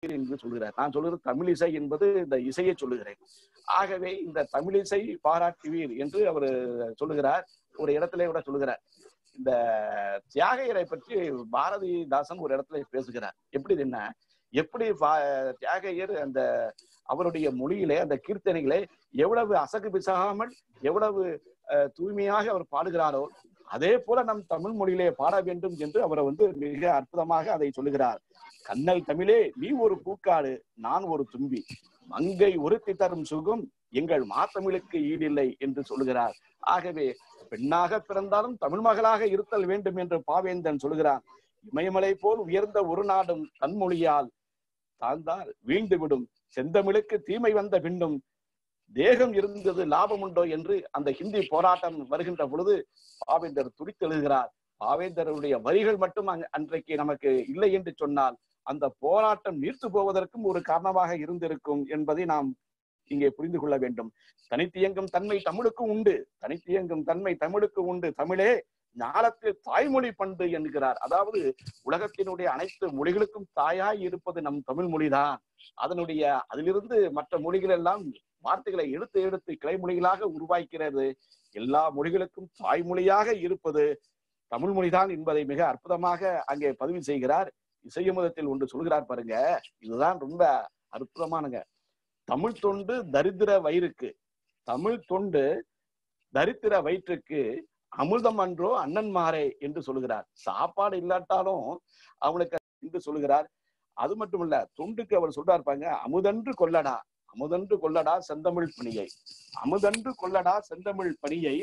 என்று சொல்கிறார் நான் சொல்கிறது தமிழிசை என்பது இந்த இசையை சொல்லுகிறேன் ஆகவே இந்த தமிழிசை பாராட்டுவீர் என்று அவர் சொல்லுகிறார் ஒரு இடத்துல கூட சொல்லுகிறார் இந்த தியாகையரை பற்றி பாரதிதாசன் ஒரு இடத்துல பேசுகிறார் எப்படி என்ன எப்படி பா- தியாகையர் அந்த அவருடைய மொழியிலே அந்த கீர்த்தனைகளை எவ்வளவு அசகு பிசகாமல் எவ்வளவு அஹ், தூய்மையாக அவர் பாடுகிறாரோ அதே போல நம் தமிழ் மொழியிலே பாட வேண்டும் என்று அவர் வந்து மிக அற்புதமாக அதை சொல்லுகிறார் கண்ணல் தமிழே நீ ஒரு பூக்காடு நான் ஒரு தும்பி மங்கை ஒருத்தி தரும் சுகம் எங்கள் மாத்தமிழுக்கு ஈடில்லை என்று சொல்லுகிறார் ஆகவே பெண்ணாக பிறந்தாலும் தமிழ் மகளாக இருத்தல் வேண்டும் என்று பாவேந்தன் சொல்லுகிறான் இமயமலை போல் உயர்ந்த ஒரு நாடும் தன்மொழியால் தாழ்ந்தால் வீழ்ந்து விடும் செந்தமிழுக்கு தீமை வந்த பின்னும் தேகம் இருந்தது லாபம் உண்டோ என்று அந்த ஹிந்தி போராட்டம் வருகின்ற பொழுது பாவேந்தர் துடித்தெழுகிறார் பாவேந்தருடைய வரிகள் மட்டும் அங்க- அன்றைக்கு நமக்கு இல்லை என்று சொன்னால் அந்த போராட்டம் நீர்த்து போவதற்கும் ஒரு காரணமாக இருந்திருக்கும் என்பதை நாம் இங்கே புரிந்து கொள்ள வேண்டும் தனித்தியங்கும் தன்மை தமிழுக்கு உண்டு தனித்தியங்கும் தன்மை தமிழுக்கு உண்டு தமிழே ஞானத்தில் தாய்மொழி பண்டு என்கிறார் அதாவது உலகத்தினுடைய அனைத்து மொழிகளுக்கும் தாயாய் இருப்பது நம் தமிழ் மொழிதான் அதனுடைய அதிலிருந்து மற்ற மொழிகள் எல்லாம் வார்த்தைகளை எடுத்து எடுத்து கிளைமொழிகளாக உருவாக்கிறது எல்லா மொழிகளுக்கும் தாய்மொழியாக இருப்பது தமிழ் மொழிதான் என்பதை மிக அற்புதமாக அங்கே பதிவு செய்கிறார் இசையமுதத்தில் ஒன்று சொல்கிறார் பாருங்க இதுதான் ரொம்ப அற்புதமானங்க தமிழ் தொண்டு தரித்திர வயிறுக்கு தமிழ் தொண்டு தரித்திர வயிற்றுக்கு அமிர்தம் அன்றோ அண்ணன்மாரே என்று சொல்லுகிறார் சாப்பாடு இல்லாட்டாலும் அவனுக்கு என்று சொல்லுகிறார் அது மட்டுமல்ல தொண்டுக்கு அவர் சொல்றார் பாருங்க அமுதன்று கொல்லடா அமுதன்று கொல்லடா செந்தமிழ் பணியை அமுதன்று கொல்லடா செந்தமிழ் பணியை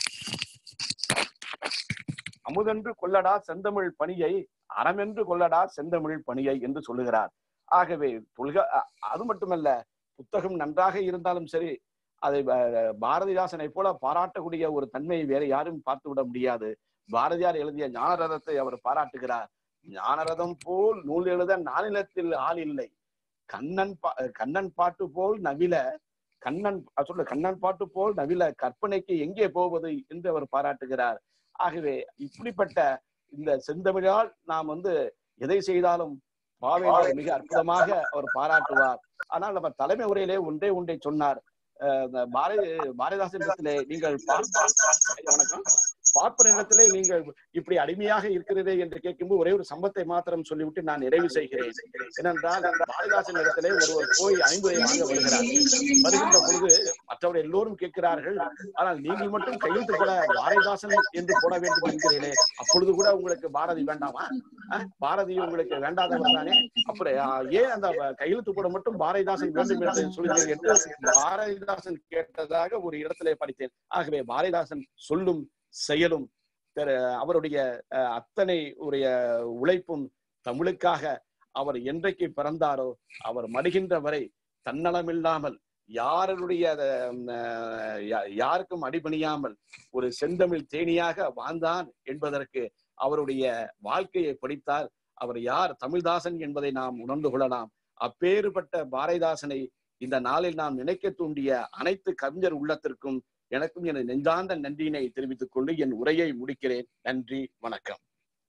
அமுதன்று கொல்லடா செந்தமிழ் பணியை அறமென்று கொல்லடா செந்தமிழ் பணியை என்று சொல்லுகிறார் ஆகவே தொல்க அ- அது மட்டுமல்ல புத்தகம் நன்றாக இருந்தாலும் சரி அதை ப- பாரதிதாசனை போல பாராட்டக்கூடிய ஒரு தன்மையை வேற யாரும் பார்த்து விட முடியாது பாரதியார் எழுதிய ஞானரதத்தை அவர் பாராட்டுகிறார் ஞானரதம் போல் நூல் எழுத நானிலத்தில் ஆள் இல்லை கண்ணன் பா கண்ணன் பாட்டு போல் நவில கண்ணன் அஹ் சொல்ல கண்ணன் பாட்டு போல் நவில கற்பனைக்கு எங்கே போவது என்று அவர் பாராட்டுகிறார் ஆகவே இப்படிப்பட்ட இந்த செந்தமிழால் நாம் வந்து எதை செய்தாலும் பாவேந்தர் மிக அற்புதமாக அவர் பாராட்டுவார் ஆனால் நம்ம தலைமை உரையிலே ஒன்றே ஒன்றை சொன்னார் அஹ் இந்த பாரதி பாரதிதாசன் இடத்திலே நீங்கள் பார்ப்ப- ஐயா, வணக்கம் பார்ப்பன இடத்திலே நீங்கள் இப்படி அடிமையாக இருக்கிறதே என்று கேட்கும்போது ஒரே ஒரு சம்பத்தை மாத்திரம் சொல்லிவிட்டு நான் நிறைவு செய்கிறேன் ஏனென்றால் பாரதிதாசன் இடத்திலே ஒருவர் போய் ஐம்பதை வாங்க வருகிறார் வருகின்ற பொழுது மற்றவர் எல்லோரும் கேட்கிறார்கள் ஆனால் நீங்கள் மட்டும் கையெழுத்து போட பாரதிதாசன் என்று போட வேண்டும் என்கிறீர்களே அப்பொழுது கூட உங்களுக்கு பாரதி வேண்டாமா அஹ், பாரதி உங்களுக்கு வேண்டாதவர் தானே அப்புறம் அஹ், ஏன் அந்த கையெழுத்து போட மட்டும் பாரதிதாசன் வேண்டும் என்று சொல்கிறீர்கள் என்று பாரதிதாசன் கேட்டதாக ஒரு இடத்திலே படித்தேன் ஆகவே பாரதிதாசன் சொல்லும் செயலும் பிற- அவருடைய அஹ், அத்தனை உடைய உழைப்பும் தமிழுக்காக அவர் என்றைக்கு பிறந்தாரோ அவர் மடிகின்ற வரை தன்னலமில்லாமல் யாருடைய அஹ், யா- யாருக்கும் அடிபணியாமல் ஒரு செந்தமிழ் தேனியாக வாழ்ந்தான் என்பதற்கு அவருடைய வாழ்க்கையை படித்தால் அவர் யார் தமிழ்தாசன் என்பதை நாம் உணர்ந்து கொள்ளலாம் அப்பேறுபட்ட பாரதிதாசனை இந்த நாளில் நாம் நினைக்க தூண்டிய அனைத்து கவிஞர் உள்ளத்திற்கும் எனக்கும் என் நெஞ்சார்ந்த நன்றியினை தெரிவித்துக் கொண்டு என் உரையை முடிக்கிறேன் நன்றி வணக்கம்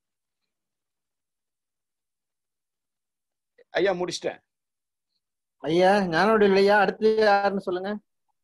ஐயா முடிச்சிட்டேன் ஐயா ஞானோட இல்லையா அடுத்து யாருன்னு சொல்லுங்க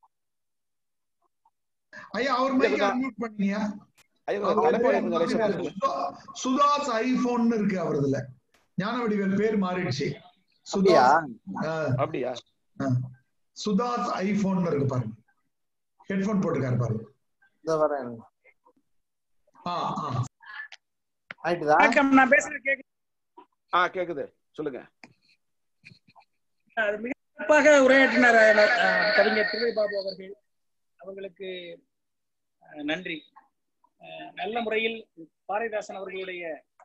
ஐயா அவர் மைக் அன்மியூட் பண்ணீங்க ஐயா அவர் தலைமுறை பேர் கொஞ்சம் லேசா மாறினாரு. பேசுங்க. சுதா- சுதாஸ் ஐபோன் இருக்கு அவரதுல ஞான வடிவேல் பேர் மாறிடுச்சு அப்படியா சுதாஸ் ஆ, அப்படியா ஆ. சுதாஸ் ஐபோன் இருக்கு பாருங்க ஹெட்போன் போட்டுக்காரு பாருங்க இதோ வரேன் ஆ ஆ ஆயிட்டுதா வணக்கம் நான் பேசுறது கேக்கு ஆ கேக்குது சொல்லுங்க அது மிக சிறப்பாக உரையாற்றினார் அஹ், கவிஞர் திருவை பாபு அவர்கள் அவர்களுக்கு அஹ், நன்றி அஹ், நல்ல முறையில் பாரதிதாசன் அவர்களுடைய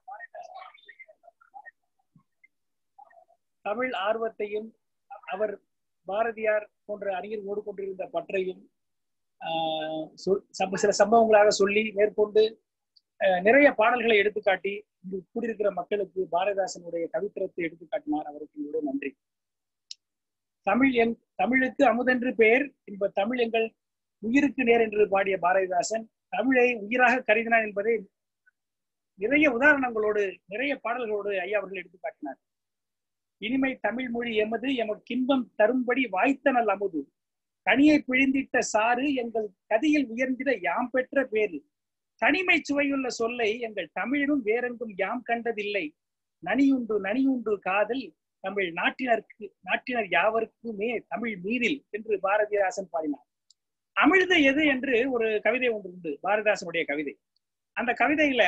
தமிழ் ஆர்வத்தையும் அவர் பாரதியார் போன்ற அறிஞர்களோடு கொண்டிருந்த பற்றையும் ஆஹ், சொல்- சம்ப- சில சம்பவங்களாக சொல்லி மேற்கொண்டு அஹ், நிறைய பாடல்களை எடுத்துக்காட்டி இங்கு கூடியிருக்கிற மக்களுக்கு பாரதிதாசனுடைய கவித்திரத்தை எடுத்துக்காட்டினார் அவருக்கு என்னுடைய நன்றி தமிழ் எங் தமிழுக்கு அமுதென்று பெயர் என்ப தமிழ் எங்கள் உயிருக்கு நேர் என்று பாடிய பாரதிதாசன் தமிழை உயிராக கருதினார் என்பதை நிறைய உதாரணங்களோடு நிறைய பாடல்களோடு ஐயா அவர்கள் எடுத்து காட்டினார் இனிமை தமிழ் மொழி எமது எமக்கின்பம் தரும்படி வாய்த்த நல் அமுது கனியை பிழிந்திட்ட சாறு எங்கள் கதியில் உயர்ந்திட யாம் பெற்ற பேரு தனிமை சுவையுள்ள சொல்லை எங்கள் தமிழிலும் வேறெங்கும் யாம் கண்டதில்லை நனியுண்டு நனியுண்டு காதல் தமிழ் நாட்டினருக்கு நாட்டினர் யாவருக்குமே தமிழ் மீறில் என்று பாரதிதாசன் பாடினார் அமிழ்து எது என்று ஒரு கவிதை ஒன்று உண்டு பாரதிதாசனுடைய கவிதை அந்த கவிதையில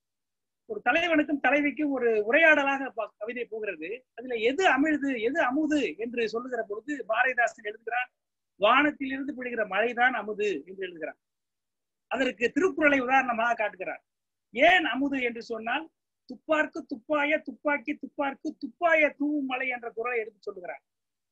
ஒரு தலைவனுக்கும் தலைவிக்கும் ஒரு உரையாடலாக ப- கவிதை போகிறது அதுல எது அமிழ்து எது அமுது என்று சொல்லுகிற பொழுது பாரதிதாசன் எழுதுகிறான் வானத்திலிருந்து பிடிக்கிற மழைதான் அமுது என்று எழுதுகிறான் அதற்கு திருக்குறளை உதாரணமாக காட்டுகிறார் ஏன் அமுது என்று சொன்னால் துப்பார்க்கு துப்பாய துப்பாக்கி துப்பார்க்கு துப்பாய தூவும் மலை என்ற குரலை எடுத்து சொல்லுகிறார்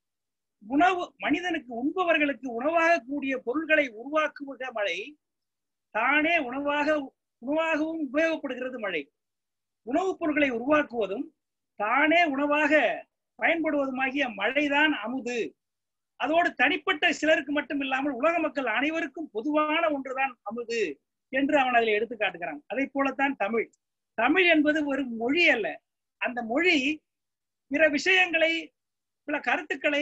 உணவு மனிதனுக்கு உண்பவர்களுக்கு உணவாக கூடிய பொருள்களை உருவாக்குவத மழை தானே உணவாக உணவாகவும் உபயோகப்படுகிறது மழை உணவுப் பொருட்களை உருவாக்குவதும் தானே உணவாக பயன்படுவதுமாகிய மழைதான் அமுது அதோடு தனிப்பட்ட சிலருக்கு மட்டும் இல்லாமல் உலக மக்கள் அனைவருக்கும் பொதுவான ஒன்றுதான் அமுது என்று அவன் அதில் எடுத்து காட்டுகிறான் அதை போலத்தான் தமிழ் தமிழ் என்பது ஒரு மொழி அல்ல அந்த மொழி பிற விஷயங்களை சில கருத்துக்களை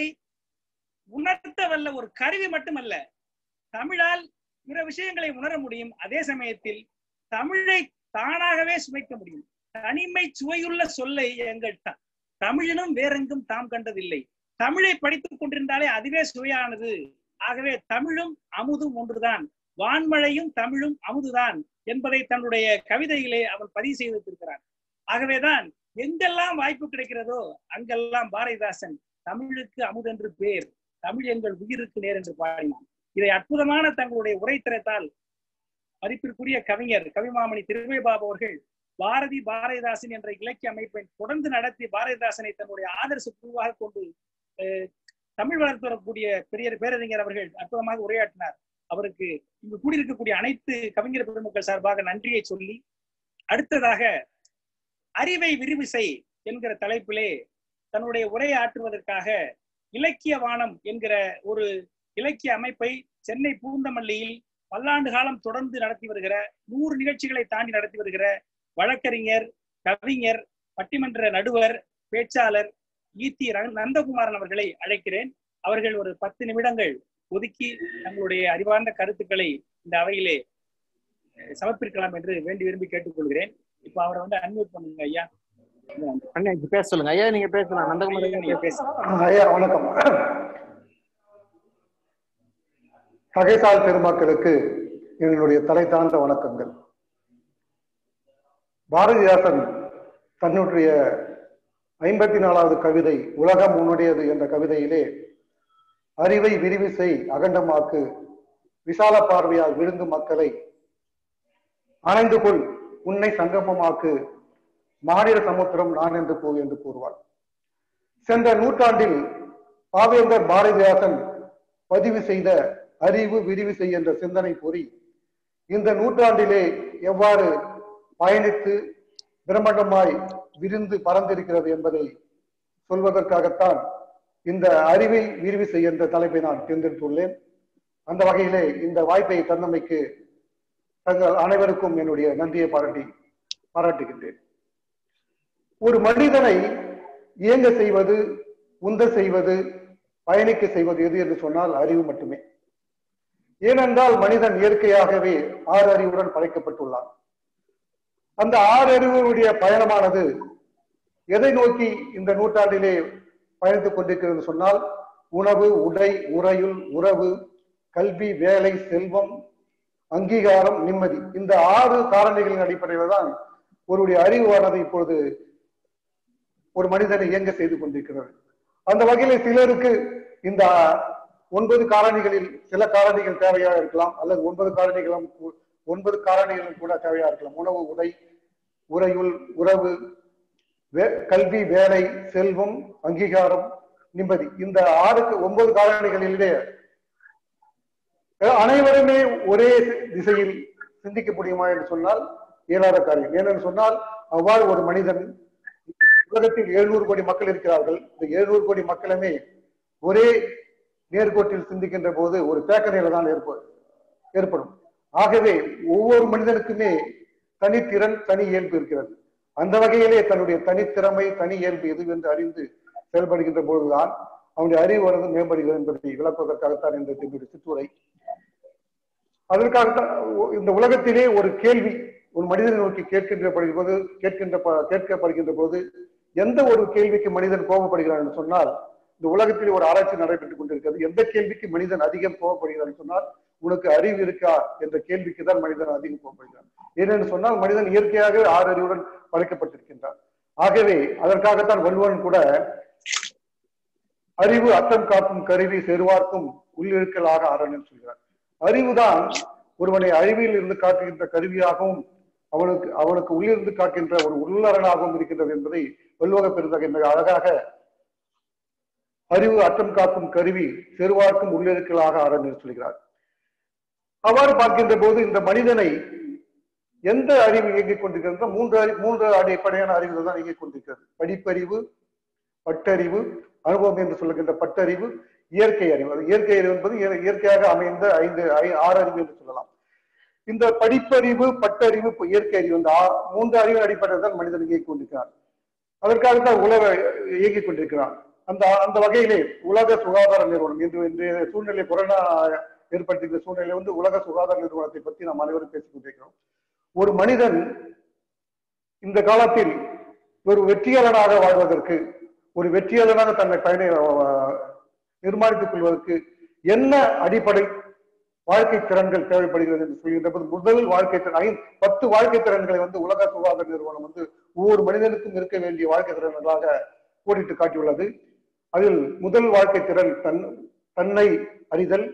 உணர்த்த வல்ல ஒரு கருவி மட்டுமல்ல தமிழால் பிற விஷயங்களை உணர முடியும் அதே சமயத்தில் தமிழை தானாகவே சுமைக்க முடியும் தனிமை சுவையுள்ள சொல்லை எங்கள் த- தமிழினும் வேறெங்கும் தாம் கண்டதில்லை தமிழை படித்துக் கொண்டிருந்தாலே அதுவே சுவையானது ஆகவே தமிழும் அமுதும் ஒன்றுதான் வான்மழையும் தமிழும் அமுதுதான் என்பதை தன்னுடைய கவிதையிலே அவன் பதிவு செய்து வைத்திருக்கிறான் ஆகவேதான் எங்கெல்லாம் வாய்ப்பு கிடைக்கிறதோ அங்கெல்லாம் பாரதிதாசன் தமிழுக்கு அமுதென்று பேர் தமிழ் எங்கள் உயிருக்கு நேர் என்று பாடினான் இதை அற்புதமான தங்களுடைய உரைத்திறத்தால் மதிப்பிற்குரிய கவிஞர் கவிமாமணி திருவேபாபு அவர்கள் பாரதி பாரதிதாசன் என்ற இலக்கிய அமைப்பை தொடர்ந்து நடத்தி பாரதிதாசனை தன்னுடைய ஆதர்ச குழுவாக கொண்டு அஹ், தமிழ் வளர்த்து வரக்கூடிய பெரிய பேரறிஞர் அவர்கள் அற்புதமாக உரையாற்றினார் அவருக்கு இங்கு கூடியிருக்கக்கூடிய அனைத்து கவிஞர் பெருமக்கள் சார்பாக நன்றியை சொல்லி அடுத்ததாக அறிவை விரிவு செய் என்கிற தலைப்பிலே தன்னுடைய உரையை ஆற்றுவதற்காக இலக்கிய வானம் என்கிற ஒரு இலக்கிய அமைப்பை சென்னை பூந்தமல்லியில் பல்லாண்டு காலம் தொடர்ந்து நடத்தி வருகிற நூறு நிகழ்ச்சிகளை தாண்டி நடத்தி வருகிற வழக்கறிஞர் கவிஞர் பட்டிமன்ற நடுவர் பேச்சாளர் ஈத்தி ர- நந்தகுமாரன் அவர்களை அழைக்கிறேன் அவர்கள் ஒரு பத்து நிமிடங்கள் ஒதுக்கி தங்களுடைய அறிவார்ந்த கருத்துக்களை இந்த அவையிலே அஹ், சமர்ப்பிக்கலாம் என்று வேண்டி விரும்பி கேட்டுக்கொள்கிறேன் இப்ப அவரை வந்து அன்மியூட் பண்ணுங்க ஐயா அண்ணா இப்ப பேச சொல்லுங்க ஐயா நீங்க பேசலாம் நந்தகுமார் ஐயா நீங்க பேச பேசுங்க ஐயா வணக்கம் தகைசால் பெருமக்களுக்கு எங்களுடைய தலை தாழ்ந்த வணக்கங்கள் பாரதிதாசன் தன்னுடைய ஐம்பத்தி நாலாவது கவிதை உலகம் உன்னுடையது என்ற கவிதையிலே அறிவை விரிவு செய் அகண்டமாக்கு விசால பார்வையால் விழுங்கும் மக்களை அணைந்து கொள் உன்னை சங்கமமாக்கு மாநில சமுத்திரம் நான் என்று கூ என்று கூறுவார் சென்ற நூற்றாண்டில் பாவேந்தர் பாரதிதாசன் பதிவு செய்த அறிவு விரிவு செய் என்ற சிந்தனை பொறி இந்த நூற்றாண்டிலே எவ்வாறு பயணித்து பிரம்மாண்டமாய் விரிந்து பறந்திருக்கிறது என்பதை சொல்வதற்காகத்தான் இந்த அறிவை விரிவு செய் என்ற தலைப்பை நான் தேர்ந்தெடுத்துள்ளேன் அந்த வகையிலே இந்த வாய்ப்பை தந்தமைக்கு தங்கள் அனைவருக்கும் என்னுடைய நன்றியை பாராட்டி பாராட்டுகின்றேன் ஒரு மனிதனை இயங்க செய்வது உந்த செய்வது பயணிக்க செய்வது எது என்று சொன்னால் அறிவு மட்டுமே ஏனென்றால் மனிதன் இயற்கையாகவே ஆறு அறிவுடன் படைக்கப்பட்டுள்ளான் அந்த ஆறு அறிவுடைய பயணமானது எதை நோக்கி இந்த நூற்றாண்டிலே பயணித்துக் கொண்டிருக்கிறது சொன்னால் உணவு உடை உறையுள் உறவு கல்வி வேலை செல்வம் அங்கீகாரம் நிம்மதி இந்த ஆறு காரணிகளின் அடிப்படையில் தான் ஒருவருடைய அறிவானது இப்பொழுது ஒரு மனிதனை இயங்க செய்து கொண்டிருக்கிறது அந்த வகையில சிலருக்கு இந்த ஒன்பது காரணிகளில் சில காரணிகள் தேவையாக இருக்கலாம் அல்லது ஒன்பது காரணிகளும் கூ- ஒன்பது காரணிகளும் கூட தேவையா இருக்கலாம் உணவு உடை உறையுள் உறவு வே- கல்வி வேலை செல்வம் அங்கீகாரம் நிம்மதி இந்த ஆறுக்கு ஒன்பது காரணிகளிலே அஹ் அனைவருமே ஒரே திசையில் சிந்திக்க முடியுமா என்று சொன்னால் இயலாத காரியம் ஏனென்று சொன்னால் அவ்வாறு ஒரு மனிதன் உலகத்தில் எழுநூறு கோடி மக்கள் இருக்கிறார்கள் இந்த எழுநூறு கோடி மக்களுமே ஒரே நேர்கோட்டில் சிந்திக்கின்ற போது ஒரு தேக்க நிலை தான் ஏற்ப ஏற்படும் ஆகவே ஒவ்வொரு மனிதனுக்குமே தனித்திறன் தனி இயல்பு இருக்கிறது அந்த வகையிலே தன்னுடைய தனித்திறமை தனி இயல்பு எது என்று அறிந்து செயல்படுகின்ற பொழுதுதான் அவனுடைய அறிவு வந்து மேம்படுகிறது என்பதை விளக்குவதற்காகத்தான் இந்த என்னுடைய சிற்றுரை அதற்காகத்தான் இந்த உலகத்திலே ஒரு கேள்வி ஒரு மனிதனை நோக்கி கேட்கின்ற போது கேட்கின்ற ப- கேட்கப்படுகின்ற போது எந்த ஒரு கேள்விக்கு மனிதன் கோபப்படுகிறான் என்று சொன்னால் இந்த உலகத்தில் ஒரு ஆராய்ச்சி நடைபெற்றுக் கொண்டிருக்கிறது எந்த கேள்விக்கு மனிதன் அதிகம் கோபப்படுகிறான் என்று சொன்னால் உனக்கு அறிவு இருக்கா என்ற கேள்விக்கு தான் மனிதன் அதிகம் கோபப்படுகிறான் ஏனென்று சொன்னால் மனிதன் இயற்கையாக ஆறு அறிவுடன் படைக்கப்பட்டிருக்கின்றான் ஆகவே அதற்காகத்தான் வள்ளுவன் கூட அறிவு அத்தம் காக்கும் கருவி செருவார்க்கும் உள்ளிருக்கலாக அரண் என்று சொல்கிறார் அறிவுதான் ஒருவனை அறிவியல் இருந்து காட்டுகின்ற கருவியாகவும் அவனுக்கு அவனுக்கு உள்ளிருந்து காக்கின்ற ஒரு உள்ளரனாகவும் இருக்கின்றது என்பதை வள்ளுவக பெருந்தகை மிக அழகாக அறிவு அச்சம் காக்கும் கருவி செருவார்க்கும் உள்ளிருக்கலாக அரண் என்று சொல்கிறார் அவ்வாறு பார்க்கின்ற போது இந்த மனிதனை எந்த அறிவு இயங்கிக் கொண்டிருக்கிறது மூன்று அறி மூன்று அடிப்படையான அறிவுகள் தான் இயங்கிக் கொண்டிருக்கிறது படிப்பறிவு பட்டறிவு அனுபவம் என்று சொல்லுகின்ற பட்டறிவு இயற்கை அறிவு அது இயற்கை அறிவு என்பது இய- இயற்கையாக அமைந்த ஐந்து ஐ- ஆறு அறிவு என்று சொல்லலாம் இந்த படிப்பறிவு பட்டறிவு இப்ப இயற்கை அறிவு இந்த ஆ- மூன்று அறிவின் அடிப்படையில் தான் மனிதன் இயங்கிக் கொண்டிருக்கிறான் அதற்காகத்தான் உலக இயங்கிக் கொண்டிருக்கிறான் அந்த அந்த வகையிலே உலக சுகாதார நிறுவனம் இன்று இன்றைய சூழ்நிலை கொரோனா ஏற்படுத்திய சூழ்நிலை வந்து உலக சுகாதார நிறுவனத்தை பற்றி நாம் அனைவரும் பேசிக் கொண்டிருக்கிறோம் ஒரு மனிதன் இந்த காலத்தில் ஒரு வெற்றியாளனாக வாழ்வதற்கு ஒரு வெற்றியாளனாக தன்னை பயனை அஹ், நிர்மாணித்துக் கொள்வதற்கு என்ன அடிப்படை வாழ்க்கை திறன்கள் தேவைப்படுகிறது என்று சொல்கின்ற போது முதல் வாழ்க்கை திறன் ஐந்து பத்து வாழ்க்கை திறன்களை வந்து உலக சுகாதார நிறுவனம் வந்து ஒவ்வொரு மனிதனுக்கும் இருக்க வேண்டிய வாழ்க்கை திறன்களாக கோடிட்டு காட்டியுள்ளது அதில் முதல் வாழ்க்கை திறன் தன் தன்னை அறிதல்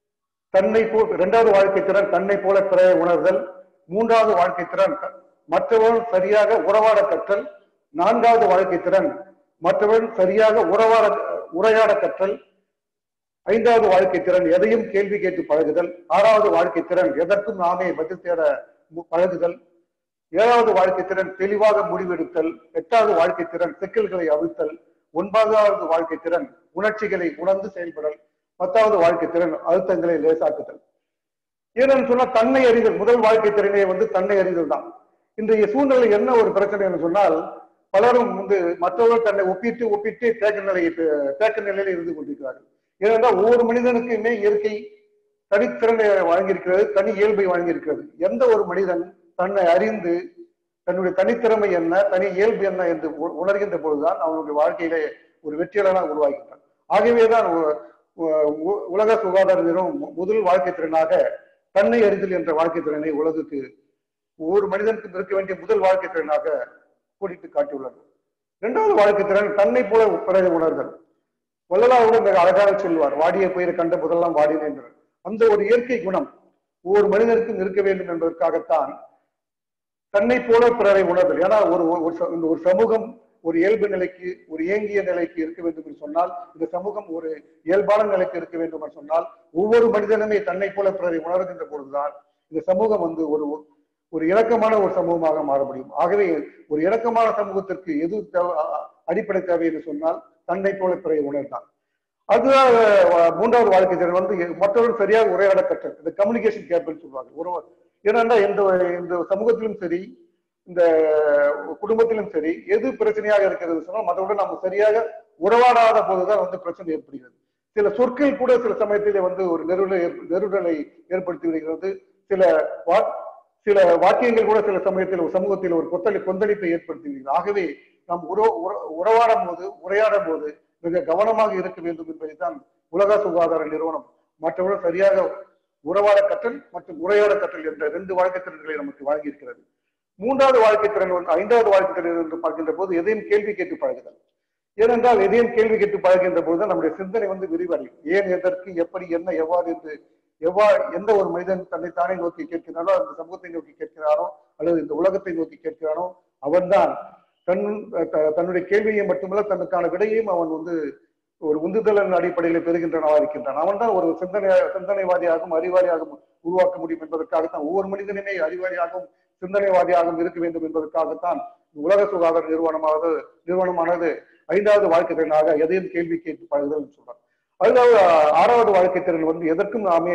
தன்னை போ இரண்டாவது வாழ்க்கை திறன் தன்னை போல பிறரை உணர்தல் மூன்றாவது வாழ்க்கை திறன் த- மற்றவன் சரியாக உறவாட கற்றல் நான்காவது வாழ்க்கை திறன் மற்றவன் சரியாக உறவாட உரையாட கற்றல் ஐந்தாவது வாழ்க்கை திறன் எதையும் கேள்வி கேட்டு பழகுதல் ஆறாவது வாழ்க்கை திறன் எதற்கும் நாமே பதில் தேட மு- பழகுதல் ஏழாவது வாழ்க்கை திறன் தெளிவாக முடிவெடுத்தல் எட்டாவது வாழ்க்கை திறன் சிக்கல்களை அவிழ்த்தல் ஒன்பதாவது வாழ்க்கை திறன் உணர்ச்சிகளை உணர்ந்து செயல்படல் பத்தாவது வாழ்க்கை திறன் அழுத்தங்களை லேசாக்குதல் ஏன்னு சொன்னா தன்னை அறிதல் முதல் வாழ்க்கை திறனே வந்து தன்னை அறிதல் தான் இன்றைய சூழ்நிலை என்ன ஒரு பிரச்சனை என்று சொன்னால் பலரும் வந்து மற்றவர்கள் தன்னை ஒப்பிட்டு ஒப்பிட்டு தேக்க நிலையை தேக்க நிலையில் இருந்து கொண்டிருக்கிறார்கள் ஏனென்றால் ஒவ்வொரு மனிதனுக்குமே இயற்கை தனித்திறனை வழங்கியிருக்கிறது தனி இயல்பை வழங்கியிருக்கிறது எந்த ஒரு மனிதன் தன்னை அறிந்து தன்னுடைய தனித்திறமை என்ன தனி இயல்பு என்ன என்று உ- உணர்கின்ற பொழுதுதான் அவனுடைய வாழ்க்கையிலே ஒரு வெற்றியாளனாக உருவாகின்றான் ஆகவேதான் உ- உ- உ- உலக சுகாதார நிறுவனம் மு- முதல் வாழ்க்கை திறனாக தன்னை அறிதல் என்ற வாழ்க்கை திறனை உலகுக்கு ஒவ்வொரு மனிதனுக்கும் இருக்க வேண்டிய முதல் வாழ்க்கை திறனாக கோடிட்டு காட்டியுள்ளது இரண்டாவது வாழ்க்கை திறன் தன்னை போல பிறரை உணர்தல் வள்ளலாருடன் மிக அழகாக சொல்வார் வாடிய பயிரை கண்ட முதலாம் வாடினேன் என்று. அந்த ஒரு இயற்கை குணம் ஒவ்வொரு மனிதனுக்கும் இருக்க வேண்டும் என்பதற்காகத்தான் தன்னை போல பிறரை உணர்தல் ஏன்னா ஒரு ஒரு ச- இந்த ஒரு சமூகம் ஒரு இயல்பு நிலைக்கு ஒரு இயங்கிய நிலைக்கு இருக்க வேண்டும் என்று சொன்னால் இந்த சமூகம் ஒரு இயல்பான நிலைக்கு இருக்க வேண்டும் என்று சொன்னால் ஒவ்வொரு மனிதனுமே தன்னை போல பிறரை உணர்கின்ற பொழுதுதான் இந்த சமூகம் வந்து ஒரு ஒரு இணக்கமான ஒரு சமூகமாக மாற முடியும் ஆகவே ஒரு இணக்கமான சமூகத்திற்கு எது தேவை- அ- அ- அடிப்படை தேவை என்று சொன்னால் தன்னை போல பிறரை உணர்ந்தான் அதுதான் அஹ், மூன்றாவது வாழ்க்கை திறன் வந்து மற்றவர்கள் சரியாக உரையாட கற்றல் இந்த கம்யூனிகேஷன் கேப்பல் சொல்லுவாங்க ஒரு ஏன்னா இந்த இந்த சமூகத்திலும் சரி இந்த குடும்பத்திலும் சரி எது பிரச்சனையாக இருக்கிறது சொன்னால் மற்றவர்கள் நம்ம சரியாக உறவாடாத போதுதான் வந்து பிரச்சனை ஏற்படுகிறது சில சொற்கள் கூட சில சமயத்திலே வந்து ஒரு நெருடலை ஏற்ப- நெருடலை ஏற்படுத்தி விடுகிறது சில வா சில வாக்கியங்கள் கூட சில சமயத்தில் ஒரு சமூகத்தில் ஒரு கொத்தளி கொந்தளிப்பை ஏற்படுத்தி விடுகிறது ஆகவே நாம் உற உற- உறவாடும் போது உரையாடும் போது மிக கவனமாக இருக்க வேண்டும் என்பதைத்தான் உலக சுகாதார நிறுவனம் மற்றவர்கள் சரியாக உறவாட கற்றல் மற்றும் உரையாட கற்றல் என்ற ரெண்டு வாழ்க்கை திறன்களை நமக்கு வழங்கியிருக்கிறது மூன்றாவது வாழ்க்கை திறன் வந்து ஐந்தாவது வாழ்க்கை திறன் என்று பார்க்கின்ற போது எதையும் கேள்வி கேட்டு பழகுதல் ஏனென்றால் எதையும் கேள்வி கேட்டு பழகின்ற போது நம்முடைய சிந்தனை வந்து விரிவடையும் ஏன் எதற்கு எப்படி என்ன எவ்வாறு என்று எவ்வாறு எந்த ஒரு மனிதன் தன்னைத்தானே நோக்கி கேட்கிறானோ அந்த சமூகத்தை நோக்கி கேட்கிறானோ அல்லது இந்த உலகத்தை நோக்கி கேட்கிறானோ அவன்தான் தன் த- தன்னுடைய கேள்வியை மட்டுமல்ல தனக்கான விடையையும் அவன் வந்து ஒரு உந்துதலின் அடிப்படையில் பெறுகின்றனவா இருக்கின்றான் அவன் தான் ஒரு சிந்தனை சிந்தனைவாதியாகவும் அறிவாளியாகவும் உருவாக்க முடியும் என்பதற்காகத்தான் ஒவ்வொரு மனிதனுமே அறிவாளியாகவும் சிந்தனைவாதியாகவும் இருக்க வேண்டும் என்பதற்காகத்தான் உலக சுகாதார நிறுவனமானது நிறுவனமானது ஐந்தாவது வாழ்க்கை திறனாக எதையும் கேள்வி கேட்டு பழகுதல் என்று சொல்றாங்க அதுதான் ஆறாவது வாழ்க்கை திறன் வந்து எதற்கும் நாமே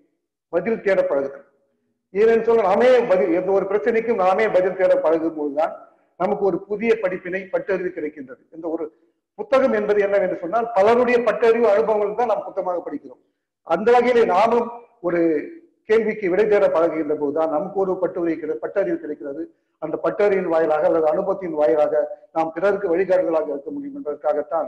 பதில் தேட பழகுதல் ஏனென்று சொல்ல நாமே பதில் எந்த ஒரு பிரச்சனைக்கும் நாமே பதில் தேட பழகும் போதுதான் நமக்கு ஒரு புதிய படிப்பினை பட்டறிவு கிடைக்கின்றது இந்த ஒரு புத்தகம் என்பது என்னவென்று சொன்னால் பலருடைய பட்டறிவு அனுபவங்கள் தான் நாம் புத்தகமாக படிக்கிறோம் அந்த வகையிலே நாமும் ஒரு கேள்விக்கு விடை தேட பழகுகின்ற போதுதான் நமக்கு ஒரு பட்டுரை கிடை- பட்டறிவு கிடைக்கிறது அந்த பட்டறிவின் வாயிலாக அல்லது அனுபவத்தின் வாயிலாக நாம் பிறருக்கு வழிகாட்டுதலாக இருக்க முடியும் என்பதற்காகத்தான்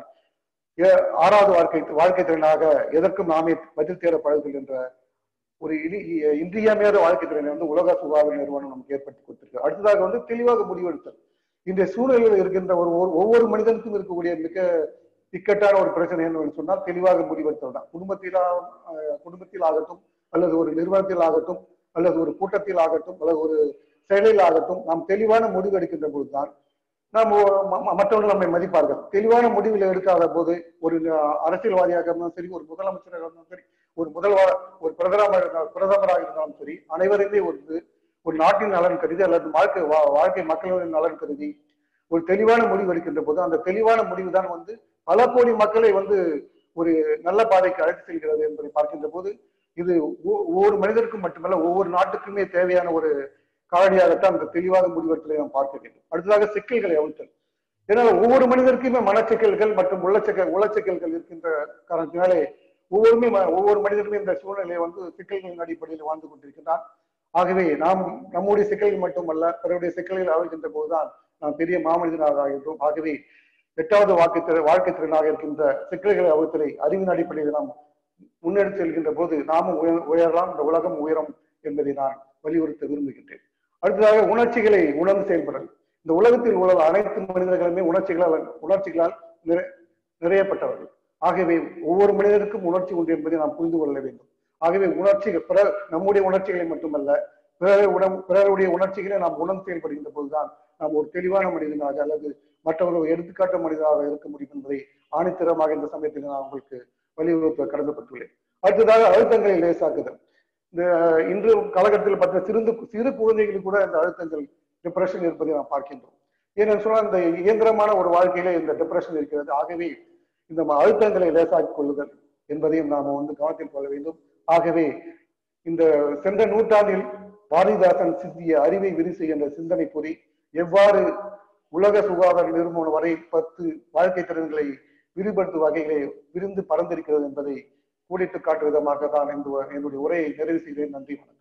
ஏ- ஆறாவது வாழ்க்கை வாழ்க்கை திறனாக எதற்கும் நாமே பதில் தேட பழகுதல் என்ற ஒரு இனி- இ- இன்றியமையாத வாழ்க்கை திறனை வந்து உலக சுகாதார நிறுவனம் நமக்கு ஏற்படுத்தி கொடுத்திருக்கு அடுத்ததாக வந்து தெளிவாக முடிவெடுத்தல் இன்றைய சூழ்நிலையில் இருக்கின்ற ஒரு ஒரு- ஒவ்வொரு மனிதனுக்கும் இருக்கக்கூடிய மிக இக்கட்டான ஒரு பிரச்சனை என்னவென்று சொன்னால் தெளிவாக முடிவெடுத்தல் தான் குடும்பத்தில் ஆ- குடும்பத்தில் ஆகட்டும் அல்லது ஒரு நிறுவனத்தில் ஆகட்டும் அல்லது ஒரு கூட்டத்தில் ஆகட்டும் அல்லது ஒரு செயலில் ஆகட்டும் நாம் தெளிவான முடிவு எடுக்கின்ற போதுதான் நாம் ஒ- ம- ம- மற்றவர்கள் நம்மை மதிப்பார்கள் தெளிவான முடிவில் எடுக்காத போது ஒரு அஹ், அரசியல்வாதியாக இருந்தாலும் சரி ஒரு முதலமைச்சராக இருந்தாலும் சரி ஒரு முதல்வர் ஒரு பிரதமர் பிரதமராக இருந்தாலும் சரி அனைவருமே ஒரு ஒரு நாட்டின் நலன் கருதி அல்லது வாழ்க்கை வா- வாழ்க்கை மக்களின் நலன் கருதி ஒரு தெளிவான முடிவு எடுக்கின்ற போது அந்த தெளிவான முடிவு தான் வந்து பல கோடி மக்களை வந்து ஒரு நல்ல பாதைக்கு அழைத்து செல்கிறது என்பதை பார்க்கின்ற போது இது ஒ- ஒவ்வொரு மனிதருக்கும் மட்டுமல்ல ஒவ்வொரு நாட்டுக்குமே தேவையான ஒரு காரணியாகத்தான் அந்த தெளிவாக முடிவெடுத்தலை நாம் பார்க்க வேண்டும் அடுத்ததாக சிக்கல்களை அவிழ்த்தல் ஏன்னா ஒவ்வொரு மனிதருக்குமே மனச்சிக்கல்கள் மற்றும் உள்ளச்சிக்கல் உளச்சிக்கல்கள் இருக்கின்ற காரணத்தினாலே ஒவ்வொருமே ம- ஒவ்வொரு மனிதருமே இந்த சூழ்நிலையை வந்து சிக்கல்களின் அடிப்படையில் வாழ்ந்து கொண்டிருக்கின்றான் ஆகவே நாம் நம்முடைய சிக்கல்கள் மட்டுமல்ல பிறருடைய சிக்கல்கள் அவிழ்கின்ற போதுதான் நாம் பெரிய மாமனிதனாக ஆகின்றோம் ஆகவே எட்டாவது வாழ்க்கை திற- வாழ்க்கை திறனாக இருக்கின்ற சிக்கல்களை அவிழ்த்தலை அறிவின் அடிப்படையில் நாம் முன்னெடுத்து செல்கின்ற போது நாமும் உய- உயரலாம் இந்த உலகம் உயரும் என்பதை நான் வலியுறுத்த விரும்புகின்றேன் அடுத்ததாக உணர்ச்சிகளை உணர்ந்து செயல்படல் இந்த உலகத்தில் உள்ள அனைத்து மனிதர்களுமே உணர்ச்சிகளால் உணர்ச்சிகளால் நிறை- நிறையப்பட்டவர்கள் ஆகவே ஒவ்வொரு மனிதருக்கும் உணர்ச்சி உண்டு என்பதை நாம் புரிந்து கொள்ள வேண்டும் ஆகவே உணர்ச்சிகள் பிற நம்முடைய உணர்ச்சிகளை மட்டுமல்ல பிறரை உணம் பிறருடைய உணர்ச்சிகளை நாம் உணர்ந்து செயல்படுகின்ற போதுதான் நாம் ஒரு தெளிவான மனிதனாக அல்லது மற்றவர்கள் எடுத்துக்காட்டு மனிதனாக இருக்க முடியும் என்பதை ஆணித்தரமாக இந்த சமயத்தில் நான் உங்களுக்கு வலியுறுத்த கடமைப்பட்டுள்ளேன் அடுத்ததாக அழுத்தங்களை லேசாக்குதல் இந்த இன்று காலகட்டத்தில் பார்த்த சிறு சிறு குழந்தைகளுக்கு கூட இந்த அழுத்தங்கள் டிப்ரெஷன் இருப்பதை நாம் பார்க்கின்றோம் ஏனென்று சொன்னால் இந்த இயந்திரமான ஒரு வாழ்க்கையிலே இந்த டிப்ரெஷன் இருக்கிறது ஆகவே இந்த ம- அழுத்தங்களை லேசாக்கிக் கொள்ளுதல் என்பதையும் நாம் வந்து கவனத்தில் கொள்ள வேண்டும் ஆகவே இந்த சென்ற நூற்றாண்டில் பாரதிதாசன் சிந்திய அறிவை விரிசை என்ற சிந்தனை பொறி எவ்வாறு உலக சுகாதார நிறுவனம் வரை பத்து வாழ்க்கை திறன்களை விரிவுபடுத்தும் வகையிலே விரிந்து பறந்திருக்கிறது என்பதை கூடிட்டு காட்டும் விதமாக தான் இந்த- என்னுடைய உரையை நிறைவு செய்கிறேன் நன்றி வணக்கம்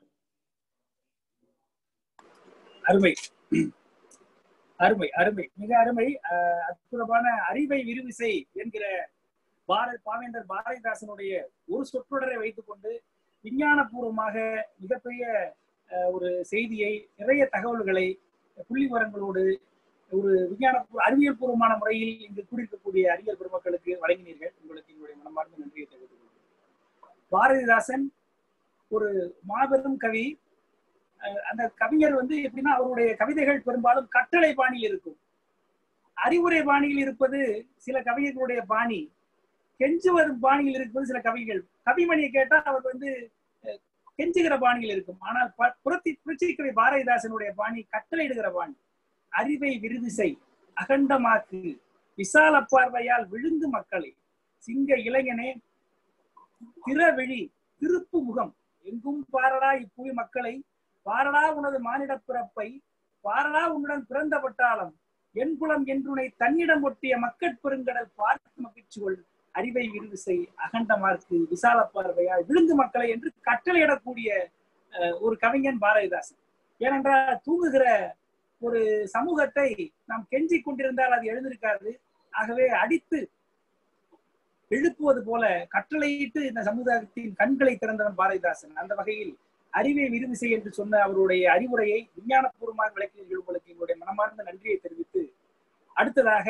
அருமை அருமை அருமை மிக அருமை அஹ், அற்புதமான அறிவை விரிவிசை என்கிற பாரத் பாவேந்தர் பாரதிதாசனுடைய ஒரு சொற்றொடரை வைத்துக்கொண்டு விஞ்ஞானபூர்வமாக மிகப்பெரிய அஹ், ஒரு செய்தியை நிறைய தகவல்களை புள்ளி விவரங்களோடு ஒரு விஞ்ஞான அறிவியல் பூர்வமான முறையில் இங்கு கூடியிருக்கக்கூடிய அறிஞர் பெருமக்களுக்கு வழங்கினீர்கள் உங்களுக்கு என்னுடைய மனமார்ந்த நன்றியை தெரிவித்துக் கொள்கிறேன் பாரதிதாசன் ஒரு மாபெரும் கவி அஹ் அந்த கவிஞர் வந்து எப்படின்னா அவருடைய கவிதைகள் பெரும்பாலும் கட்டளை பாணியில் இருக்கும் அறிவுரை பாணியில் இருப்பது சில கவிஞர்களுடைய பாணி கெஞ்சுவரும் பாணியில் இருப்பது சில கவிகள் கவிமணியை கேட்டா அவர் வந்து அஹ், கெஞ்சுகிற பாணியில் இருக்கும் ஆனால் ப- புரத்தி புரட்சிக்கவி பாரதிதாசனுடைய பாணி கட்டளையிடுகிற பாணி அறிவை விருது செய் அகண்டமாக்கு விசால பார்வையால் விழுந்து மக்களை சிங்க இளைஞனே திறவிழி திருப்பு முகம் எங்கும் பாரடா இப்புவி மக்களை பாரடா உனது மானிட பிறப்பை பாரடா உன்னுடன் பிறந்த பட்டாளம் என் குலம் என்றுனை தன்னிடம் ஒட்டிய மக்கட் பெருங்கடல் பார்த்து மகிழ்ச்சி கொள் அறிவை விருது செய் அகண்டமார்க்கு விசால பார்வையால் விழுந்து மக்களை என்று கட்டளையிடக்கூடிய அஹ், ஒரு கவிஞன் பாரதிதாசன் ஏனென்றால் தூங்குகிற ஒரு சமூகத்தை நாம் கெஞ்சி கொண்டிருந்தால் அது எழுந்திருக்காது ஆகவே அடித்து எழுப்புவது போல கட்டளையிட்டு இந்த சமுதாயத்தின் கண்களை திறந்தவன் பாரதிதாசன் அந்த வகையில் அறிவை விருது என்று சொன்ன அவருடைய அறிவுரையை விஞ்ஞானபூர்வமாக விளக்கினீர்கள் உங்களுக்கு எங்களுடைய மனமார்ந்த நன்றியை தெரிவித்து அடுத்ததாக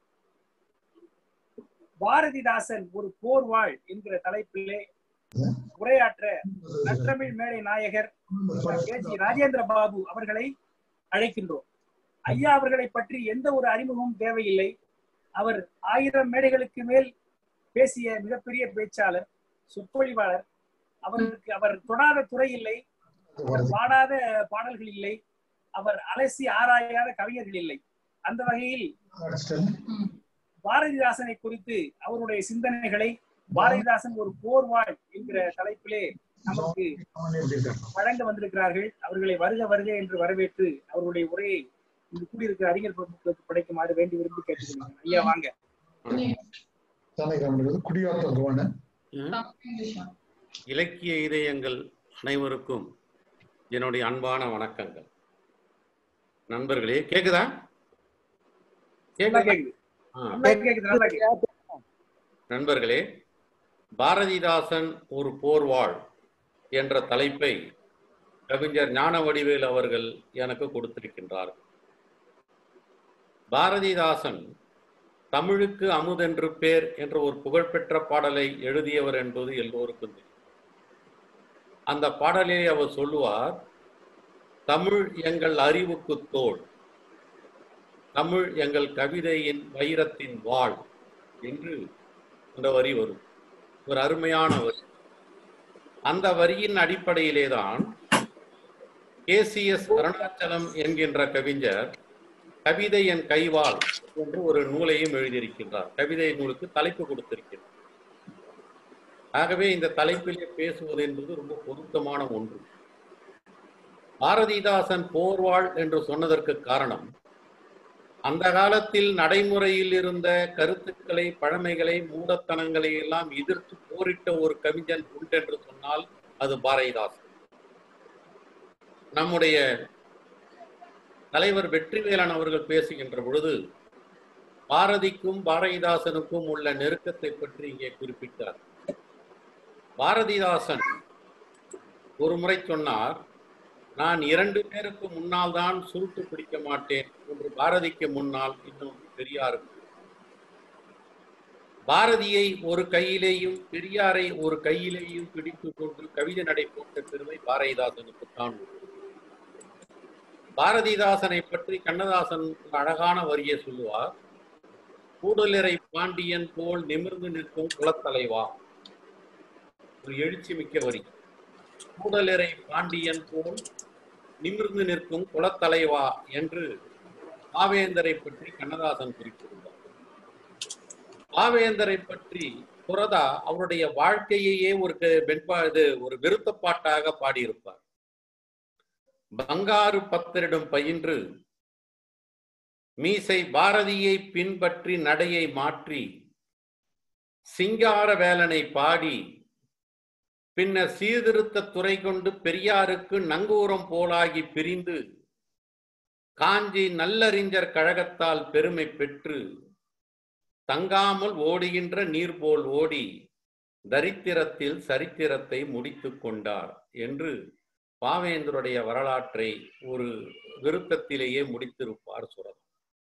பாரதிதாசன் ஒரு போர்வாள் என்கிற தலைப்பிலே உரையாற்ற நற்றமிழ் மேடை நாயகர் கே ஜி ராஜேந்திர பாபு அவர்களை அழைக்கின்றோம் ஐயா அவர்களை பற்றி எந்த ஒரு அறிமுகமும் தேவையில்லை அவர் ஆயிரம் மேடைகளுக்கு மேல் பேசிய மிகப்பெரிய பேச்சாளர் சொற்பொழிவாளர் அவருக்கு அவர் தொடாத துறை இல்லை அவர் பாடாத பாடல்கள் இல்லை அவர் அலசி ஆராயாத கவிஞர்கள் இல்லை அந்த வகையில் பாரதிதாசனை குறித்து அவருடைய சிந்தனைகளை பாரதிதாசன் ஒரு போர்வாள் என்கிற தலைப்பிலே நமக்கு வழங்க வந்திருக்கிறார்கள் அவர்களை வருக வருக என்று வரவேற்று அவருடைய உரையை இங்கு கூடியிருக்கிற அறிஞர் பிரமுகர்களுக்கு படைக்குமாறு வேண்டி விரும்பி கேட்டுக்கொள்கிறேன் ஐயா வாங்க ஜானகிராமன் குடியாத்தம் பகவான இலக்கிய இதயங்கள் அனைவருக்கும் என்னுடைய அன்பான வணக்கங்கள் நண்பர்களே கேக்குதா நல்லா கேக்குதா? கேக்குது ஆ. நல்லா கேக்குது நல்லா கேக்குது நண்பர்களே பாரதிதாசன் ஒரு போர்வாள் என்ற தலைப்பை கவிஞர் ஞான வடிவேல் அவர்கள் எனக்கு கொடுத்திருக்கின்றார் பாரதிதாசன் தமிழுக்கு அமுதென்று பேர் என்ற ஒரு புகழ்பெற்ற பாடலை எழுதியவர் என்பது எல்லோருக்கும் தெரியும் அந்த பாடலிலே அவர் சொல்லுவார் தமிழ் எங்கள் அறிவுக்கு தோள் தமிழ் எங்கள் கவிதையின் வைரத்தின் வாழ் என்று அந்த வரி வரும் ஒரு அருமையான வரி அந்த வரியின் அடிப்படையிலே தான் கேசிஎஸ் அருணாச்சலம் என்கின்ற கவிஞர் கவிதை என் கைவாள் என்று ஒரு நூலையும் எழுதியிருக்கின்றார் கவிதை நூலுக்கு தலைப்பு கொடுத்திருக்கிறார் ஆகவே இந்த தலைப்பிலே பேசுவது என்பது ரொம்ப பொருத்தமான ஒன்று பாரதிதாசன் போர்வாள் என்று சொன்னதற்கு காரணம் அந்த காலத்தில் நடைமுறையில் இருந்த கருத்துக்களை பழமைகளை மூடத்தனங்களை எல்லாம் எதிர்த்து போரிட்ட ஒரு கவிஞன் உண்டென்று சொன்னால் அது பாரதிதாசன் நம்முடைய தலைவர் வெற்றிவேலன் அவர்கள் பேசுகின்ற பொழுது பாரதிக்கும் பாரதிதாசனுக்கும் உள்ள நெருக்கத்தை பற்றி இங்கே குறிப்பிட்டார் பாரதிதாசன் ஒரு முறை சொன்னார் நான் இரண்டு பேருக்கு முன்னால் தான் சுருட்டு பிடிக்க மாட்டேன் ஒன்று பாரதிக்கு முன்னால் இன்னொன்று பெரியாருக்கு பாரதியை ஒரு கையிலேயும் பெரியாரை ஒரு கையிலேயும் பிடித்துக் கொண்டு கவிதை நடை போட்ட பெருமை பாரதிதாசனுக்கு தான் உண்டு பாரதிதாசனை பற்றி கண்ணதாசன் ஒரு அழகான வரியை சொல்லுவார் கூடலரை பாண்டியன் போல் நிமிர்ந்து நிற்கும் குலத்தலைவா ஒரு எழுச்சி மிக்க வரி கூடலரை பாண்டியன் போல் நிமிர்ந்து நிற்கும் குலத்தலைவா என்று பாவேந்தரை பற்றி கண்ணதாசன் குறிப்பிடுவார் பாவேந்தரை பற்றி புரதா அவருடைய வாழ்க்கையையே ஒரு க- வெண்பா இது ஒரு விருத்தப்பாட்டாக பாடியிருப்பார் பங்காரு பத்தரிடம் பயின்று மீசை பாரதியை பின்பற்றி நடையை மாற்றி சிங்கார வேலனை பாடி பின்னர் சீர்திருத்த துறை கொண்டு பெரியாருக்கு நங்கூரம் போலாகி பிரிந்து காஞ்சி நல்லறிஞர் கழகத்தால் பெருமை பெற்று தங்காமல் ஓடுகின்ற நீர் போல் ஓடி தரித்திரத்தில் சரித்திரத்தை முடித்துக் கொண்டார் என்று பாவேந்தருடைய வரலாற்றை ஒரு விருத்தத்திலேயே முடித்திருப்பார் சுரதம்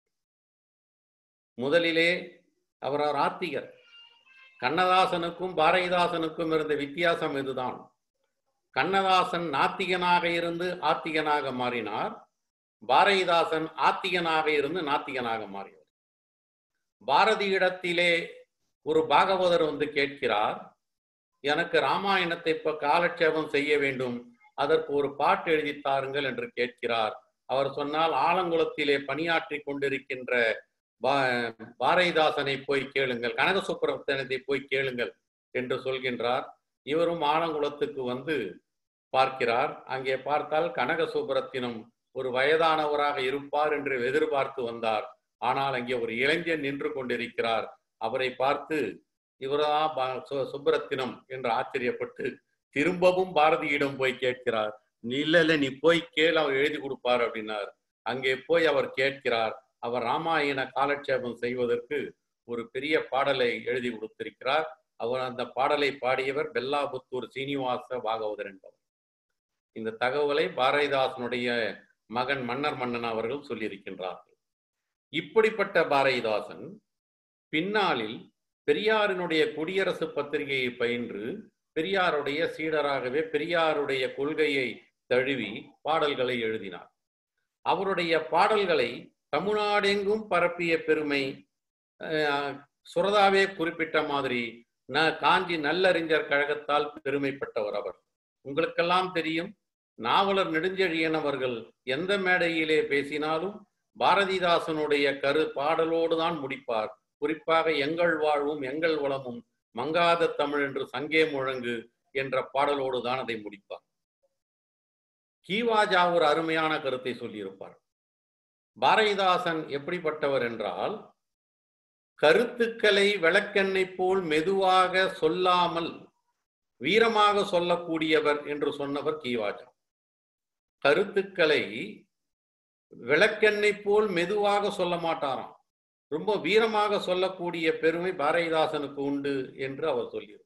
முதலிலே அவர் ஒரு ஆத்திகர் கண்ணதாசனுக்கும் பாரதிதாசனுக்கும் இருந்த வித்தியாசம் இதுதான் கண்ணதாசன் நாத்திகனாக இருந்து ஆத்திகனாக மாறினார் பாரதிதாசன் ஆத்திகனாக இருந்து நாத்திகனாக மாறினார் பாரதியிடத்திலே ஒரு பாகவதர் வந்து கேட்கிறார் எனக்கு ராமாயணத்தை இப்ப காலட்சேபம் செய்ய வேண்டும் அதற்கு ஒரு பாட்டு எழுதி தாருங்கள் என்று கேட்கிறார் அவர் சொன்னால் ஆலங்குளத்திலே பணியாற்றி கொண்டிருக்கின்ற பா- பாரதிதாசனை போய் கேளுங்கள் கனக சுப்பிரமணியத்தை போய் கேளுங்கள் என்று சொல்கின்றார் இவரும் ஆலங்குளத்துக்கு வந்து பார்க்கிறார் அங்கே பார்த்தால் கனக சுப்பிரத்தினம் ஒரு வயதானவராக இருப்பார் என்று எதிர்பார்த்து வந்தார் ஆனால் அங்கே ஒரு இளைஞன் நின்று கொண்டிருக்கிறார் அவரை பார்த்து இவரா பா- சு- சுப்பிரத்தினம் என்று ஆச்சரியப்பட்டு திரும்பவும் பாரதியிடம் போய் கேட்கிறார் நீ இல்ல இல்ல நீ போய் கேள் அவர் எழுதி கொடுப்பார் அப்படின்னார் அங்கே போய் அவர் கேட்கிறார் அவர் ராமாயண காலட்சேபம் செய்வதற்கு ஒரு பெரிய பாடலை எழுதி கொடுத்திருக்கிறார் அவர் அந்த பாடலை பாடியவர் பெல்லாபுத்தூர் சீனிவாச பாகவதர் என்பவர் இந்த தகவலை பாரதிதாசனுடைய மகன் மன்னர் மன்னன் அவர்கள் சொல்லியிருக்கின்றார்கள் இப்படிப்பட்ட பாரதிதாசன் பின்னாளில் பெரியாரினுடைய குடியரசு பத்திரிகையை பயின்று பெரியாருடைய சீடராகவே பெரியாருடைய கொள்கையை தழுவி பாடல்களை எழுதினார் அவருடைய பாடல்களை தமிழ்நாடெங்கும் பரப்பிய பெருமை அஹ், சுரதாவே குறிப்பிட்ட மாதிரி ந காஞ்சி நல்லறிஞர் கழகத்தால் பெருமைப்பட்டவர் அவர் உங்களுக்கெல்லாம் தெரியும் நாவலர் நெடுஞ்செழியன் அவர்கள் எந்த மேடையிலே பேசினாலும் பாரதிதாசனுடைய கரு பாடலோடு தான் முடிப்பார் குறிப்பாக எங்கள் வாழ்வும் எங்கள் வளமும் மங்காத தமிழ் என்று சங்கே முழங்கு என்ற பாடலோடு தான் அதை முடிப்பார் கீவாஜா ஒரு அருமையான கருத்தை சொல்லியிருப்பார் பாரதிதாசன் எப்படிப்பட்டவர் என்றால் கருத்துக்களை விளக்கெண்ணெய் போல் மெதுவாக சொல்லாமல் வீரமாக சொல்லக்கூடியவர் என்று சொன்னவர் கீவாஜா கருத்துக்களை விளக்கெண்ணெய் போல் மெதுவாக சொல்ல மாட்டாராம் ரொம்ப வீரமாக சொல்லக்கூடிய பெருமை பாரதிதாசனுக்கு உண்டு என்று அவர் சொல்லியிருப்பார்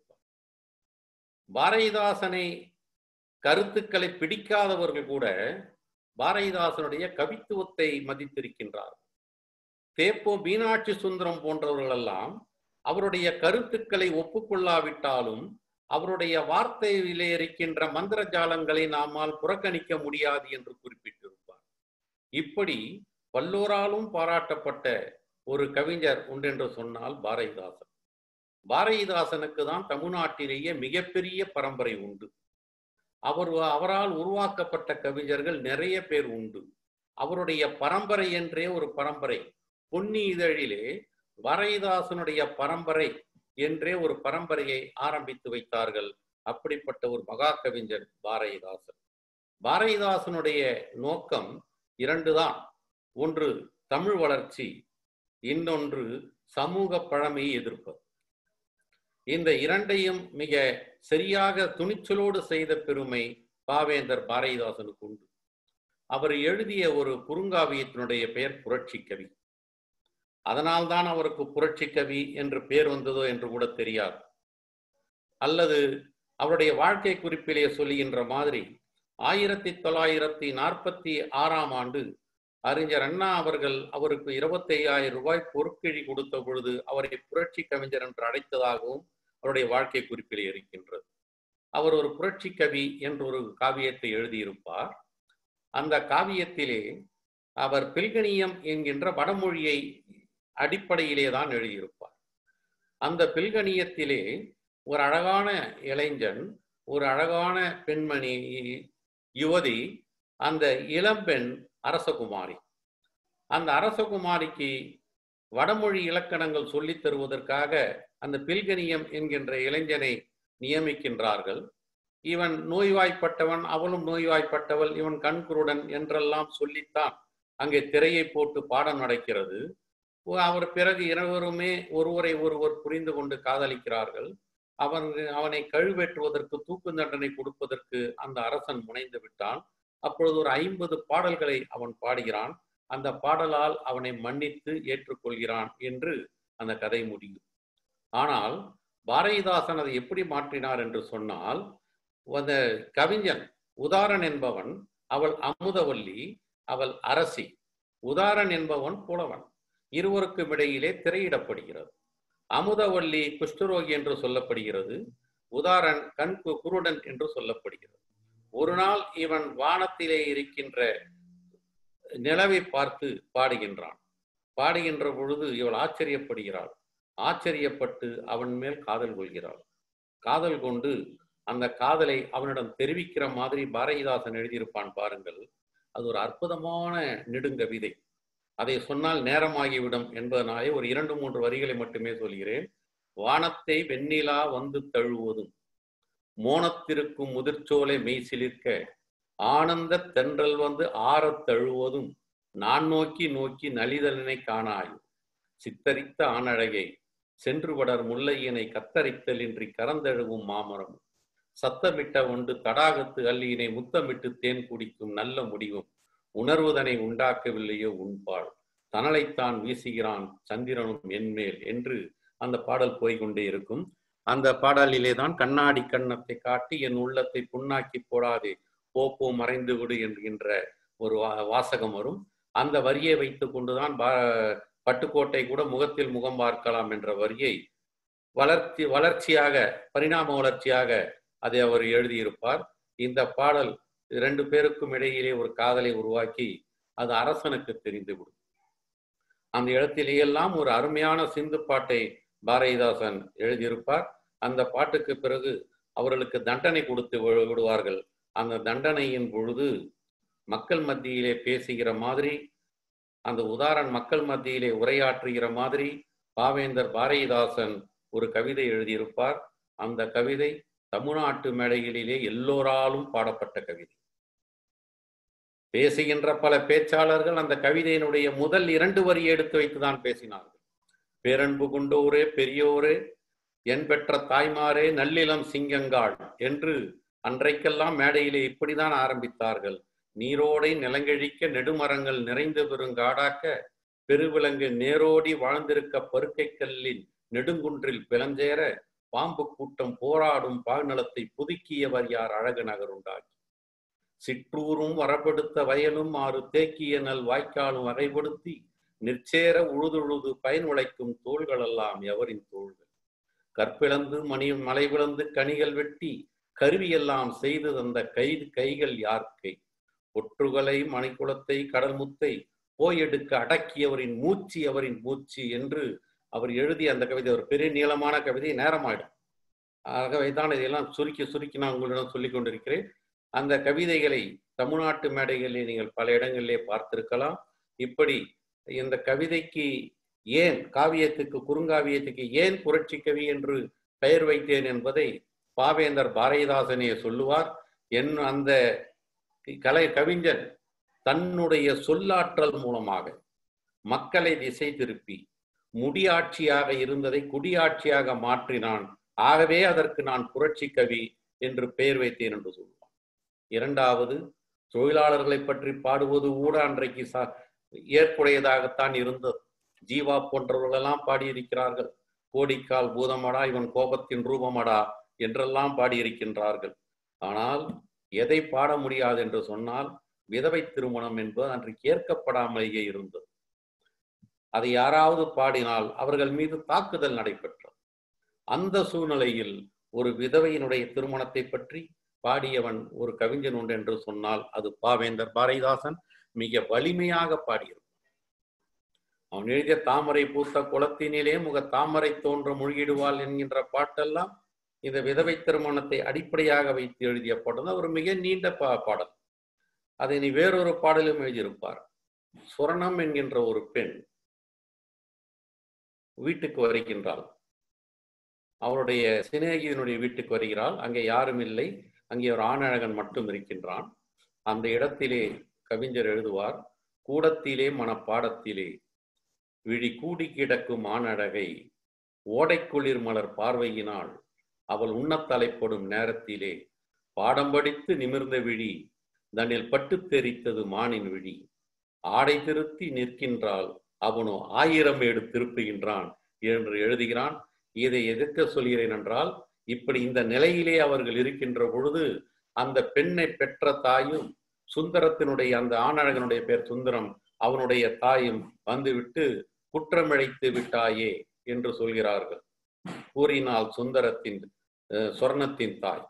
பாரதிதாசனை கருத்துக்களை பிடிக்காதவர்கள் கூட பாரதிதாசனுடைய கவித்துவத்தை மதித்திருக்கின்றார் தேப்போ மீனாட்சி சுந்தரம் போன்றவர்கள் எல்லாம் அவருடைய கருத்துக்களை ஒப்புக்கொள்ளாவிட்டாலும் அவருடைய வார்த்தையிலே இருக்கின்ற மந்திர ஜாலங்களை நாமால் புறக்கணிக்க முடியாது என்று குறிப்பிட்டிருப்பார் இப்படி பல்லோராலும் பாராட்டப்பட்ட ஒரு கவிஞர் உண்டென்று சொன்னால் பாரதிதாசன் பாரதிதாசனுக்கு தான் தமிழ்நாட்டிலேயே மிகப்பெரிய பரம்பரை உண்டு அவர் அவரால் உருவாக்கப்பட்ட கவிஞர்கள் நிறைய பேர் உண்டு அவருடைய பரம்பரை என்றே ஒரு பரம்பரை பொன்னி இதழிலே பாரதிதாசனுடைய பரம்பரை என்றே ஒரு பரம்பரையை ஆரம்பித்து வைத்தார்கள் அப்படிப்பட்ட ஒரு மகா கவிஞர் பாரதிதாசன் பாரதிதாசனுடைய நோக்கம் இரண்டுதான் ஒன்று தமிழ் வளர்ச்சி இன்னொன்று சமூக பழமையை எதிர்ப்பது இந்த இரண்டையும் மிக சரியாக துணிச்சலோடு செய்த பெருமை பாவேந்தர் பாரதிதாசனுக்கு உண்டு அவர் எழுதிய ஒரு குறுங்காவியத்தினுடைய பெயர் புரட்சி கவி அதனால்தான் அவருக்கு புரட்சி கவி என்று பெயர் வந்ததோ என்று கூட தெரியாது அல்லது அவருடைய வாழ்க்கை குறிப்பிலே சொல்லுகின்ற மாதிரி ஆயிரத்தி தொள்ளாயிரத்தி நாற்பத்தி ஆறாம் ஆண்டு அறிஞர் அண்ணா அவர்கள் அவருக்கு இருபத்தி ஐயாயிரம் ரூபாய் பொற்கிழி கொடுத்த பொழுது அவரை புரட்சி கவிஞர் என்று அழைத்ததாகவும் அவருடைய வாழ்க்கை குறிப்பிலே இருக்கின்றது அவர் ஒரு புரட்சி கவி என்று ஒரு காவியத்தை எழுதியிருப்பார் அந்த காவியத்திலே அவர் பில்கணியம் என்கின்ற வடமொழியை அடிப்படையிலே தான் எழுதியிருப்பார் அந்த பில்கணியத்திலே ஒரு அழகான இளைஞன் ஒரு அழகான பெண்மணி யுவதி அந்த இளம்பெண் அரசகுமாரி அந்த அரசகுமாரிக்கு வடமொழி இலக்கணங்கள் சொல்லித் தருவதற்காக அந்த பில்கணியம் என்கின்ற இளைஞனை நியமிக்கின்றார்கள் இவன் நோய்வாய்ப்பட்டவன் அவளும் நோய்வாய்ப்பட்டவள் இவன் கண்குருடன் என்றெல்லாம் சொல்லித்தான் அங்கே திரையை போட்டு பாடம் நடக்கிறது அவர் பிறகு இருவருமே ஒருவரை ஒருவர் புரிந்து கொண்டு காதலிக்கிறார்கள் அவன் அவனை கழுவேற்றுவதற்கு தூக்கு தண்டனை கொடுப்பதற்கு அந்த அரசன் முனைந்து விட்டான் அப்பொழுது ஒரு ஐம்பது பாடல்களை அவன் பாடுகிறான் அந்த பாடலால் அவனை மன்னித்து ஏற்றுக்கொள்கிறான் என்று அந்த கதை முடியும் ஆனால் பாரதிதாசன் அதை எப்படி மாற்றினார் என்று சொன்னால் அந்த கவிஞன் உதாரன் என்பவன் அவள் அமுதவல்லி அவள் அரசி உதாரன் என்பவன் புலவன் இருவருக்கும் இடையிலே திரையிடப்படுகிறது அமுதவல்லி குஷ்டரோகி என்று சொல்லப்படுகிறது உதாரன் கண் குருடன் என்று சொல்லப்படுகிறது ஒரு நாள் இவன் வானத்திலே இருக்கின்ற நிலவை பார்த்து பாடுகின்றான் பாடுகின்ற பொழுது இவள் ஆச்சரியப்படுகிறாள் ஆச்சரியப்பட்டு அவன் மேல் காதல் கொள்கிறாள் காதல் கொண்டு அந்த காதலை அவனிடம் தெரிவிக்கிற மாதிரி பாரதிதாசன் எழுதியிருப்பான் பாருங்கள் அது ஒரு அற்புதமான நெடுங்கவிதை அதை சொன்னால் நேரமாகிவிடும் என்பதனாலே ஒரு இரண்டு மூன்று வரிகளை மட்டுமே சொல்கிறேன் வானத்தை வெண்ணிலா வந்து தழுவதும் மோனத்திருக்கும் முதிர்ச்சோலை மெய் சிலிர்க்க ஆனந்த தென்றல் வந்து ஆறத் தழுவதும் நான் நோக்கி நோக்கி நலிதலினை காணாய் சித்தரித்த ஆணழகை சென்று வடர் முல்லையினை கத்தரித்தலின்றி கறந்தழுவும் மாமரம் சத்தமிட்ட ஒன்று தடாகத்து அள்ளியினை முத்தமிட்டு தேன் குடிக்கும் நல்ல முடிவும் உணர்வுதனை உண்டாக்கவில்லையோ உண்பாள் தனலைத்தான் வீசுகிறான் சந்திரனும் என்மேல் என்று அந்த பாடல் போய்கொண்டே இருக்கும் அந்த பாடலிலே தான் கண்ணாடி கண்ணத்தை காட்டி என் உள்ளத்தை புண்ணாக்கி போடாதே போப்போ மறைந்து விடு என்கின்ற ஒரு வா- வாசகம் வரும் அந்த வரியை வைத்துக் கொண்டுதான் பா பட்டுக்கோட்டை கூட முகத்தில் முகம் பார்க்கலாம் என்ற வரியை வளர்ச்சி வளர்ச்சியாக பரிணாம வளர்ச்சியாக அதை அவர் எழுதியிருப்பார் இந்த பாடல் இரண்டு பேருக்கும் இடையிலே ஒரு காதலை உருவாக்கி அது அரசனுக்கு தெரிந்துவிடும் அந்த இடத்திலேயெல்லாம் ஒரு அருமையான சிந்து பாட்டை பாரதிதாசன் எழுதியிருப்பார் அந்த பாட்டுக்கு பிறகு அவர்களுக்கு தண்டனை கொடுத்து வி- விடுவார்கள் அந்த தண்டனையின் பொழுது மக்கள் மத்தியிலே பேசுகிற மாதிரி அந்த உதாரண மக்கள் மத்தியிலே உரையாற்றுகிற மாதிரி பாவேந்தர் பாரதிதாசன் ஒரு கவிதை எழுதியிருப்பார் அந்த கவிதை தமிழ்நாட்டு மேடைகளிலே எல்லோராலும் பாடப்பட்ட கவிதை பேசுகின்ற பல பேச்சாளர்கள் அந்த கவிதையினுடைய முதல் இரண்டு வரியை எடுத்து வைத்துதான் பேசினார்கள் பேரன்பு கொண்டோரே பெரியோரே என் பெற்ற தாய்மாரே நல்லிளம் சிங்கங்காள் என்று அன்றைக்கெல்லாம் மேடையிலே இப்படிதான் ஆரம்பித்தார்கள் நீரோடை நிலங்கழிக்க நெடுமரங்கள் நிறைந்து பெருங்காடாக்க பெருவிலங்கு நேரோடி வாழ்ந்திருக்க பருக்கை கல்லின் நெடுங்குன்றில் பிளஞ்சேர பாம்பு கூட்டம் போராடும் பாழ்நலத்தை புதுக்கியவர் யார் அழகு நகருண்டாக்கி சிற்றூரும் வரப்படுத்த வயலும் ஆறு தேக்கிய நல் வாய்க்காலும் வகைப்படுத்தி நிற்சேர உழுதுழுது பயன் உழைக்கும் தோள்களெல்லாம் எவரின் தோள்கள் கற்பிளந்து மணி மலை விளந்து கனிகள் வெட்டி கருவியெல்லாம் செய்து தந்த கை கைகள் யார்க்கை ஒற்றுகளை மணிக்குளத்தை கடல் முத்தை போய் எடுக்க அடக்கியவரின் மூச்சு அவரின் மூச்சு என்று அவர் எழுதிய அந்த கவிதை ஒரு பெரிய நீளமான கவிதை நேரமாயிடும் ஆகவே தான் இதையெல்லாம் சுருக்கி சுருக்கி நான் உங்களிடம் சொல்லிக் கொண்டிருக்கிறேன் அந்த கவிதைகளை தமிழ்நாட்டு மேடைகளில் நீங்கள் பல இடங்களிலே பார்த்திருக்கலாம் இப்படி இந்த கவிதைக்கு ஏன் காவியத்துக்கு குறுங்காவியத்துக்கு ஏன் புரட்சி கவி என்று பெயர் வைத்தேன் என்பதை பாவேந்தர் பாரதிதாசனே சொல்லுவார் என் அந்த கலை கவிஞன் தன்னுடைய சொல்லாற்றல் மூலமாக மக்களை திசை திருப்பி முடியாட்சியாக இருந்ததை குடியாட்சியாக மாற்றினான் ஆகவே அதற்கு நான் புரட்சி கவி என்று பெயர் வைத்தேன் என்று சொல்லுவான் இரண்டாவது தொழிலாளர்களை பற்றி பாடுவது கூட அன்றைக்கு சா ஏற்புடையதாகத்தான் இருந்தது ஜீவா போன்றவர்களெல்லாம் பாடியிருக்கிறார்கள் கோடிக்கால் பூதமடா இவன் கோபத்தின் ரூபமடா என்றெல்லாம் பாடியிருக்கின்றார்கள் ஆனால் எதை பாட முடியாது என்று சொன்னால் விதவை திருமணம் என்பது அன்றைக்கு ஏற்கப்படாமலேயே இருந்தது அதை யாராவது பாடினால் அவர்கள் மீது தாக்குதல் நடைபெற்றது அந்த சூழ்நிலையில் ஒரு விதவையினுடைய திருமணத்தை பற்றி பாடியவன் ஒரு கவிஞன் உண்டு என்று சொன்னால் அது பாவேந்தர் பாரதிதாசன் மிக வலிமையாக பாடியிருப்பான் அவன் எழுதிய தாமரை பூத்த குளத்தினிலே முக தாமரை தோன்ற மூழ்கிடுவாள் என்கின்ற பாட்டெல்லாம் இந்த விதவை திருமணத்தை அடிப்படையாக வைத்து எழுதிய பாடல் ஒரு மிக நீண்ட பா பாடல் அதை நீ வேறொரு பாடலும் எழுதியிருப்பார் சுரணம் என்கின்ற ஒரு பெண் வீட்டுக்கு வருகின்றாள் அவருடைய சிநேகிதனுடைய வீட்டுக்கு வருகிறாள் அங்கே யாரும் இல்லை அங்கே ஒரு ஆணழகன் மட்டும் இருக்கின்றான் அந்த இடத்திலே கவிஞர் எழுதுவார் கூடத்திலே மனப்பாடத்திலே விழி கூடி கிடக்கும் ஆணழகை ஓடைக்குளிர் மலர் பார்வையினால் அவள் உண்ணத் தலைப்படும் நேரத்திலே பாடம் படித்து நிமிர்ந்த விழி தன்னில் பட்டு தெரித்தது மானின் விழி ஆடை திருத்தி நிற்கின்றாள் அவனோ ஆயிரம் ஏடு திருப்புகின்றான் என்று எழுதுகிறான் இதை எதிர்க்க சொல்கிறேன் என்றால் இப்படி இந்த நிலையிலே அவர்கள் இருக்கின்ற பொழுது அந்த பெண்ணை பெற்ற தாயும் சுந்தரத்தினுடைய அந்த ஆணழகனுடைய பேர் சுந்தரம் அவனுடைய தாயும் வந்துவிட்டு குற்றமிழைத்து விட்டாயே என்று சொல்கிறார்கள் கூறினால் சுந்தரத்தின் சொர்ணத்தின் தாய்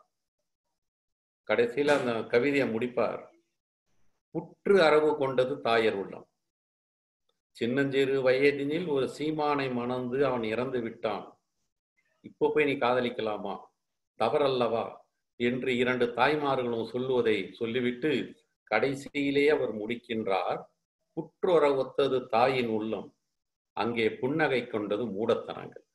கடைசியில் அந்த கவிதையை முடிப்பார் புற்று அரவு கொண்டது தாயர் உள்ளம் சின்னஞ்சிறு வயதினில் ஒரு சீமானை மணந்து அவன் இறந்து விட்டான் இப்போ போய் நீ காதலிக்கலாமா தவறல்லவா என்று இரண்டு தாய்மார்களும் சொல்லுவதை சொல்லிவிட்டு கடைசியிலே அவர் முடிக்கின்றார் புற்றொற ஒத்தது தாயின் உள்ளம் அங்கே புன்னகை கொண்டது மூடத்தனங்கள்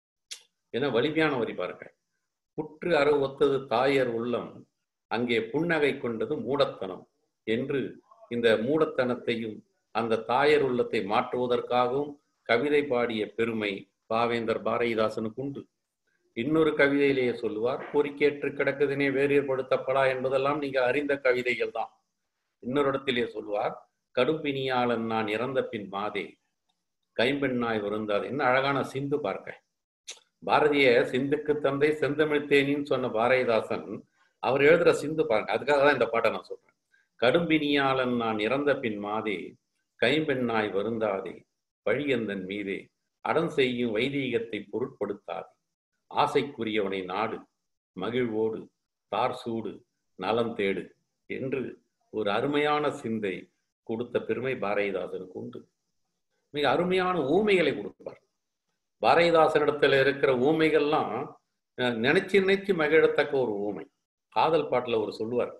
என வலிமையான வரி பாருங்க புற்று அற ஒத்தது தாயர் உள்ளம் அங்கே புன்னகை கொண்டது மூடத்தனம் என்று இந்த மூடத்தனத்தையும் அந்த தாயர் உள்ளத்தை மாற்றுவதற்காகவும் கவிதை பாடிய பெருமை பாவேந்தர் பாரதிதாசனுக்கு உண்டு இன்னொரு கவிதையிலேயே சொல்லுவார் கோரிக்கையற்று கிடக்குதினே வேறுபடுத்தப்படா என்பதெல்லாம் நீங்க அறிந்த கவிதைகள் தான் இன்னொரு இடத்திலே சொல்லுவார் கடும்பினியாளன் நான் இறந்த பின் மாதே கைம்பெண்ணாய் வருந்தாது என்ன அழகான சிந்து பார்க்க பாரதிய சிந்துக்கு தந்தை செந்தமிழ் தேனின்னு சொன்ன பாரதிதாசன் அவர் எழுதுற சிந்து பாருங்க அதுக்காக தான் இந்த பாட்டை நான் சொல்றேன் கடும்பினியாளன் நான் இறந்த பின் மாதே கைம்பெண்ணாய் வருந்தாதே பழியந்தன் மீதே அடம் செய்யும் வைதீகத்தை பொருட்படுத்தாதே ஆசைக்குரியவனை நாடு மகிழ்வோடு தார் சூடு நலம் தேடு என்று ஒரு அருமையான சிந்தை கொடுத்த பெருமை பாரதிதாசனுக்கு உண்டு மிக அருமையான ஊமைகளை கொடுப்பார் பாரதிதாசனிடத்துல இருக்கிற ஊமைகள்லாம் நினைச்சு நினைச்சு மகிழத்தக்க ஒரு ஊமை காதல் பாட்டுல ஒரு சொல்லுவார்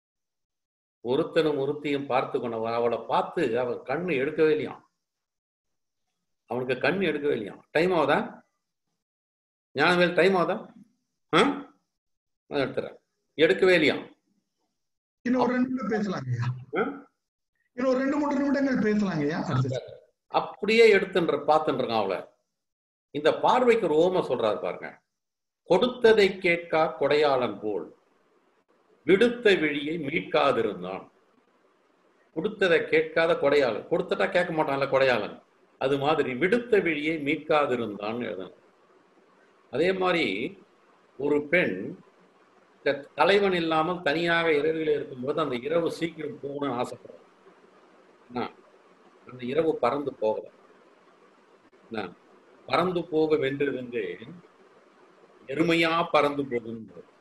ஒருத்தனும் ஒருத்தியும் பார்த்து கொண்டவன் அவளை பார்த்து அவன் கண்ணு எடுக்கவே இல்லையாம் அவனுக்கு கண் எடுக்கவே இல்லையாம் டைம் ஆகுதா ஞானவேல் டைம் ஆகுதா எடுத்துறேன் எடுக்கவே இல்லையாம் இன்னும் ஒரு ரெண்டு நிமிடம் பேசலாங்க ஐயா இன்னும் ஒரு ரெண்டு மூணு நிமிடங்கள் பேசலாங்க ஐயா அப்படியே எடுத்துன்ற பார்த்துருக்கான் அவளை இந்த பார்வைக்கு ஒரு ஓம சொல்றாரு பாருங்க கொடுத்ததை கேட்கா கொடையாளன் போல் விடுத்த விழியை மீட்காதிருந்தான் கொடுத்ததை கேட்காத கொடையாளன் கொடுத்துட்டா கேட்க மாட்டான்ல கொடையாளன் அது மாதிரி விடுத்த விழியை மீட்காதிருந்தான் எழுதணும் அதே மாதிரி ஒரு பெண் இந்த தலைவன் இல்லாமல் தனியாக இரவில் இருக்கும்போது அந்த இரவு சீக்கிரம் போகணும்னு ஆசைப்படுறான் என்ன? அந்த இரவு பறந்து போகல என்ன? பறந்து போக வென்றிருந்தேன் எருமையா பறந்து போகும்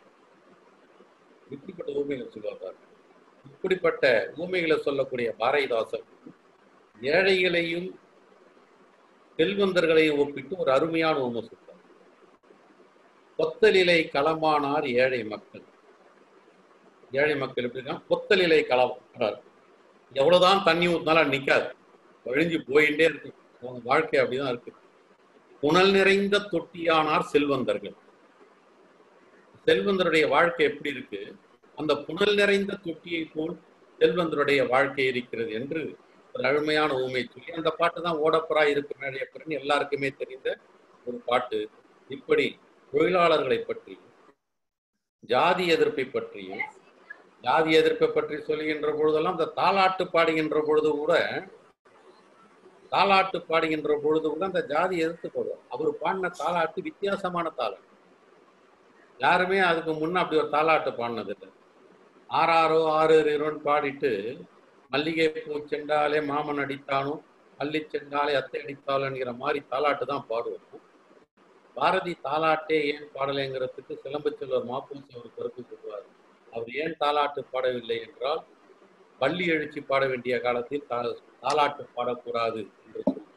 இப்படிப்பட்ட ஊமைகளை சொல்லுவார் இப்படிப்பட்ட ஊமைகளை சொல்லக்கூடிய பாரதிதாசன் ஏழைகளையும் செல்வந்தர்களையும் ஒப்பிட்டு ஒரு அருமையான ஊமை சொல்றார் கொத்தலிலை களமானார் ஏழை மக்கள் ஏழை மக்கள் எப்படின்னா கொத்தலிலை களமானார் எவ்வளவுதான் தண்ணி ஊத்தினாலும் அது நிக்காது வழிஞ்சு போயிட்டே இருக்கு அவங்க வாழ்க்கை அப்படிதான் இருக்கு புனல் நிறைந்த தொட்டியானார் செல்வந்தர்கள் செல்வந்தருடைய வாழ்க்கை எப்படி இருக்கு அந்த புனல் நிறைந்த தொட்டியை போல் செல்வந்தருடைய வாழ்க்கை இருக்கிறது என்று ஒரு அருமையான ஊமை சொல்லி அந்த பாட்டு தான் ஓடப்புறா இருக்கு மேடையப்புறன்னு எல்லாருக்குமே தெரிந்த ஒரு பாட்டு இப்படி தொழிலாளர்களை பற்றியும் ஜாதி எதிர்ப்பை பற்றியும் ஜாதி எதிர்ப்பை பற்றி சொல்லுகின்ற பொழுதெல்லாம் இந்த தாலாட்டு பாடுகின்ற பொழுது கூட தாலாட்டு பாடுகின்ற பொழுது கூட அந்த ஜாதி எதிர்த்து போடுவார் அவர் பாடின தாலாட்டு வித்தியாசமான தாலாட்டு யாருமே அதுக்கு முன்ன அப்படி ஒரு தாலாட்டு பாடினது இல்லை ஆறாரோ ஆறு இருன்னு பாடிட்டு மல்லிகை பூ செண்டாலே மாமன் அடித்தானோ அள்ளி செண்டாலே அத்தை அடித்தாளோங்கிற மாதிரி தாலாட்டு தான் பாடுவோம் பாரதி தாலாட்டே ஏன் பாடலைங்கிறதுக்கு சிலம்பு செல்வர் மாப்பூசி ஒரு கருத்து சொல்லுவார் அவர் ஏன் தாலாட்டு பாடவில்லை என்றால் பள்ளி எழுச்சி பாட வேண்டிய காலத்தில் தா- தாலாட்டு பாடக்கூடாது என்று சொல்லுவார்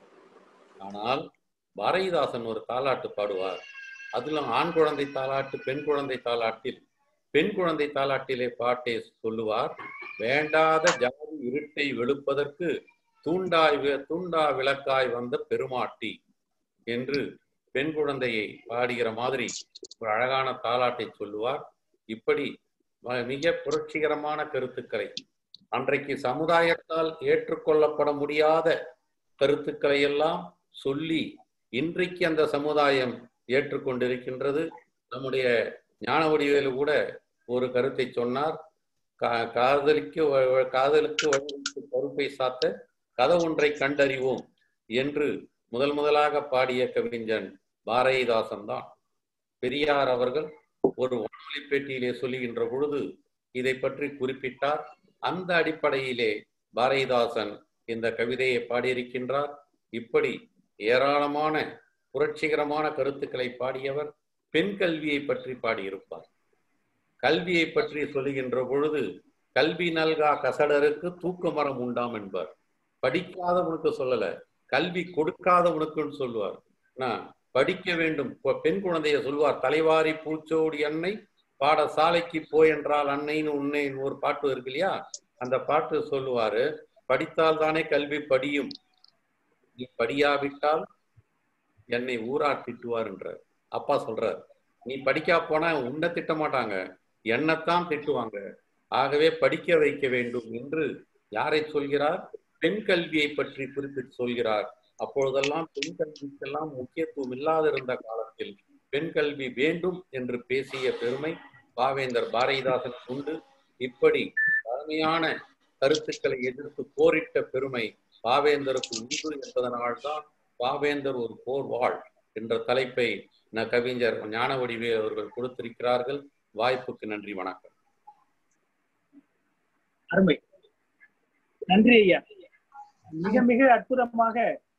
ஆனால் பாரதிதாசன் ஒரு தாலாட்டு பாடுவார் அதிலும் ஆண் குழந்தை தாலாட்டு பெண் குழந்தை தாலாட்டில் பெண் குழந்தை தாலாட்டிலே பாட்டை சொல்லுவார் வேண்டாத ஜாதி இருட்டை வெளுப்பதற்கு தூண்டாய் வி- தூண்டா விளக்காய் வந்த பெருமாட்டி என்று பெண் குழந்தையை பாடுகிற மாதிரி ஒரு அழகான தாலாட்டை சொல்லுவார் இப்படி ம- மிக புரட்சிகரமான கருத்துக்களை அன்றைக்கு சமுதாயத்தால் ஏற்றுக்கொள்ளப்பட முடியாத கருத்துக்களை எல்லாம் சொல்லி இன்றைக்கு அந்த சமுதாயம் ஏற்றுக்கொண்டிருக்கின்றது நம்முடைய ஞான வடிவேலு கூட ஒரு கருத்தை சொன்னார் கா- காதலிக்கு வ- வ- காதலுக்கு வழிவிட்டு பொறுப்பை சாத்த கதவொன்றை கண்டறிவோம் என்று முதல் முதலாக பாடிய கவிஞன் பாரதிதாசன் தான் பெரியார் அவர்கள் ஒரு வானொலி பேட்டியிலே சொல்லுகின்ற பொழுது இதை பற்றி குறிப்பிட்டார் அந்த அடிப்படையிலே பாரதிதாசன் இந்த கவிதையை பாடியிருக்கின்றார் இப்படி ஏராளமான புரட்சிகரமான கருத்துக்களை பாடியவர் பெண் கல்வியை பற்றி பாடியிருப்பார் கல்வியை பற்றி சொல்லுகின்ற பொழுது கல்வி நல்கா கசடருக்கு தூக்க மரம் உண்டாம் என்பார் படிக்காதவனுக்கு சொல்லல கல்வி கொடுக்காதவனுக்குன்னு சொல்லுவார் நான் படிக்க வேண்டும் இப்ப பெண் குழந்தைய சொல்லுவார் தலைவாரி பூச்சோடி அன்னை பாடசாலைக்கு போய் என்றால் அன்னைன்னு உன்னை ஒரு பாட்டு இருக்கு இல்லையா அந்த பாட்டு சொல்லுவாரு படித்தால் தானே கல்வி படியும் நீ படியாவிட்டால் என்னை ஊரார் திட்டுவார் என்றார் அப்பா சொல்றார் நீ படிக்கா போனா உன்னை திட்ட மாட்டாங்க என்னத்தான் திட்டுவாங்க ஆகவே படிக்க வைக்க வேண்டும் என்று யாரை சொல்கிறார் பெண் கல்வியை பற்றி குறிப்பிட்டு சொல்கிறார் அப்பொழுதெல்லாம் பெண் கல்விக்கெல்லாம் முக்கியத்துவம் இல்லாதிருந்த காலத்தில் பெண் கல்வி வேண்டும் என்று பேசிய பெருமை பாவேந்தர் பாரதிதாசன் உண்டு இப்படி பழமையான கருத்துக்களை எதிர்த்து போரிட்ட பெருமை பாவேந்தருக்கு உண்டு என்பதனால்தான் பாவேந்தர் ஒரு போர் வாழ் என்ற தலைப்பை ந கவிஞர் ஞான வடிவே அவர்கள் கொடுத்திருக்கிறார்கள் வாய்ப்புக்கு நன்றி வணக்கம் அருமை நன்றி ஐயா மிக மிக அற்புதமாக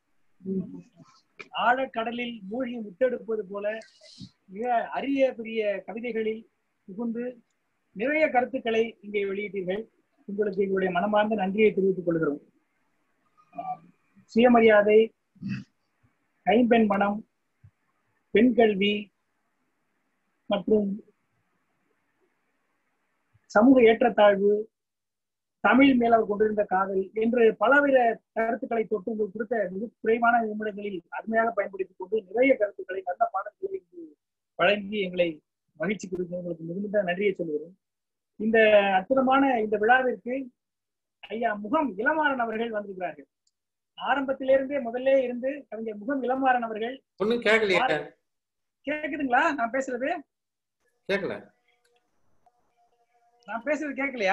ஆழக்கடலில் மூழ்கி முத்தெடுப்பது போல மிக அரிய பெரிய கவிதைகளில் புகுந்து நிறைய கருத்துக்களை இங்கே வெளியிட்டீர்கள் உங்களுக்கு எங்களுடைய மனமார்ந்த நன்றியை தெரிவித்துக் கொள்கிறோம் ஆஹ் சுயமரியாதை கைம்பெண் மனம் பெண் கல்வி மற்றும் சமூக ஏற்றத்தாழ்வு தமிழ் மேல் அவர் கொண்டிருந்த காதல் என்று பலவித கருத்துக்களை தொட்டு உங்களுக்கு கொடுத்த மிக குறைவான நிமிடங்களில் அருமையாக பயன்படுத்திக் கொண்டு நிறைய கருத்துக்களை நல்ல பாடல்களை இங்கு வழங்கி எங்களை மகிழ்ச்சி கொடுக்க உங்களுக்கு மிகுந்த நன்றியை சொல்கிறேன் இந்த அற்புதமான இந்த விழாவிற்கு ஐயா முகம் இளமாறன் அவர்கள் வந்திருக்கிறார்கள் ஆரம்பத்திலிருந்தே முதல்ல இருந்து கவிஞர் முகம் இளமாறன் அவர்கள் ஒண்ணும் கேட்கலையே கேக்குதுங்களா நான் பேசுறது கேட்கல நான் பேசுறது கேட்கலையா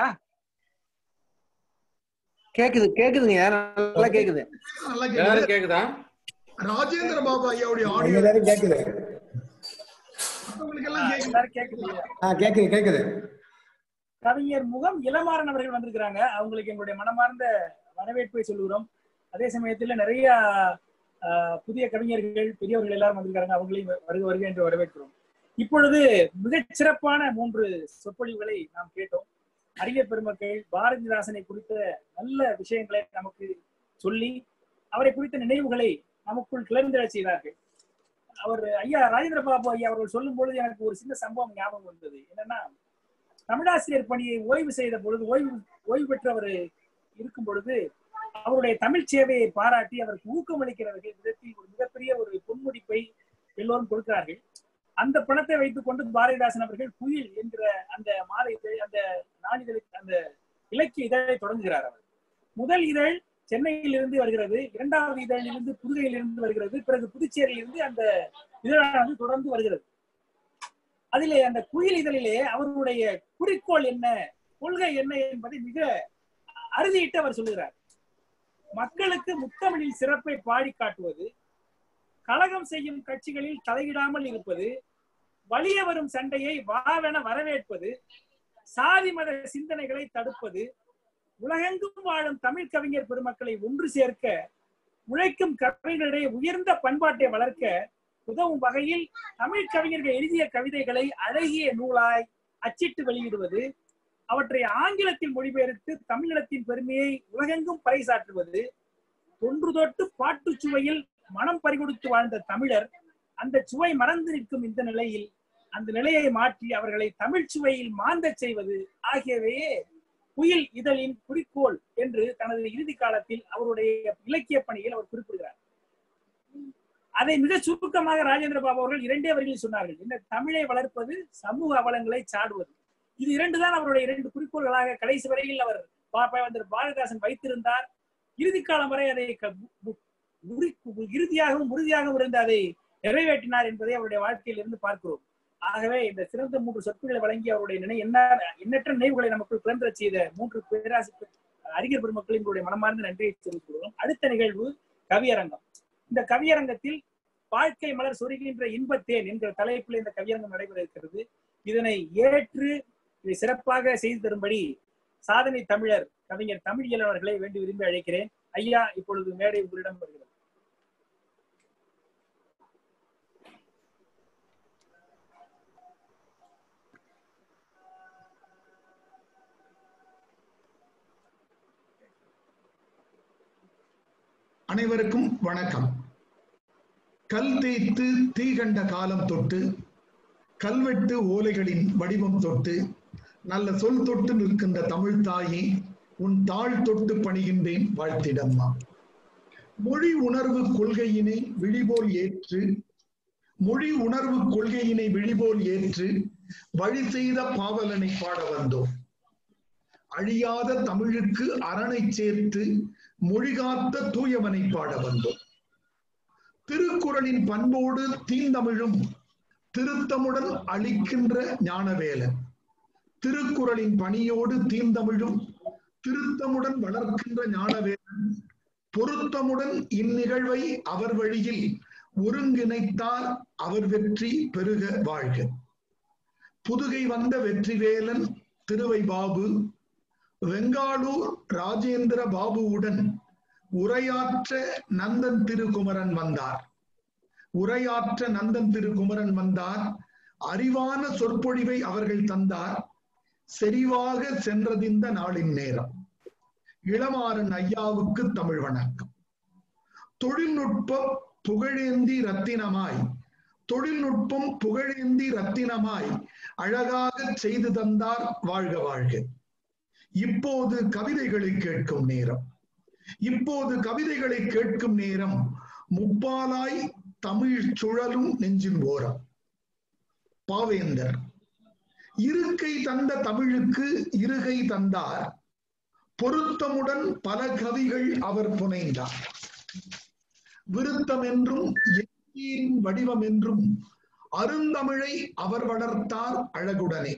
கேக்குது கேக்குதுங்க நல்லா கேக்குது நல்லா யாரும் கேக்குது கேக்குதா ராஜேந்திர பாபு ஐயாவுடைய ஆடியோ எல்லாரும் கேக்குது மத்தவங்களுக்கு எல்லாம் கேக்குது எல்லாரும் கேக்குது ஆ கேக்குது கேக்குது கவிஞர் முகம் இளமாறன் அவர்கள் வந்திருக்கிறாங்க அவங்களுக்கு எங்களுடைய மனமார்ந்த வரவேற்பை சொல்லுகிறோம் அதே சமயத்துல நிறைய ஆஹ், புதிய கவிஞர்கள் பெரியவர்கள் எல்லாரும் வந்திருக்காங்க அவங்களையும் வருக வருக என்று வரவேற்கிறோம் இப்பொழுது மிகச் சிறப்பான மூன்று சொற்பொழிவுகளை நாம் கேட்டோம் அறிஞர் பெருமக்கள் பாரதிதாசனை குறித்த நல்ல விஷயங்களை நமக்கு சொல்லி அவரை குறித்த நினைவுகளை நமக்குள் கிளர்ந்தெழச் செய்தார்கள் அவர் ஐயா ராஜேந்திர பாபு ஐயா அவர்கள் சொல்லும் பொழுது எனக்கு ஒரு சின்ன சம்பவம் ஞாபகம் வந்தது என்னன்னா தமிழாசிரியர் பணியை ஓய்வு செய்த பொழுது ஓய்வு ஓய்வு பெற்றவர் இருக்கும் பொழுது அவருடைய தமிழ் சேவையை பாராட்டி அவருக்கு ஊக்கமளிக்கிற வகை விதத்தில் ஒரு மிகப்பெரிய ஒரு பொன்முடிப்பை எல்லோரும் கொடுக்கிறார்கள் அந்த பணத்தை வைத்துக் கொண்டு பாரதிதாசன் அவர்கள் குயில் என்கிற அந்த மாத இதழ் அந்த நாளிதழ் அந்த இலக்கிய இதழை தொடங்குகிறார் அவர் முதல் இதழ் சென்னையில் இருந்து வருகிறது இரண்டாவது இதழிலிருந்து புதுகையில் இருந்து வருகிறது பிறகு புதுச்சேரியில் இருந்து அந்த இதழானது தொடர்ந்து வருகிறது அதிலே அந்த குயில் இதழிலே அவருடைய குறிக்கோள் என்ன கொள்கை என்ன என்பதை மிக அறுதியிட்டு அவர் சொல்லுகிறார் மக்களுக்கு முத்தமிழில் சிறப்பை பாடி காட்டுவது கழகம் செய்யும் கட்சிகளில் தலையிடாமல் இருப்பது வலிய வரும் சண்டையை வாவென வரவேற்பது சாதி மத சிந்தனைகளை தடுப்பது உலகெங்கும் வாழும் தமிழ் கவிஞர் பெருமக்களை ஒன்று சேர்க்க உழைக்கும் கவிஞர்களிடையே உயர்ந்த பண்பாட்டை வளர்க்க உதவும் வகையில் தமிழ் கவிஞர்கள் எழுதிய கவிதைகளை அழகிய நூலாய் அச்சிட்டு வெளியிடுவது அவற்றை ஆங்கிலத்தில் மொழிபெயர்த்து தமிழினத்தின் பெருமையை உலகெங்கும் பறைசாற்றுவது தொன்று தொட்டு பாட்டு சுவையில் மனம் பறிகொடுத்து வாழ்ந்த தமிழர் அந்த சுவை மறந்து நிற்கும் இந்த நிலையில் அந்த நிலையை மாற்றி அவர்களை தமிழ் சுவையில் மாந்தச் செய்வது ஆகியவையே குயில் இதழின் குறிக்கோள் என்று தனது இறுதி காலத்தில் அவருடைய இலக்கிய பணியில் அவர் குறிப்பிடுகிறார் அதை மிக சுருக்கமாக ராஜேந்திர பாபு அவர்கள் இரண்டே வரிகளில் சொன்னார்கள் என்ன தமிழை வளர்ப்பது சமூக அவலங்களை சாடுவது இது இரண்டு தான் அவருடைய இரண்டு குறிக்கோள்களாக கடைசி வரையில் அவர் பாவேந்தர் பாரதிதாசன் வைத்திருந்தார் இறுதி காலம் வரை அதை க- மு- உரி- இறுதியாகவும் உறுதியாகவும் இருந்து அதை நிறைவேற்றினார் என்பதை அவருடைய வாழ்க்கையில் இருந்து பார்க்கிறோம் ஆகவே இந்த சிறந்த மூன்று சொற்களை வழங்கி அவருடைய நினை என்ன எண்ணற்ற நினைவுகளை நமக்குள் பிறந்த செய்த மூன்று பேராசி அறிஞர் பெருமக்கள் எங்களுடைய மனமார்ந்த நன்றியை தெரிவித்துக் கொள்கிறோம் அடுத்த நிகழ்வு கவியரங்கம் இந்த கவியரங்கத்தில் வாழ்க்கை மலர் சொருகின்ற இன்பத்தேன் என்கிற தலைப்பில் இந்த கவியரங்கம் நடைபெற இருக்கிறது இதனை ஏற்று இதை சிறப்பாக செய்து தரும்படி சாதனை தமிழர் கவிஞர் தமிழ் அவர்களை வேண்டி விரும்பி அழைக்கிறேன் ஐயா இப்பொழுது மேடை உங்களிடம் வருகிறது அனைவருக்கும் வணக்கம் கல் தேய்த்து தீ கண்ட காலம் தொட்டு கல்வெட்டு ஓலைகளின் வடிவம் தொட்டு நல்ல சொல் தொட்டு நிற்கின்ற தமிழ் தாயே உன் தாழ் தொட்டு பணிகின்றேன் வாழ்த்திடம்மா மொழி உணர்வு கொள்கையினை விழிபோல் ஏற்று மொழி உணர்வு கொள்கையினை விழிபோல் ஏற்று வழி செய்த பாவலனை பாட வந்தோம் அழியாத தமிழுக்கு அரணை சேர்த்து மொழிகாத்த தூயவனை பாட வந்தோம் திருக்குறளின் பண்போடு தீந்தமிழும் திருத்தமுடன் அளிக்கின்ற ஞானவேலன் திருக்குறளின் பணியோடு தீந்தமிழும் திருத்தமுடன் வளர்க்கின்ற ஞானவேலன் பொருத்தமுடன் இந்நிகழ்வை அவர் வழியில் ஒருங்கிணைத்தார் அவர் வெற்றி பெருக வாழ்க புதுகை வந்த வெற்றிவேலன் திருவை பாபு வெங்காளூர் ராஜேந்திர பாபுவுடன் உரையாற்ற நந்தன் திருக்குமரன் வந்தார் உரையாற்ற நந்தன் திருக்குமரன் வந்தார் அறிவான சொற்பொழிவை அவர்கள் தந்தார் செறிவாக சென்றதிந்த நாளின் நேரம் இளமாறன் ஐயாவுக்கு தமிழ் வணக்கம் தொழில்நுட்பம் புகழேந்தி ரத்தினமாய் தொழில்நுட்பம் புகழேந்தி ரத்தினமாய் அழகாக செய்து தந்தார் வாழ்க வாழ்க இப்போது கவிதைகளை கேட்கும் நேரம் இப்போது கவிதைகளை கேட்கும் நேரம் முப்பாலாய் தமிழ் சுழலும் நெஞ்சின் ஓரம் பாவேந்தர் இருக்கை தந்த தமிழுக்கு இருகை தந்தார் பொருத்தமுடன் பல கவிகள் அவர் புனைந்தார் விருத்தம் என்றும் எண்ணீரின் வடிவம் என்றும் அருந்தமிழை அவர் வளர்த்தார் அழகுடனே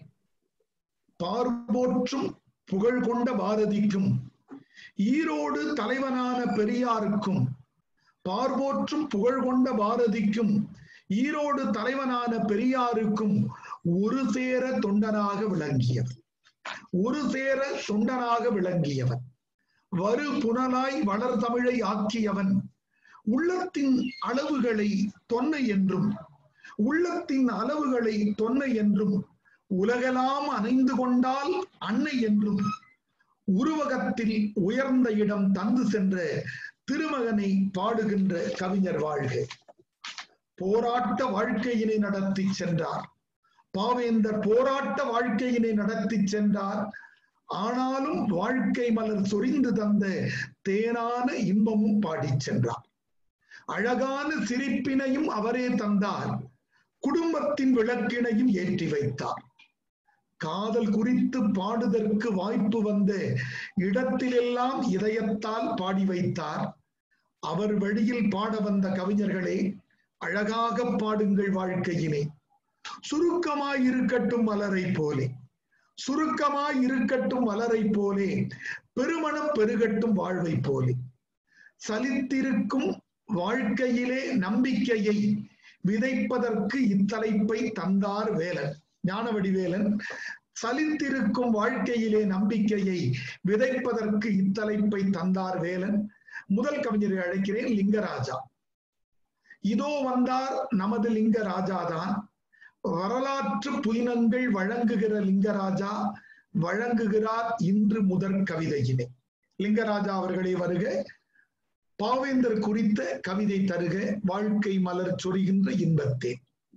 பார்போற்றும் புகழ் கொண்ட பாரதிக்கும் ஈரோடு தலைவனான பெரியாருக்கும் பார்போற்றும் புகழ் கொண்ட பாரதிக்கும் ஈரோடு தலைவனான பெரியாருக்கும் ஒரு சேர தொண்டனாக விளங்கியவர் ஒரு சேர தொண்டனாக விளங்கியவன் வரு புனலாய் வளர் தமிழை ஆக்கியவன் உள்ளத்தின் அளவுகளை தொன்னை என்றும் உள்ளத்தின் அளவுகளை தொன்னை என்றும் உலகெல்லாம் அணைந்து கொண்டால் அன்னை என்றும் உருவகத்தில் உயர்ந்த இடம் தந்து சென்ற திருமகனை பாடுகின்ற கவிஞர் வாழ்க போராட்ட வாழ்க்கையினை நடத்தி சென்றார் பாவேந்தர் போராட்ட வாழ்க்கையினை நடத்தி சென்றார் ஆனாலும் வாழ்க்கை மலர் சொரிந்து தந்த தேனான இன்பமும் பாடிச் சென்றார் அழகான சிரிப்பினையும் அவரே தந்தார் குடும்பத்தின் விளக்கினையும் ஏற்றி வைத்தார் காதல் குறித்து பாடுதற்கு வாய்ப்பு வந்த இடத்திலெல்லாம் இதயத்தால் பாடி வைத்தார் அவர் வழியில் பாட வந்த கவிஞர்களே அழகாக பாடுங்கள் வாழ்க்கையினை சுருக்கமாய் இருக்கட்டும் மலரை போலே சுருக்கமாய் இருக்கட்டும் மலரை போலே பெருமணம் பெருகட்டும் வாழ்வை போலே சலித்திருக்கும் வாழ்க்கையிலே நம்பிக்கையை விதைப்பதற்கு இத்தலைப்பை தந்தார் வேலன் ஞானவடிவேலன் சலித்திருக்கும் வாழ்க்கையிலே நம்பிக்கையை விதைப்பதற்கு இத்தலைப்பை தந்தார் வேலன் முதல் கவிஞரை அழைக்கிறேன் லிங்கராஜா இதோ வந்தார் நமது லிங்கராஜாதான் வரலாற்று புயினங்கள் வழங்குகிற லிங்கராஜா வழங்குகிறார் இன்று முதற் கவிதையினை லிங்கராஜா அவர்களே வருக பாவேந்தர் குறித்த கவிதை தருக வாழ்க்கை மலர் சொரிகின்ற இன்பத்தே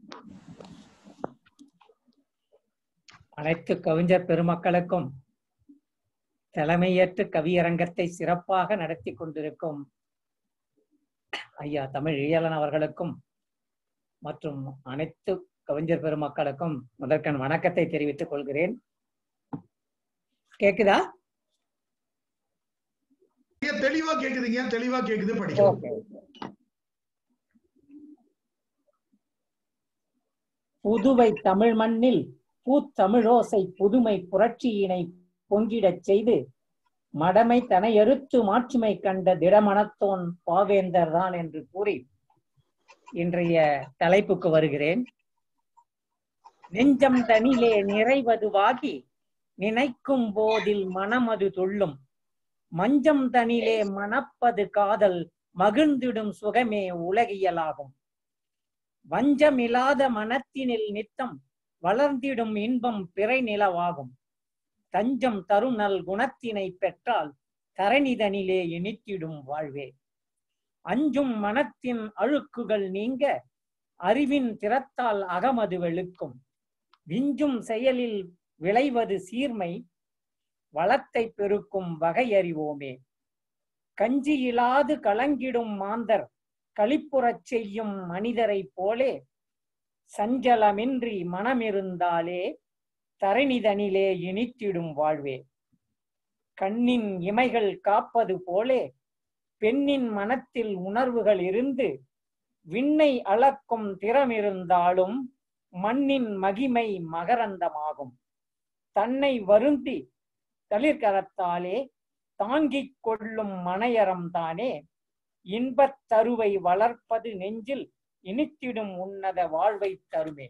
அனைத்து கவிஞர் பெருமக்களுக்கும் தலைமையேற்று கவியரங்கத்தை சிறப்பாக நடத்தி கொண்டிருக்கும் ஐயா தமிழ் இயலன் அவர்களுக்கும் மற்றும் அனைத்து கவிஞர் பெருமக்களுக்கும் முதற்கண் வணக்கத்தை தெரிவித்துக் கொள்கிறேன் கேக்குதா ஐயா, தெளிவா கேக்குதுங்க தெளிவா கேக்குது படிக்கலாம் ஓகே புதுவை தமிழ் மண்ணில் பூத்தமிழோசை புதுமை புரட்சியினை பொங்கிடச் செய்து மடமை தனையறுத்து மாட்சிமை கண்ட திடமனத்தோன் பாவேந்தர் தான் என்று கூறி இன்றைய தலைப்புக்கு வருகிறேன் நெஞ்சம் தனிலே நிறைவதுவாகி நினைக்கும் போதில் மனமது துள்ளும் மஞ்சம் தனிலே மணப்பது காதல் மகிழ்ந்திடும் சுகமே உலகியலாகும் வஞ்சமில்லாத மனத்தினில் நித்தம் வளர்ந்திடும் இன்பம் பிறை நிலவாகும் தஞ்சம் தருணல் குணத்தினை பெற்றால் தரணிதனிலே இனித்திடும் வாழ்வே அஞ்சும் மனத்தின் அழுக்குகள் நீங்க அறிவின் திறத்தால் அகமது வெளுக்கும் விஞ்சும் செயலில் விளைவது சீர்மை வளத்தை பெருக்கும் வகையறிவோமே கஞ்சியிலாது கலங்கிடும் மாந்தர் களிப்புறச் செய்யும் மனிதரைப் போலே சஞ்சலமின்றி மனமிருந்தாலே தரணிதனிலே இனித்திடும் வாழ்வே கண்ணின் இமைகள் காப்பது போலே பெண்ணின் மனத்தில் உணர்வுகள் இருந்து விண்ணை அளக்கும் திறமிருந்தாலும் மண்ணின் மகிமை மகரந்தமாகும் தன்னை வருந்தி தளிர்கரத்தாலே தாங்கிக் கொள்ளும் மனையறம் தானே இன்பத் தருவை வளர்ப்பது நெஞ்சில் இனித்திடும் உன்னத வாழ்வை தருமே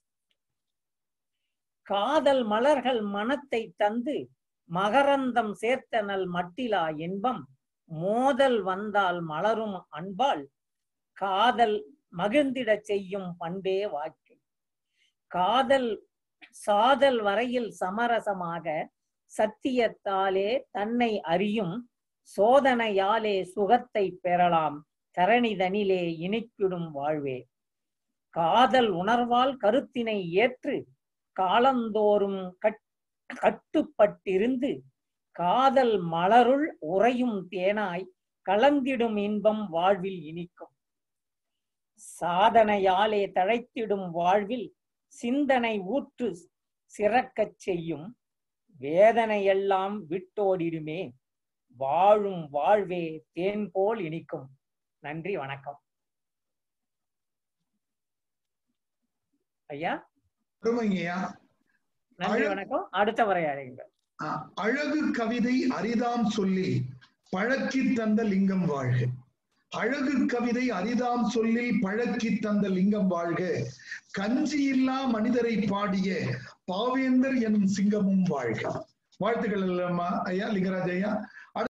காதல் மலர்கள் மனத்தை தந்து மகரந்தம் சேர்த்தனல் மட்டிலா இன்பம் மோதல் வந்தால் மலரும் அன்பால் காதல் மகிழ்ந்திடச் செய்யும் பண்பே வாழ்க்கை காதல் சாதல் வரையில் சமரசமாக சத்தியத்தாலே தன்னை அறியும் சோதனையாலே சுகத்தை பெறலாம் தரணிதனிலே இனிக்கிடும் வாழ்வே காதல் உணர்வால் கருத்தினை ஏற்று காலந்தோறும் கட் கட்டுப்பட்டிருந்து காதல் மலருள் உறையும் தேனாய் கலந்திடும் இன்பம் வாழ்வில் இனிக்கும் சாதனையாலே தழைத்திடும் வாழ்வில் சிந்தனை ஊற்று சிறக்கச் செய்யும் வேதனையெல்லாம் விட்டோடிடுமே வாழும் வாழ்வே தேன் போல் இனிக்கும் நன்றி வணக்கம் ஐயா அருமைங்கய்யா நன்றி அழகு- வணக்கம் அடுத்த உரையாடுங்கள் ஆ, அழகு கவிதை அரிதாம் சொல்லி பழக்கி தந்த லிங்கம் வாழ்க அழகு கவிதை அரிதாம் சொல்லி பழக்கி தந்த லிங்கம் வாழ்க கஞ்சி இல்லா மனிதரை பாடிய பாவேந்தர் எனும் சிங்கமும் வாழ்க வாழ்த்துக்கள் இல்லம்மா ஐயா லிங்கராஜ் ஐயா அடுத்து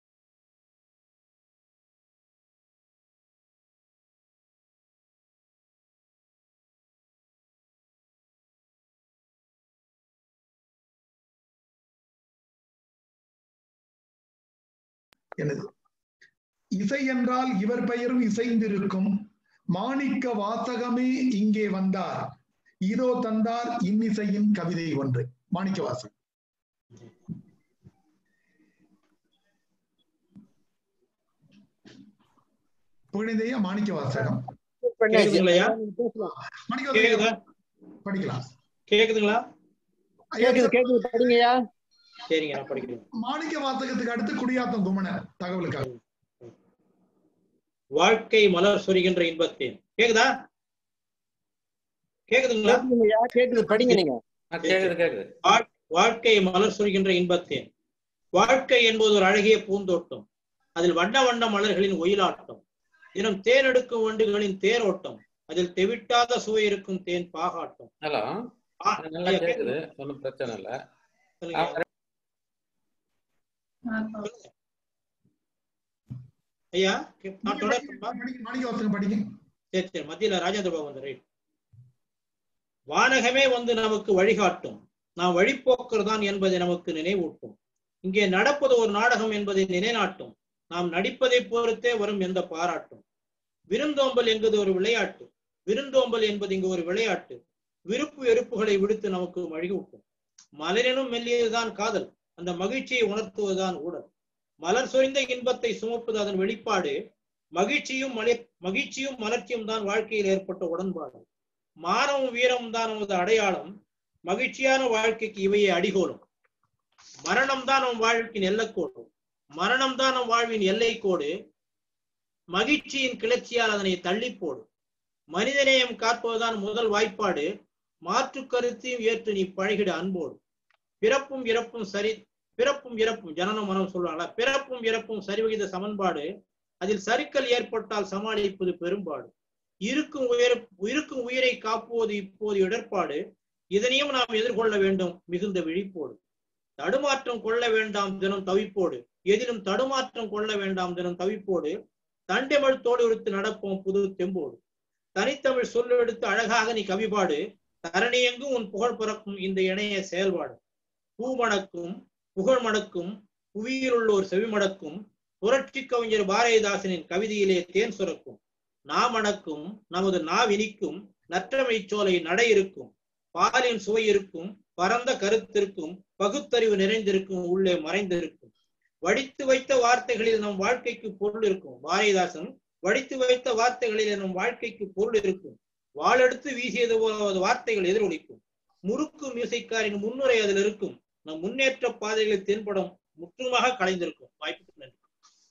என்னது இசை என்றால் இவர் பெயரும் இசைந்திருக்கும் மாணிக்க வாசகமே இங்கே வந்தார் இதோ தந்தார் இன்னிசையின் கவிதை ஒன்று மாணிக்க வாசகம் புகழிந்தையா மாணிக்க வாசகம் கேக்குதுங்களையா மாணிக்க கேக்குதா வாசகம் படிக்கலாம் கேக்குதுங்களா ஐயா, கேக்குது கேக்குது படிங்கய்யா சரிங்க நான் படிக்கிறேன் மாணிக்க வாசகத்துக்கு அடுத்து குடியாத்தம் குமணன் தகவலுக்காக வாழ்க்கை மலர் சொரிகின்ற இன்பத்தேன் கேக்குதா கேக்குதுங்களா கேக்குதுங்கய்யா கேக்குது படிங்க நீங்க ஆ, கேக்குது கேக்குது வாழ்க்கை மலர் சொரிகின்ற இன்பத்தேன் வாழ்க்கை என்பது ஒரு அழகிய பூந்தோட்டம் அதில் வண்ண வண்ண மலர்களின் ஒயிலாட்டம் தினம் தேன் எடுக்கும் வண்டுகளின் தேரோட்டம் அதில் தெவிட்டாத சுவை இருக்கும் தேன் பாகாட்டம் ஹலோ ஆ, நல்லா ஐயா, கேக்குது ஒன்றும் பிரச்சனை இல்ல சொல்லுங்க. ஐயா கே- நான் தொடரட்டுமா மாணிக்க மாணிக்க வாசகம் படிங்க சரி சரி மத்தியில ராஜேந்திர பாபு வந்து ரைட் வானகமே வந்து நமக்கு வழிகாட்டும் நாம் வழிபோக்கர்தான் என்பதை நமக்கு நினைவூட்டும் இங்கே நடப்பது ஒரு நாடகம் என்பதை நினைநாட்டும் நாம் நடிப்பதை பொறுத்தே வரும் எந்த பாராட்டும் விருந்தோம்பல் என்பது ஒரு விளையாட்டு விருந்தோம்பல் என்பது இங்கு ஒரு விளையாட்டு விருப்பு வெறுப்புகளை விடுத்து நமக்கு வழிகூட்டும் மலரினும் மெல்லியதுதான் காதல் அந்த மகிழ்ச்சியை உணர்த்துவதுதான் ஊடல் மலர் சொரிந்த இன்பத்தை சுமப்பது அதன் வெளிப்பாடு மகிழ்ச்சியும் மலை மகிழ்ச்சியும் மலர்ச்சியும் தான் வாழ்க்கையில் ஏற்பட்ட உடன்பாடு மானமும் வீரமும் தான் நமது அடையாளம் மகிழ்ச்சியான வாழ்க்கைக்கு இவையே அடிகோலும் மரணம் தான் நம் வாழ்க்கையின் எல்லக்கோடு மரணம் தான் நம் வாழ்வின் எல்லைக்கோடு மகிழ்ச்சியின் கிளர்ச்சியால் அதனை தள்ளி போடு மனிதநேயம் காப்பதுதான் முதல் வாய்ப்பாடு மாற்று கருத்தையும் ஏற்று நீ பழகிட அன்போடு பிறப்பும் இறப்பும் சரி பிறப்பும் இறப்பும் ஜனன மனம் சொல்றாங்களா பிறப்பும் இறப்பும் சரிவகித சமன்பாடு அதில் சறுக்கல் ஏற்பட்டால் சமாளிப்பது பெரும்பாடு இருக்கும் உயிர் இருக்கும் உயிரை காப்புவது இப்போது இடர்பாடு இதனையும் நாம் எதிர்கொள்ள வேண்டும் மிகுந்த விழிப்போடு தடுமாற்றம் கொள்ள வேண்டாம் தினம் தவிப்போடு எதிலும் தடுமாற்றம் கொள்ள வேண்டாம் தினம் தவிப்போடு தண்டமிழ் உடுத்து நடப்போம் புது தெம்போடு தனித்தமிழ் சொல்லெடுத்து அழகாக நீ கவிபாடு தரணியெங்கும் உன் புகழ் பிறக்கும் இந்த இணைய செயல்பாடு பூமணக்கும் புகழ் மணக்கும் புவியில் உள்ளோர் செவிமடக்கும் புரட்சி கவிஞர் பாரதிதாசனின் கவிதையிலே தேன் சுரக்கும் நாமணக்கும் நமது நாவினிக்கும் நற்றமை சோலை நடை இருக்கும் பாலின் சுவை இருக்கும் பரந்த கருத்திருக்கும் பகுத்தறிவு நிறைந்திருக்கும் உள்ளே மறைந்திருக்கும் வடித்து வைத்த வார்த்தைகளில் நம் வாழ்க்கைக்கு பொருள் இருக்கும் பாரதிதாசன் வடித்து வைத்த வார்த்தைகளில் நம் வாழ்க்கைக்கு பொருள் இருக்கும் வாளெடுத்து வீசியது போல வார்த்தைகள் எதிரொலிக்கும் முறுக்கு மியூசிக்காரின் முன்னுரை அதில் இருக்கும் நம் முன்னேற்ற பாதைகளில் தென்படும் முற்றுமாக கலைந்திருக்கும் வாய்ப்புக்கு நன்றி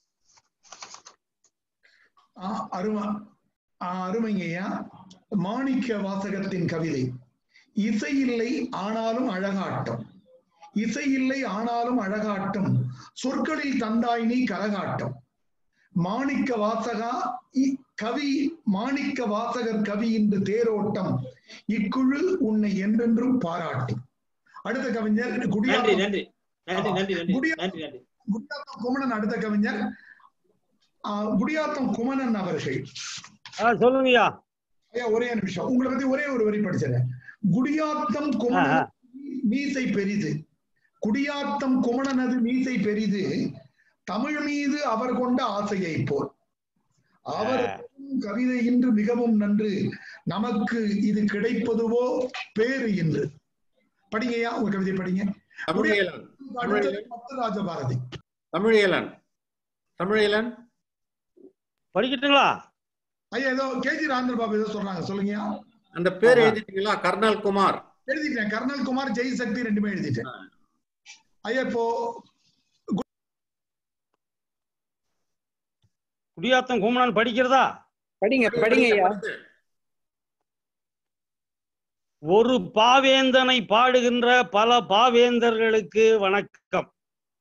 ஆ, அருமா ஆ, அருமைங்கய்யா மாணிக்க வாசகத்தின் கவிதை இசை இல்லை ஆனாலும் அழகாட்டம் இசை இல்லை ஆனாலும் அழகாட்டம் சொற்களில் தந்தாய் நீ கரகாட்டம் மாணிக்க வாசகா இ- கவி மாணிக்க வாசகர் கவி என்று தேரோட்டம் இக்குழு உன்னை என்றென்றும் பாராட்டும் அடுத்த கவிஞர் நன்றி குடியாத்தம் நன்றி நன்றி நன்றி நன்றி முடியாது. நன்றி நன்றி குடியாத்தம் குமணன் அடுத்த கவிஞர் ஆ, குடியாத்தம் குமணன் அவர்கள் சொல்லுங்கய்யா ஐயா ஒரே நிமிஷம் உங்களை பத்தி ஒரே ஒரு வரி படிச்சிடறேன் குடியாத்தம் குமணன் மீசை பெரிது குடியாத்தம் குமணனது மீசை பெரிது தமிழ் மீது அவர் கொண்ட ஆசையை போல் அவர் கவிதை இன்று மிகவும் நன்று நமக்கு இது கிடைப்பதுவோ பேரு என்று படிங்கய்யா உங்க கவிதை படிங்க தமிழியலன் அடுத்தது பத்து ராஜபாரதி தமிழியலன் தமிழியலன் படிக்கட்டுங்களா ஐயா ஏதோ கேஜி ராஜேந்திர பாபு ஏதோ சொல்றாங்க சொல்லுங்கய்யா அந்த பேர் எழுதிட்டீங்களா கர்னல் குமார் எழுதிட்டேன் கர்னல் குமார் ஜெய் சக்தி ரெண்டுமே எழுதிட்டேன் ஐயா இப்போ குடியாத்தம் குமணன் படிக்கிறதா படிங்க படிங்க ஐயா ஒரு பாவேந்தனை பாடுகின்ற பல பாவேந்தர்களுக்கு வணக்கம்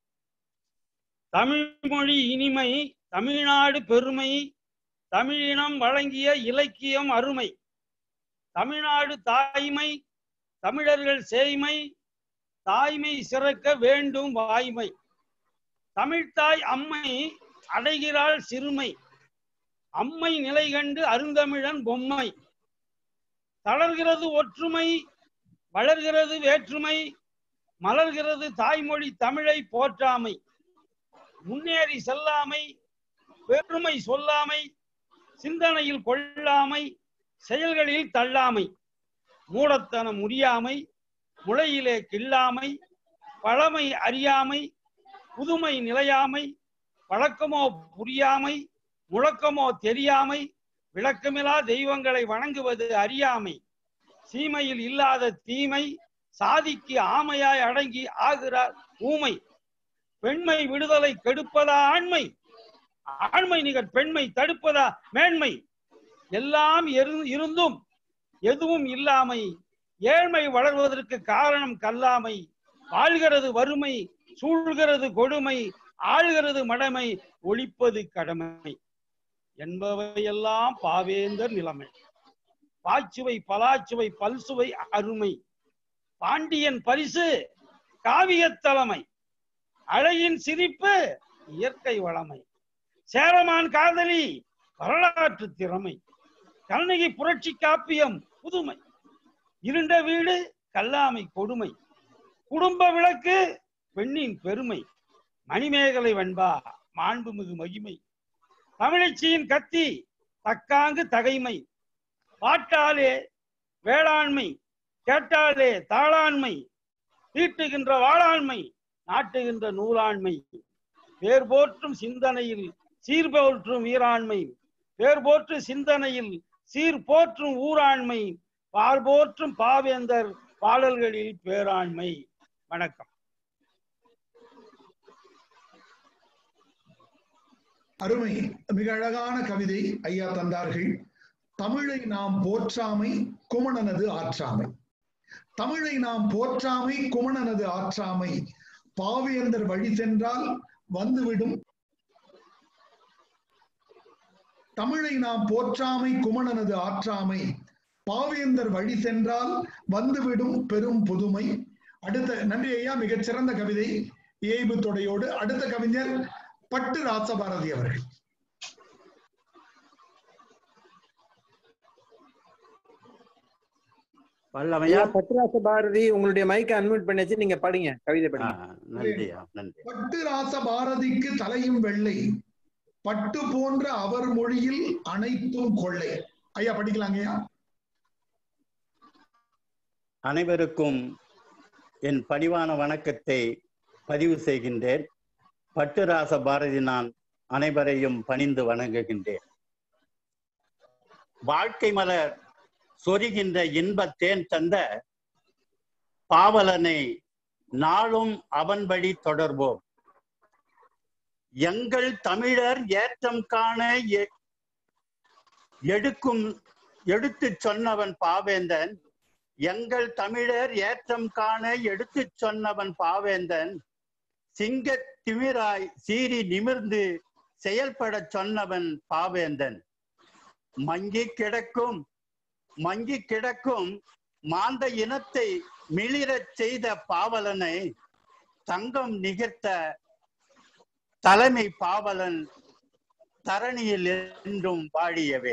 தமிழ்மொழி இனிமை தமிழ்நாடு பெருமை தமிழினம் வழங்கிய இலக்கியம் அருமை தமிழ்நாடு தாய்மை தமிழர்கள் சேய்மை தாய்மை சிறக்க வேண்டும் வாய்மை தமிழ்த்தாய் அம்மை அடைகிறாள் சிறுமை அம்மை நிலை கண்டு அருந்தமிழன் பொம்மை தளர்கிறது ஒற்றுமை வளர்கிறது வேற்றுமை மலர்கிறது தாய்மொழி தமிழை போற்றாமை முன்னேறி செல்லாமை பெருமை சொல்லாமை சிந்தனையில் கொள்ளாமை செயல்களில் தள்ளாமை மூடத்தனம் முடியாமை முளையிலே கிள்ளாமை பழமை அறியாமை புதுமை நிலையாமை வழக்கமோ புரியாமை முழக்கமோ தெரியாமை விளக்கமில்லா தெய்வங்களை வணங்குவது அறியாமை சீமையில் இல்லாத தீமை சாதிக்கு ஆமையாய் அடங்கி ஆகிறார் ஊமை பெண்மை விடுதலை கெடுப்பதா ஆண்மை ஆண்மை நிகர் பெண்மை தடுப்பதா மேன்மை எல்லாம் இரு- இருந்தும் எதுவும் இல்லாமை ஏழ்மை வளர்வதற்கு காரணம் கல்லாமை வாழ்கிறது வறுமை சூழ்கிறது கொடுமை ஆழ்கிறது மடமை ஒழிப்பது கடமை என்பவையெல்லாம் பாவேந்தர் நிலைமை பாச்சுவை பலாச்சுவை பல்சுவை அருமை பாண்டியன் பரிசு காவியத் தலைமை அழகின் சிரிப்பு இயற்கை வளமை சேரமான் காதலி வரலாற்று திறமை கண்ணகி புரட்சி காப்பியம் புதுமை இருண்ட வீடு கல்லாமை கொடுமை குடும்ப விளக்கு பெண்ணின் பெருமை மணிமேகலை வெண்பா மாண்புமிகு மகிமை தமிழச்சியின் கத்தி தக்காங்கு தகைமை பாட்டாலே வேளாண்மை கேட்டாலே தாளாண்மை தீட்டுகின்ற வாளாண்மை நாட்டுகின்ற நூலாண்மை பேர் போற்றும் சிந்தனையில் சீர்போற்றும் வீராண்மை பேர் போற்று சிந்தனையில் சீர் போற்றும் ஊராண்மை பார் போற்றும் பாவேந்தர் பாடல்களில் பேராண்மை வணக்கம் அருமை மிக அழகான கவிதை ஐயா தந்தார்கள் தமிழை நாம் போற்றாமை குமணனது ஆற்றாமை தமிழை நாம் போற்றாமை குமணனது ஆற்றாமை பாவேந்தர் வழி சென்றால் வந்துவிடும் தமிழை நாம் போற்றாமை குமணனது ஆற்றாமை பாவேந்தர் வழி சென்றால் வந்துவிடும் பெரும் புதுமை அடுத்த நன்றி ஐயா மிகச்சிறந்த கவிதை ஏய்பு தொடையோடு அடுத்த கவிஞர் பட்டு ராசபாரதி அவர்கள் ஐயா பத்ராச பாரதி உங்களுடைய மைக்கை அன்மியூட் பண்ணியாச்சு நீங்க படிங்க கவிதை படிங்க நன்றியா நன்றி பட்டு ராச பாரதிக்கு தலையும் வெள்ளை பட்டு போன்ற அவர் மொழியில் அனைத்தும் கொள்ளை ஐயா படிக்கலாங்க ஐயா அனைவருக்கும் என் பணிவான வணக்கத்தை பதிவு செய்கின்றேன் பட்டுராச பாரதி நான் அனைவரையும் பணிந்து வணங்குகின்றேன் வாழ்க்கை மலர் சொரிகின்ற இன்பத் தேன் தந்த பாவலனை நாளும் அவன் வழி தொடர்வோம் எங்கள் தமிழர் ஏற்றம் காண எ- எடுக்கும் எடுத்துச் சொன்னவன் பாவேந்தன் எங்கள் தமிழர் ஏற்றம் காண எடுத்துச் சொன்னவன் பாவேந்தன் சிங்கத் திமிராய் சீறி நிமிர்ந்து செயல்படச் சொன்னவன் பாவேந்தன் மங்கி கிடக்கும் மங்கி கிடக்கும் மாந்த இனத்தை மிளிரச் செய்த பாவலனை தங்கம் நிகர்த்த தலைமை பாவலன் தரணியில் என்றும் வாழியவே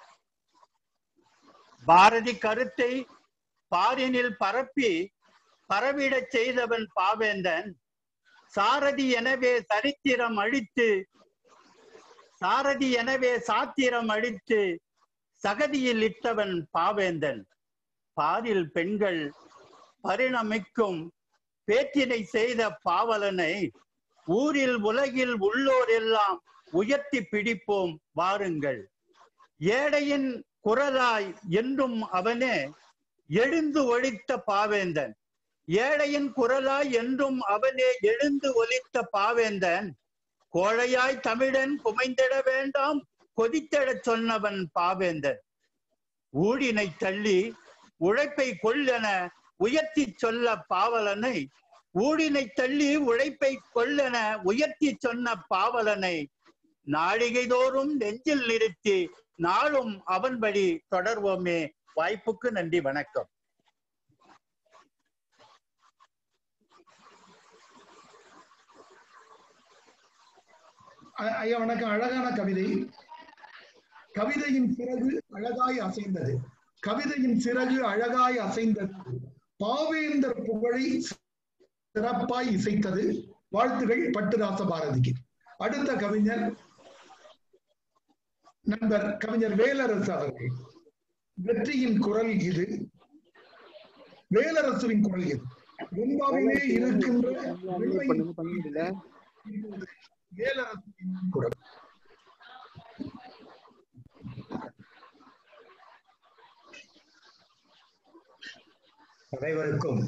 பாரதி கருத்தை பாரினில் பரப்பி பரவிடச் செய்தவன் பாவேந்தன் சாரதி எனவே சரித்திரம் அழித்து சாரதி எனவே சாத்திரம் அழித்து சகதியில் இட்டவன் பாவேந்தன் பாரில் பெண்கள் பரிணமிக்கும் பேச்சினை செய்த பாவலனை ஊரில் உலகில் உள்ளோர் எல்லாம் உயர்த்தி பிடிப்போம் வாருங்கள் ஏழையின் குரலாய் என்றும் அவனே எழுந்து ஒழித்த பாவேந்தன் ஏழையின் குரலாய் என்றும் அவனே எழுந்து ஒலித்த பாவேந்தன் கோழையாய் தமிழன் குமைந்திட வேண்டாம் கொதித்திடச் சொன்னவன் பாவேந்தர் ஊழினை தள்ளி உழைப்பை கொள்ளென உயர்த்தி சொல்ல பாவலனை ஊழினை தள்ளி உழைப்பை கொள்ளென உயர்த்தி சொன்ன பாவலனை நாழிகை தோறும் நெஞ்சில் நிறுத்தி நாளும் அவன்படி தொடர்வோமே வாய்ப்புக்கு நன்றி வணக்கம் அ- ஐயா வணக்கம் அழகான கவிதை கவிதையின் சிறகு அழகாய் அசைந்தது கவிதையின் சிறகு அழகாய் அசைந்தது பாவேந்தர் புகழை சிறப்பாய் இசைத்தது வாழ்த்துகள் பட்டுராச பாரதிக்கு அடுத்த கவிஞர் நண்பர் கவிஞர் வேலரசு அவர்கள் வெற்றியின் குரல் இது வேலரசுவின் குரல் இது வெண்பாவிலே இருக்கின்ற வெண்மையின் வேலரசுவின் குரல் அனைவருக்கும்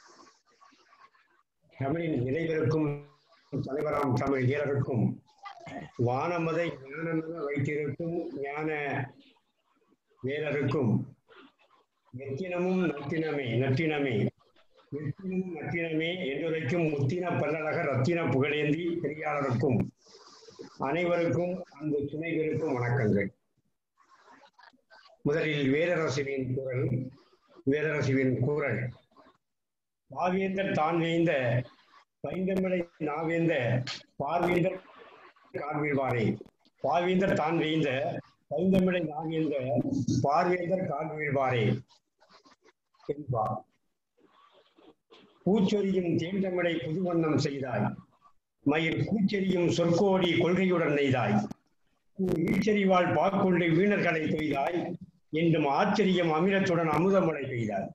தமிழின் இறைவருக்கும் தலைவராம் தமிழ் வீரருக்கும் வானமதை ஞானமென வைத்திருக்கும் ஞான வீரருக்கும் நெத்தினமும் நத்தினமே நற்றினமே நெத்தினமும் நத்தினமே என்றுரைக்கும் முத்தின பல்லழக ரத்தின புகழேந்தி பெரியாளருக்கும் அனைவருக்கும் அந்த துணைவருக்கும் வணக்கங்கள் முதலில் வேரரசுவின் குரல் வேரரசுவின் குரல் பாவேந்தர் தான் வேந்த பைந்தமிழை நாவேந்த பார்வேந்தர் கார்வீழ்வாரே பாவேந்தர் தான் வேந்த பைந்தமிழை நாவேந்த பார்வேந்தர் கார்வீழ்வாரே என்பார் பூச்சொரியும் தேந்தமிழை புதுவண்ணம் செய்தாய் மயில் கூச்செறியும் சொற்கோடி கொள்கையுடன் நெய்தாய் ஈச்செறிவாள் பாக்கொண்டு வீணர்களை பெய்தாய் என்றும் ஆச்சரியம் அமிலத்துடன் அமுதமழை பெய்தாய்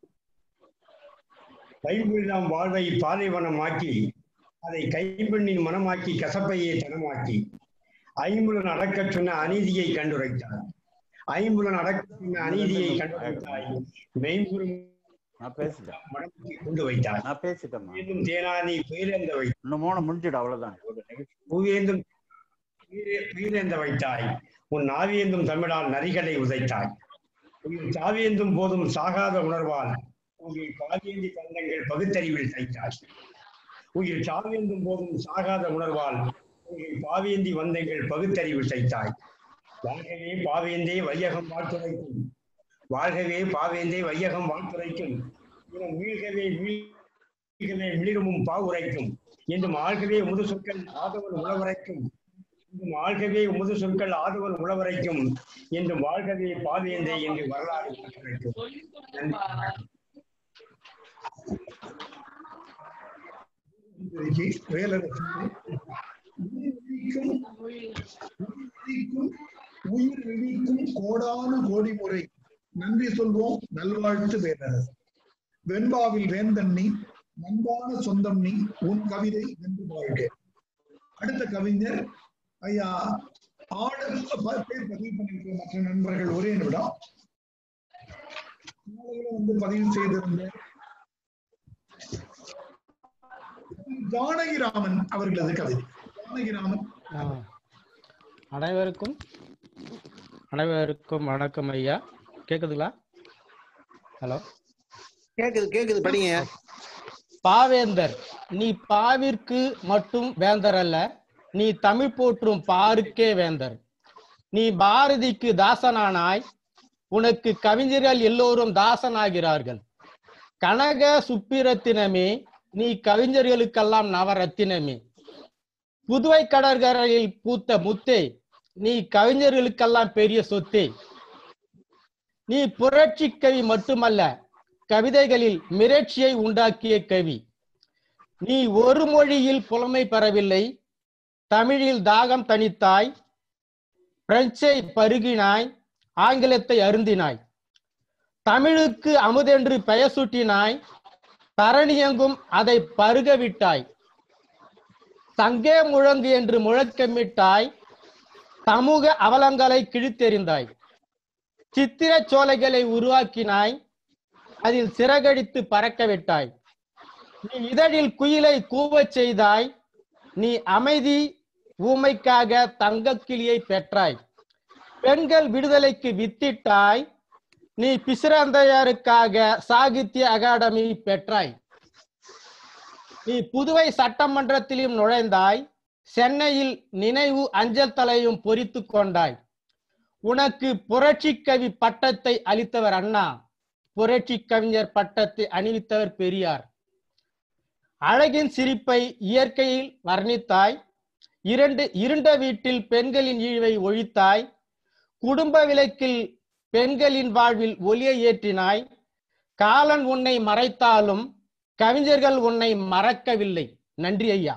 கைவிழாம் வாழ்வை பாலைவனமாக்கி அதை கைப்பெண்ணின் மனமாக்கி கசப்பையை தனமாக்கி ஐம்புலன் அடக்கச் சொன்ன அநீதியை கண்டுரைத்தாய் ஐம்புலன் அடக்கச் சொன்ன அநீதியை கண்டுரைத்தாய் மெய்புறும் நான் பேசிட்டேன் மனத்தை கொண்டு வைத்தாய் நான் பேசிட்டேம்மா இன்னும் தேனானி புயலேந்த வை இன்னும் மூணு முடிஞ்சிடும் அவ்வளவுதான் பூவேந்தும் உயிரே- உயிரேந்த வைத்தாய் உன் நாவியேந்தும் தமிழால் நரிகளை உதைத்தாய் உயிர் சாவியேந்தும் போதும் சாகாத உணர்வால் உங்கள் பாவியேந்தி பந்தங்கள் பகுத்தறிவில் தைத்தாய் உயிர் சாவியேந்தும் போதும் சாகாத உணர்வால் உங்கள் பாவியேந்தி வந்தங்கள் பகுத்தறிவில் தைத்தாய் வாழ்கவே பாவேந்தே வையகம் வாழ்த்துரைக்கும் வாழ்கவே பாவேந்தே வையகம் வாழ்த்துரைக்கும் இனம் மீள்கவே மீள்கவே மிளிரமும் பாவுரைக்கும் என்றும் ஆழ்கவே உமது சொற்கள் ஆதவன் உழவரைக்கும் என்றும் ஆழ்கவே உமது சொற்கள் ஆதவன் உழவரைக்கும் என்றும் வாழ்கவே பாவேந்தே என்று வரலாறு கிடைக்கும் நன்றி இன்றைக்கு வேலரசு உயிர் விழிக்கும் உயிர் விழிக்கும் உயிர் விழிக்கும் கோடானு கோடி முறை நன்றி சொல்வோம் நல்வாழ்த்து வேலரசு வெண்பாவில் வேந்தன் நீ நண்பான சொந்தம் நீ உன் கவிதை வென்று வாழ்க அடுத்த கவிஞர் ஐயா ஆட ப- பேர் பதிவு பண்ணிருக்கிற மற்ற நண்பர்கள் ஒரே நிமிடம் காலையில வந்து பதிவு செய்திருந்த ஜானகிராமன் அவர்களது கவிதை ஜானகிராமன் ஆ. அனைவருக்கும் அனைவருக்கும் வணக்கம் ஐயா கேக்குதுங்களா ஹலோ கேக்குது கேக்குது படிங்க பாவேந்தர் நீ பாவிற்கு மட்டும் வேந்தர் அல்ல நீ தமிழ் போற்றும் பாருக்கே வேந்தர் நீ பாரதிக்கு தாசனானாய் உனக்கு கவிஞர்கள் எல்லோரும் தாசனாகிறார்கள் கனக சுப்பிரத்தினமே நீ கவிஞர்களுக்கெல்லாம் நவரத்தினமே புதுவை கடற்கரையில் பூத்த முத்தே நீ கவிஞர்களுக்கெல்லாம் பெரிய சொத்தே நீ புரட்சி கவி மட்டுமல்ல கவிதைகளில் மிரட்சியை உண்டாக்கிய கவி நீ ஒரு மொழியில் புலமை பெறவில்லை தமிழில் தாகம் தணித்தாய் பிரெஞ்சை பருகினாய் ஆங்கிலத்தை அருந்தினாய் தமிழுக்கு அமுதென்று பெயர் சூட்டினாய் தரணியெங்கும் அதை பருகவிட்டாய் சங்கே முழங்கு என்று முழக்கமிட்டாய் சமூக அவலங்களை கிழித்தெறிந்தாய் சித்திர சோலைகளை உருவாக்கினாய் அதில் சிறகடித்து பறக்க விட்டாய் நீ இதழில் குயிலை கூவச் செய்தாய் நீ அமைதி ஊமைக்காக தங்கக் கிளியை பெற்றாய் பெண்கள் விடுதலைக்கு வித்திட்டாய் நீ பிசிறந்தையருக்காக சாகித்ய அகாடமி பெற்றாய் நீ புதுவை சட்டமன்றத்திலும் நுழைந்தாய் சென்னையில் நினைவு அஞ்சல் தலையும் பொறித்து கொண்டாய் உனக்கு புரட்சி கவி பட்டத்தை அளித்தவர் அண்ணா புரட்சி கவிஞர் பட்டத்தை அணிவித்தவர் பெரியார் அழகின் சிரிப்பை இயற்கையில் வர்ணித்தாய் இரண்டு இருண்ட வீட்டில் பெண்களின் இழிவை ஒழித்தாய் குடும்ப விளக்கில் பெண்களின் வாழ்வில் ஒளியை ஏற்றினாய் காலன் உன்னை மறைத்தாலும் கவிஞர்கள் உன்னை மறக்கவில்லை நன்றி ஐயா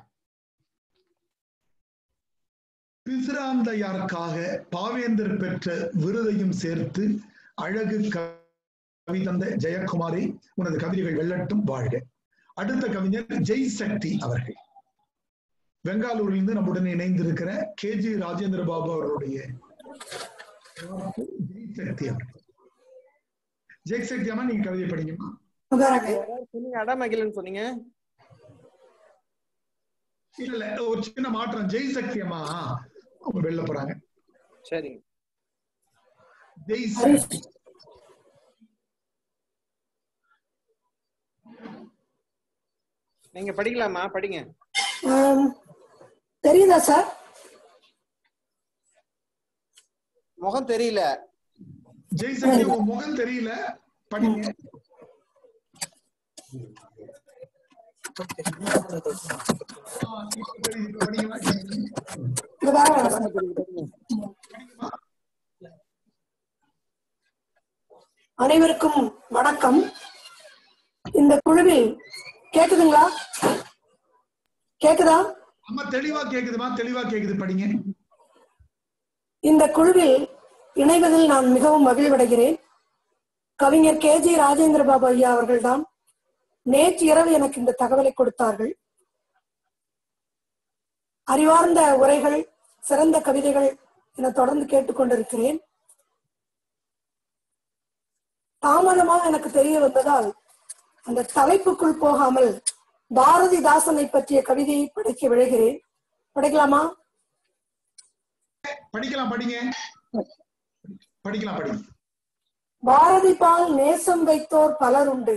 பிசிராந்தையாருக்காக பாவேந்தர் பெற்ற விருதையும் சேர்த்து அழகு கவி தந்த ஜெயக்குமாரி உனது கவிதைகள் வெல்லட்டும் வாழ்க அடுத்த கவிஞர் ஜெய் சக்தி அவர்கள் பெங்காலூரிலிருந்து நம்முடன் இணைந்திருக்கிற கே ஜி ராஜேந்திர பாபு அவர்களுடைய ஜெய் சக்தி அவர்கள் ஜெய் சக்தி அம்மா நீங்க கவிதை படிங்கம்மா சொன்னீங்க அடமகிலன்னு சொன்னீங்க இல்ல இல்ல ஒரு சின்ன மாற்றம் ஜெய் சக்தி அம்மா அவங்க வெளில போறாங்க சரிங்க ஜெய் சக்தி நீங்க படிக்கலாமா படிங்க ஆம், தெரியுதா சார் முகம் தெரியல ஜெய் சக்தி உங்க முகம் தெரியல படிங்க ஆ, இப்ப தெரியுது, இப்ப படிங்களா? இங்க பாருங்க. அனைவருக்கும் வணக்கம் இந்த குழுவில் கேக்குதுங்களா கேக்குதா அம்மா தெளிவா கேக்குதுமா தெளிவா கேக்குது படிங்க இந்த குழுவில் இணைவதில் நான் மிகவும் மகிழ்வடைகிறேன் கவிஞர் கே ஜி ராஜேந்திர பாபு ஐயா அவர்கள்தான் நேற்று இரவு எனக்கு இந்த தகவலை கொடுத்தார்கள் அறிவார்ந்த உரைகள் சிறந்த கவிதைகள் என தொடர்ந்து கேட்டுக்கொண்டிருக்கிறேன் தாமதமாக எனக்கு தெரிய வந்ததால் அந்த தலைப்புக்குள் போகாமல் பாரதிதாசனை பற்றிய கவிதையை படிக்க விழைகிறேன் படிக்கலாமா படிக்கலாம் படிங்க படிக்கலாம் படிங்க பாரதி பால் நேசம் வைத்தோர் பலர் உண்டு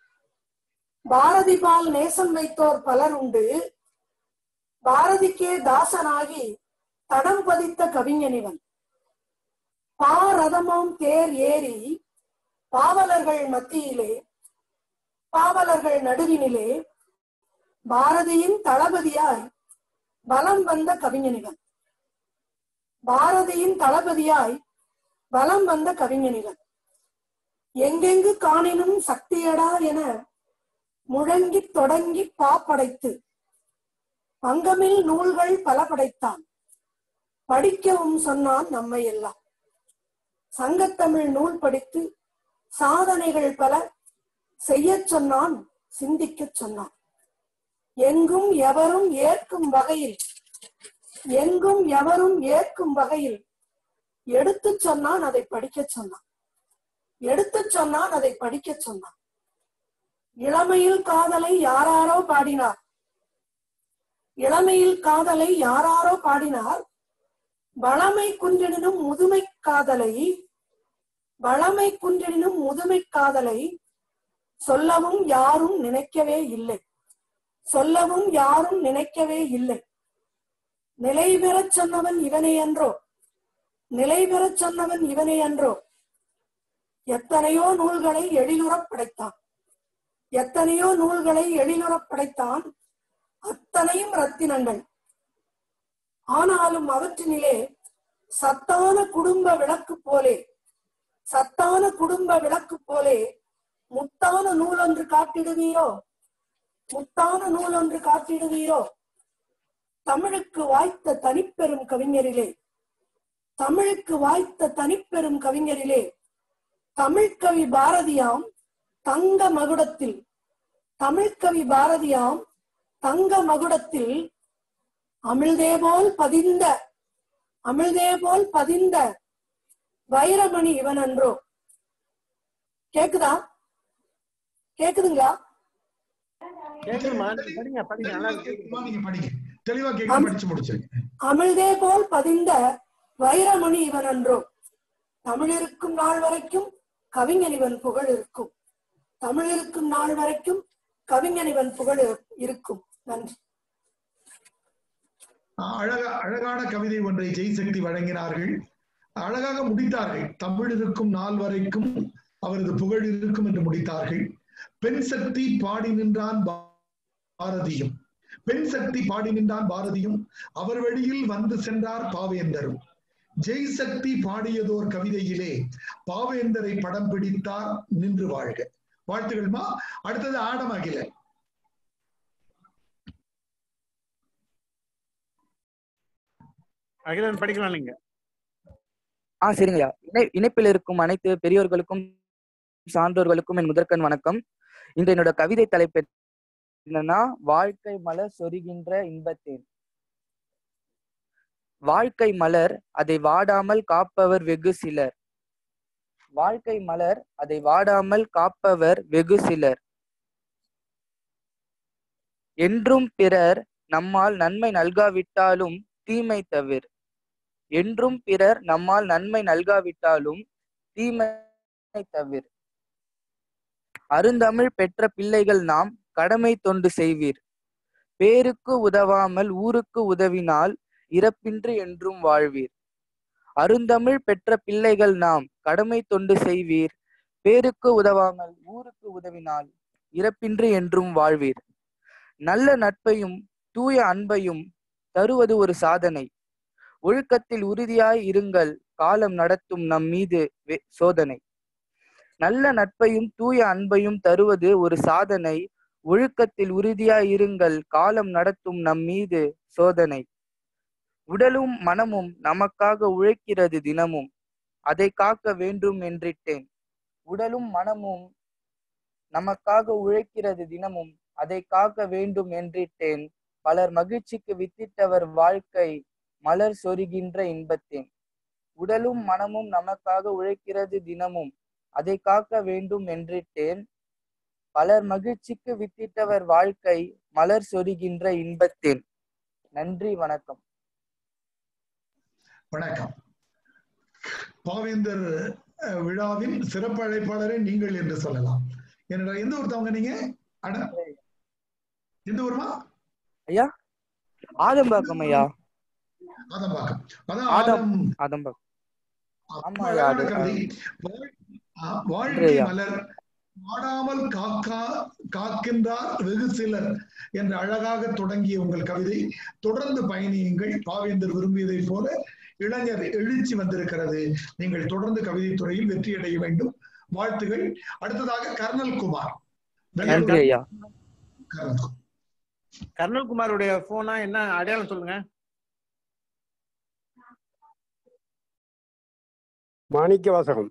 பாரதி பால் நேசம் வைத்தோர் பலர் உண்டு பாரதிக்கே தாசனாகி தடம் பதித்த கவிஞனிவன் பாரதமாம் தேர் ஏறி பாவலர்கள் மத்தியிலே பாவலர்கள் நடுவினிலே பாரதியின் தளபதியாய் பலம் வந்த கவிஞனிவன் பாரதியின் தளபதியாய் வலம் வந்த கவிஞனிவன் எங்கெங்கு காணினும் சக்தியடா என முழங்கி தொடங்கி பாப்படைத்து பங்கமில் நூல்கள் பல படைத்தான் படிக்கவும் சொன்னான் நம்மை எல்லாம் சங்கத்தமிழ் நூல் படித்து சாதனைகள் பல செய்யச் சொன்னான் சிந்திக்கச் சொன்னான் எங்கும் எவரும் ஏற்கும் வகையில் எங்கும் எவரும் ஏற்கும் வகையில் எடுத்துச் சொன்னான் அதை படிக்கச் சொன்னான் எடுத்துச் சொன்னான் அதை படிக்கச் சொன்னான் இளமையில் காதலை யாராரோ பாடினார் இளமையில் காதலை யாராரோ பாடினார் வளமை குன்றினும் முதுமை காதலை வளமை குன்றினும் முதுமை காதலை சொல்லவும் யாரும் நினைக்கவே இல்லை சொல்லவும் யாரும் நினைக்கவே இல்லை நிலை பெறச் சொன்னவன் இவனே அன்றோ நிலை பெறச் சொன்னவன் இவனே அன்றோ எத்தனையோ நூல்களை எழிலுறப் படைத்தான் எத்தனையோ நூல்களை எழிலுறப் படைத்தான் அத்தனையும் ரத்தினங்கள் ஆனாலும் அவற்றினிலே சத்தான குடும்ப விளக்கு போலே சத்தான குடும்ப விளக்கு போலே முத்தான நூல் ஒன்று காட்டிடுவீரோ முத்தான நூல் ஒன்று காட்டிடுவீரோ தமிழுக்கு வாய்த்த தனிப்பெரும் கவிஞரிலே தமிழுக்கு வாய்த்த தனிப்பெரும் கவிஞரிலே தமிழ்கவி பாரதியாம் தங்க மகுடத்தில் தமிழ்கவி பாரதியாம் தங்க மகுடத்தில் அமிழ்தே போல் பதிந்த அமிழ்தே போல் பதிந்த வைரமணி இவன் அன்றோ கேக்குதா கேக்குதுங்களா கேக்குதுமா படிங்க படிங்க நல்லா இருக்கு. கேக்குதுமா, நீங்க படிங்க தெளிவா கேட்க படிச்சு முடிச்சிருங்க அமிழ்தே போல் பதிந்த வைரமணி இவன் அன்றோ தமிழ் இருக்கும் நாள் வரைக்கும் கவிஞன் இவன் புகழ் இருக்கும் தமிழ் இருக்கும் நாள் வரைக்கும் கவிஞன் இவன் புகழ் இருக்கும் நன்றி அழக அழகான கவிதை ஒன்றை ஜெய்சக்தி வழங்கினார்கள் அழகாக முடித்தார்கள் தமிழ் இருக்கும் நாள் வரைக்கும் அவரது புகழ் இருக்கும் என்று முடித்தார்கள் பெண் சக்தி பாடி நின்றான் பாரதியும் பெண் சக்தி பாடி நின்றான் பாரதியும் அவர் வழியில் வந்து சென்றார் பாவேந்தரும் ஜெய் சக்தி பாடியதோர் கவிதையிலே பாவேந்தரை படம் பிடித்தார் நின்று வாழ்க வாழ்த்துகள்மா அடுத்தது ஆடம் அகில அகிலன் படிக்கலாம் நீங்க ஆ சரிங்கய்யா இணை இணைப்பில் இருக்கும் அனைத்து பெரியோர்களுக்கும் சான்றோர்களுக்கும் என் முதற்கண் வணக்கம் இன்று என்னோட கவிதை தலைப்பு என்னன்னா வாழ்க்கை மலர் சொரிகின்ற இன்பத்தேன் வாழ்க்கை மலர் அதை வாடாமல் காப்பவர் வெகு சிலர் வாழ்க்கை மலர் அதை வாடாமல் காப்பவர் வெகு சிலர் என்றும் பிறர் நம்மால் நன்மை நல்காவிட்டாலும் தீமை தவிர என்றும் பிறர் நம்மால் நன்மை நல்காவிட்டாலும் தீமை தவிர அருந்தமிழ் பெற்ற பிள்ளைகள் நாம் கடமை தொண்டு செய்வீர் பேருக்கு உதவாமல் ஊருக்கு உதவினால் இறப்பின்றி என்றும் வாழ்வீர் அருந்தமிழ் பெற்ற பிள்ளைகள் நாம் கடமை தொண்டு செய்வீர் பேருக்கு உதவாமல் ஊருக்கு உதவினால் இறப்பின்றி என்றும் வாழ்வீர் நல்ல நட்பையும் தூய அன்பையும் தருவது ஒரு சாதனை ஒழுக்கத்தில் உறுதியாய் இருங்கள் காலம் நடத்தும் நம் மீது சோதனை நல்ல நட்பையும் தூய அன்பையும் தருவது ஒரு சாதனை ஒழுக்கத்தில் உறுதியாய் இருங்கள் காலம் நடத்தும் நம் மீது சோதனை உடலும் மனமும் நமக்காக உழைக்கிறது தினமும் அதை காக்க வேண்டும் என்றிட்டேன் உடலும் மனமும் நமக்காக உழைக்கிறது தினமும் அதை காக்க வேண்டும் என்றிட்டேன் பலர் மகிழ்ச்சிக்கு வித்திட்டவர் வாழ்க்கை மலர் சொருகின்ற இன்பத்தேன் உடலும் மனமும் நமக்காக உழைக்கிறது தினமும் அதை காக்க வேண்டும் என்றிட்டேன் பலர் மகிழ்ச்சிக்கு வித்திட்டவர் வாழ்க்கை மலர் சொருகின்ற இன்பத்தேன் நன்றி வணக்கம் வணக்கம் பாவேந்தர் விழாவின் சிறப்பு அழைப்பாளரே நீங்கள் என்று சொல்லலாம் என்னடா எந்த ஒருத்தவங்க நீங்க அட எந்த ஊருமா ஐயா ஆதம்பாக்கம் ஐயா ஆதம்பாக்கம் அதான் ஆதம் ஆதம் ஆதம்பாக்கம் ஆமா ரொம்ப ஐயா அழகான அது கவிதை வாழ்- ஆ, வாழ்க்கை ஐயா. மலர் வாடாமல் காக்கா காக்கின்றார் வெகு சிலர் என்ற அழகாக தொடங்கிய உங்கள் கவிதை தொடர்ந்து பயணியுங்கள் பாவேந்தர் விரும்பியதை போல இளைஞர் எழுச்சி வந்திருக்கிறது நீங்கள் தொடர்ந்து கவிதை துறையில் வெற்றி அடைய வேண்டும் வாழ்த்துகள் அடுத்ததாக கர்னல் குமார் நன்றி ஐயா கர்னல் குமார். கர்னல் குமாருடைய போனா என்ன அடையாளம் சொல்லுங்க மாணிக்க வாசகம்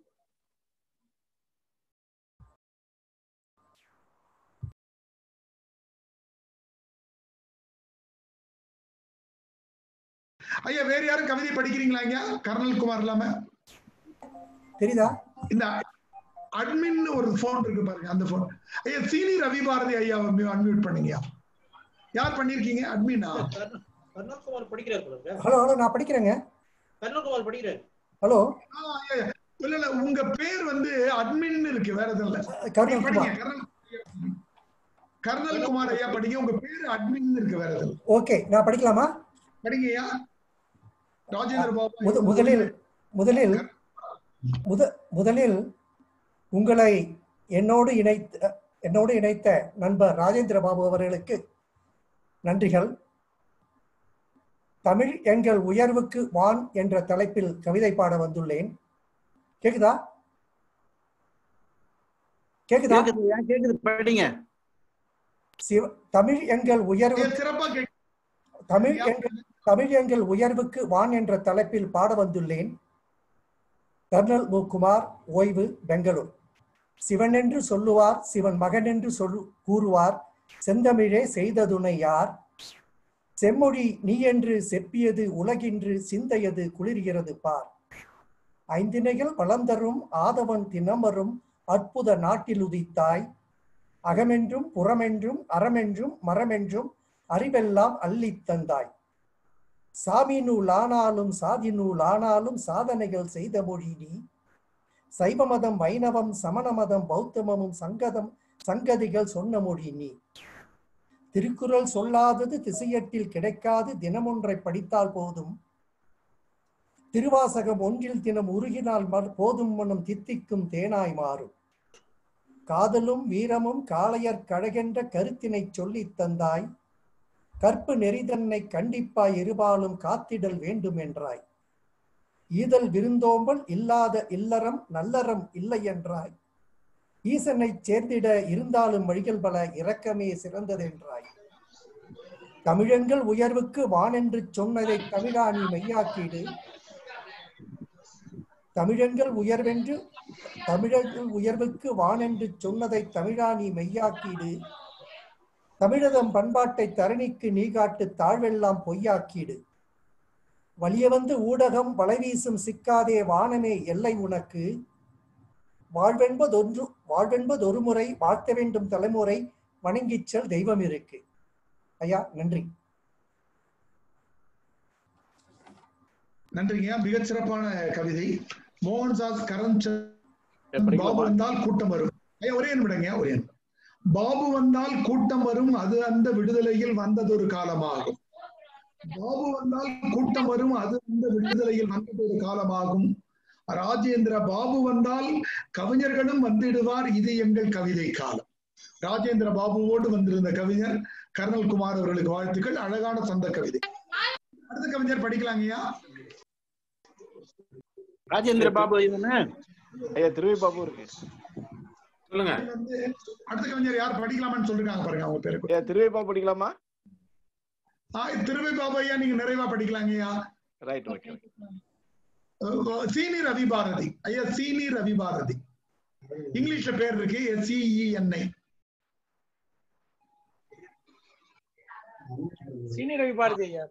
ஐயா வேற யாரும் கவிதை படிக்கிறீங்களா ஐயா கர்னல் குமார் இல்லாம தெரியுதா இந்த அட்மின் ஒரு போன் இருக்கு பாருங்க அந்த போன் ஐயா சீனி ரவி பாரதி ஐயா அன்மியூட் பண்ணுங்கய்யா யார் பண்ணிருக்கீங்க அட்மினா கர்ணகுமார் படிக்கிறார் போல இருக்க. ஹலோ ஹலோ நான் படிக்கிறேங்க கர்ணகுமார் படிக்கிறார் ஹலோ ஆ, ஐயா, ஐயா. இல்ல இல்ல உங்க பேர் வந்து அட்மின் இருக்கு வேற எதுவும் இல்ல கர்னல் நீங்க படிங்க குமார். கர்னல் கர்னல் குமார் ஐயா படிங்க உங்க பேர் அட்மின் இருக்கு வேற எதுவும் இல்ல. ஓகே நான் படிக்கலாமா படிங்கய்யா ராஜேந்திர பாபு முத முதலில் முதலில் முத முதலில் உங்களை என்னோடு இணைத்த என்னோடு இணைத்த நண்பர் ராஜேந்திர பாபு அவர்களுக்கு நன்றிகள் தமிழ் எங்கள் உயர்வுக்கு வான் என்ற தலைப்பில் கவிதை பாட வந்துள்ளேன் கேக்குதா கேக்குதா கேக்குது ஏன் கேக்குது படிங்க சிவ தமிழ் எங்கள் உயர்வு சிறப்பா தமிழ் எங்கள் தமிழ் எங்கள் உயர்வுக்கு வான் என்ற தலைப்பில் பாட வந்துள்ளேன் கர்னல் மு குமார் ஓய்வு பெங்களூர் சிவன் என்று சொல்லுவார் சிவன் மகன் என்று சொல்லு கூறுவார் செந்தமிழே செய்ததுணை யார் செம்மொழி நீ என்று செப்பியது உலகின்று சிந்தையது குளிர்கிறது பார் ஐந்தினைகள் வளர்ந்தரும் ஆதவன் தினமரும் அற்புத நாட்டில் உதித்தாய் அகமென்றும் புறமென்றும் அறமென்றும் மரமென்றும் அறிவெல்லாம் அள்ளித் தந்தாய் சாமி நூல் ஆனாலும் சாதி நூல் ஆனாலும் சாதனைகள் செய்த மொழி நீ சைவ மதம் வைணவம் சமண மதம் பௌத்தமமும் சங்கதம் சங்கதிகள் சொன்ன மொழி நீ திருக்குறள் சொல்லாதது திசையட்டில் கிடைக்காது தினமொன்றை படித்தால் போதும் திருவாசகம் ஒன்றில் தினம் உருகினால் ம- போதும் மனம் தித்திக்கும் தேனாய் மாறும் காதலும் வீரமும் காளையர் கழகென்ற கருத்தினைச் சொல்லித் தந்தாய் கற்பு நெறிதன்னை கண்டிப்பாய் இருபாலும் காத்திடல் வேண்டும் என்றாய் ஈதல் விருந்தோம்பல் இல்லாத இல்லறம் நல்லறம் இல்லை என்றாய் ஈசனைச் சேர்ந்திட இருந்தாலும் வழிகள் பல இரக்கமே சிறந்ததென்றாய் தமிழங்கள் உயர்வுக்கு வானென்று சொன்னதை தமிழா நீ மெய்யாக்கீடு தமிழங்கள் உயர்வென்று தமிழர்கள் உயர்வுக்கு வானென்று சொன்னதை தமிழா நீ மெய்யாக்கீடு தமிழதம் பண்பாட்டை தரணிக்கு நீ காட்டு தாழ்வெல்லாம் பொய்யாக்கீடு வலிய வந்து ஊடகம் வலைவீசும் சிக்காதே வானமே எல்லை உனக்கு வாழ்வென்பதொன்று வாழ்வென்பதொரு முறை வாழ்த்த வேண்டும் தலைமுறை வணங்கிச் செல் தெய்வம் இருக்கு ஐயா நன்றி நன்றிங்க மிகச் சிறப்பான கவிதை மோகன்தாஸ் கரம்சந்த் படிக்கலாமா? பாபு வந்தால் கூட்டம் வரும் ஐயா ஒரே நிமிடங்க ஒரே நிமிடம் பாபு வந்தால் கூட்டம் வரும் அது அந்த விடுதலையில் வந்ததொரு காலமாகும் பாபு வந்தால் கூட்டம் வரும் அது அந்த விடுதலையில் வந்ததொரு காலமாகும் ராஜேந்திர பாபு வந்தால் கவிஞர்களும் வந்திடுவார் இது எங்கள் கவிதை காலம் ராஜேந்திர பாபுவோடு வந்திருந்த கவிஞர் கர்னல் குமார் அவர்களுக்கு வாழ்த்துக்கள் அழகான சொந்த கவிதை அடுத்த கவிஞர் படிக்கலாங்கய்யா ராஜேந்திர பாபு ஐயா திருவை பாபு இருக்கு சொல்லுங்க வந்து அடுத்த கவிஞர் யார் படிக்கலாமான்னு சொல்லிருக்காங்க பாருங்க அவங்க பேரு ஐயா திருவை பாபு படிக்கலாமா ஆ, திருவை பாபு ஐயா நீங்க நிறைவா படிக்கலாங்கய்யா right okay okay ah Seeni Ravi Bharathi ஐயா சீனி ரவி பாரதி இங்கிலீஷ்ல பேர் இருக்கு எஸ்இஇஎன்ஐ சீனி ரவி பாரதி ஐயா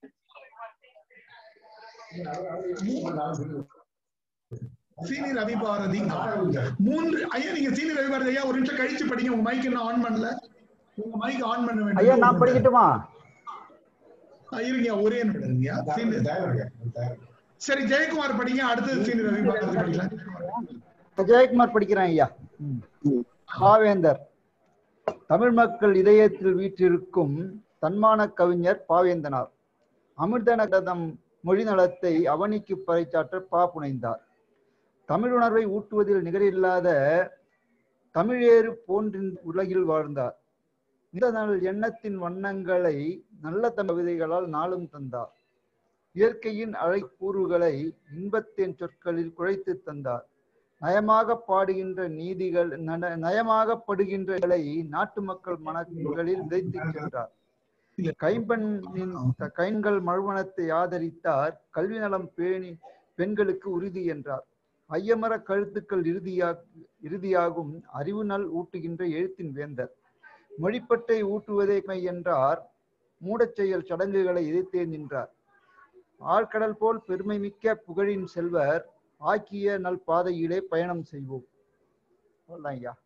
சீனி ரவி பாரதி மூன்று ஐயா நீங்க சீனி ரவி பாரதி ஐயா ஒரு நிமிஷம் கழிச்சு படிங்க உங்க மைக் இன்னும் ஆன் பண்ணல உங்க மைக் ஆன் பண்ண ஐயா வேண்டியது நான் படிக்கட்டுமா ஆ, இருங்க ஒரே நிமிடம் இருங்க. சீனி சரி ஜெயக்குமார் படிங்க அடுத்தது சீனி ரவி பாரதி படிக்கலாம் ஜெயக்குமார் படிக்கிறேன் ஐயா ம். பாவேந்தர் தமிழ் மக்கள் இதயத்தில் வீற்றிருக்கும் தன்மான கவிஞர் பாவேந்தனார் அமிர்தனகதம் மொழி நலத்தை அவனிக்கு பறைச்சாற்ற பா புனைந்தார் தமிழுணர்வை ஊட்டுவதில் நிகரில்லாத தமிழேறு போன்றின் உலகில் வாழ்ந்தார் இந்த நாள் எண்ணத்தின் வண்ணங்களை நல்ல தமிழ் கவிதைகளால் நாளும் தந்தார் இயற்கையின் அழைக்கூறுகளை இன்பத்தின் சொற்களில் குழைத்து தந்தார் நயமாக பாடுகின்ற நீதிகள் நட- நயமாக படுகின்றகளை நாட்டு மக்கள் மனங்களில் விதைத்துச் சென்றார் கைம்பெண்ணின் த- கைண்கள் மறுமணத்தை ஆதரித்தார் கல்வி நலம் பேணி பெண்களுக்கு உறுதி என்றார் ஐயமர கழுத்துக்கள் இறுதியா இறுதியாகும் அறிவு நல் ஊட்டுகின்ற எழுத்தின் வேந்தர் மொழிப்பட்டை ஊட்டுவதே மை என்றார் மூடச் செயல் சடங்குகளை எதிர்த்தே நின்றார் ஆழ்கடல் போல் பெருமை மிக்க புகழின் செல்வர் ஆக்கிய நல் பாதையிலே பயணம் செய்வோம் அவ்வளவுதான் ஐயா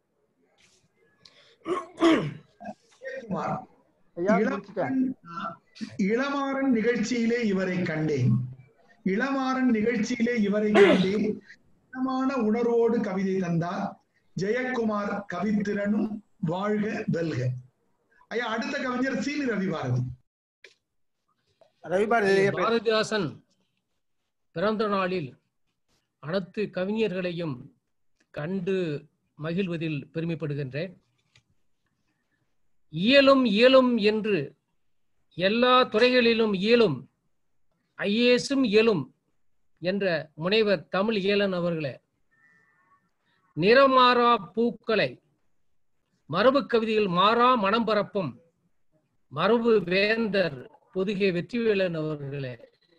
ஐயா முடிச்சிட்டேன் இளமாறன் நிகழ்ச்சியிலே இவரை கண்டேன் இளமாறன் நிகழ்ச்சியிலே இவரை கண்டேன் இளமான உணர்வோடு கவிதை தந்தார் ஜெயக்குமார் கவித்திறனும் வாழ்க வெல்க ஐயா அடுத்த கவிஞர் சீனி ரவி பாரதி பாரதிதாசன் பிறந்த நாளில் அனைத்து கவிஞர்களையும் கண்டு மகிழ்வதில் பெருமைப்படுகின்றேன் இயலும் இயலும் என்று எல்லா துறைகளிலும் இயலும் ஐஏஎஸும் இயலும் என்ற முனைவர் தமிழ் இயலன் அவர்களே நிறமாறா பூக்களை மரபு கவிதையில் மாறா மனம் பரப்பும் மரபு வேந்தர் பொதுகை வெற்றிவேலன் அவர்களே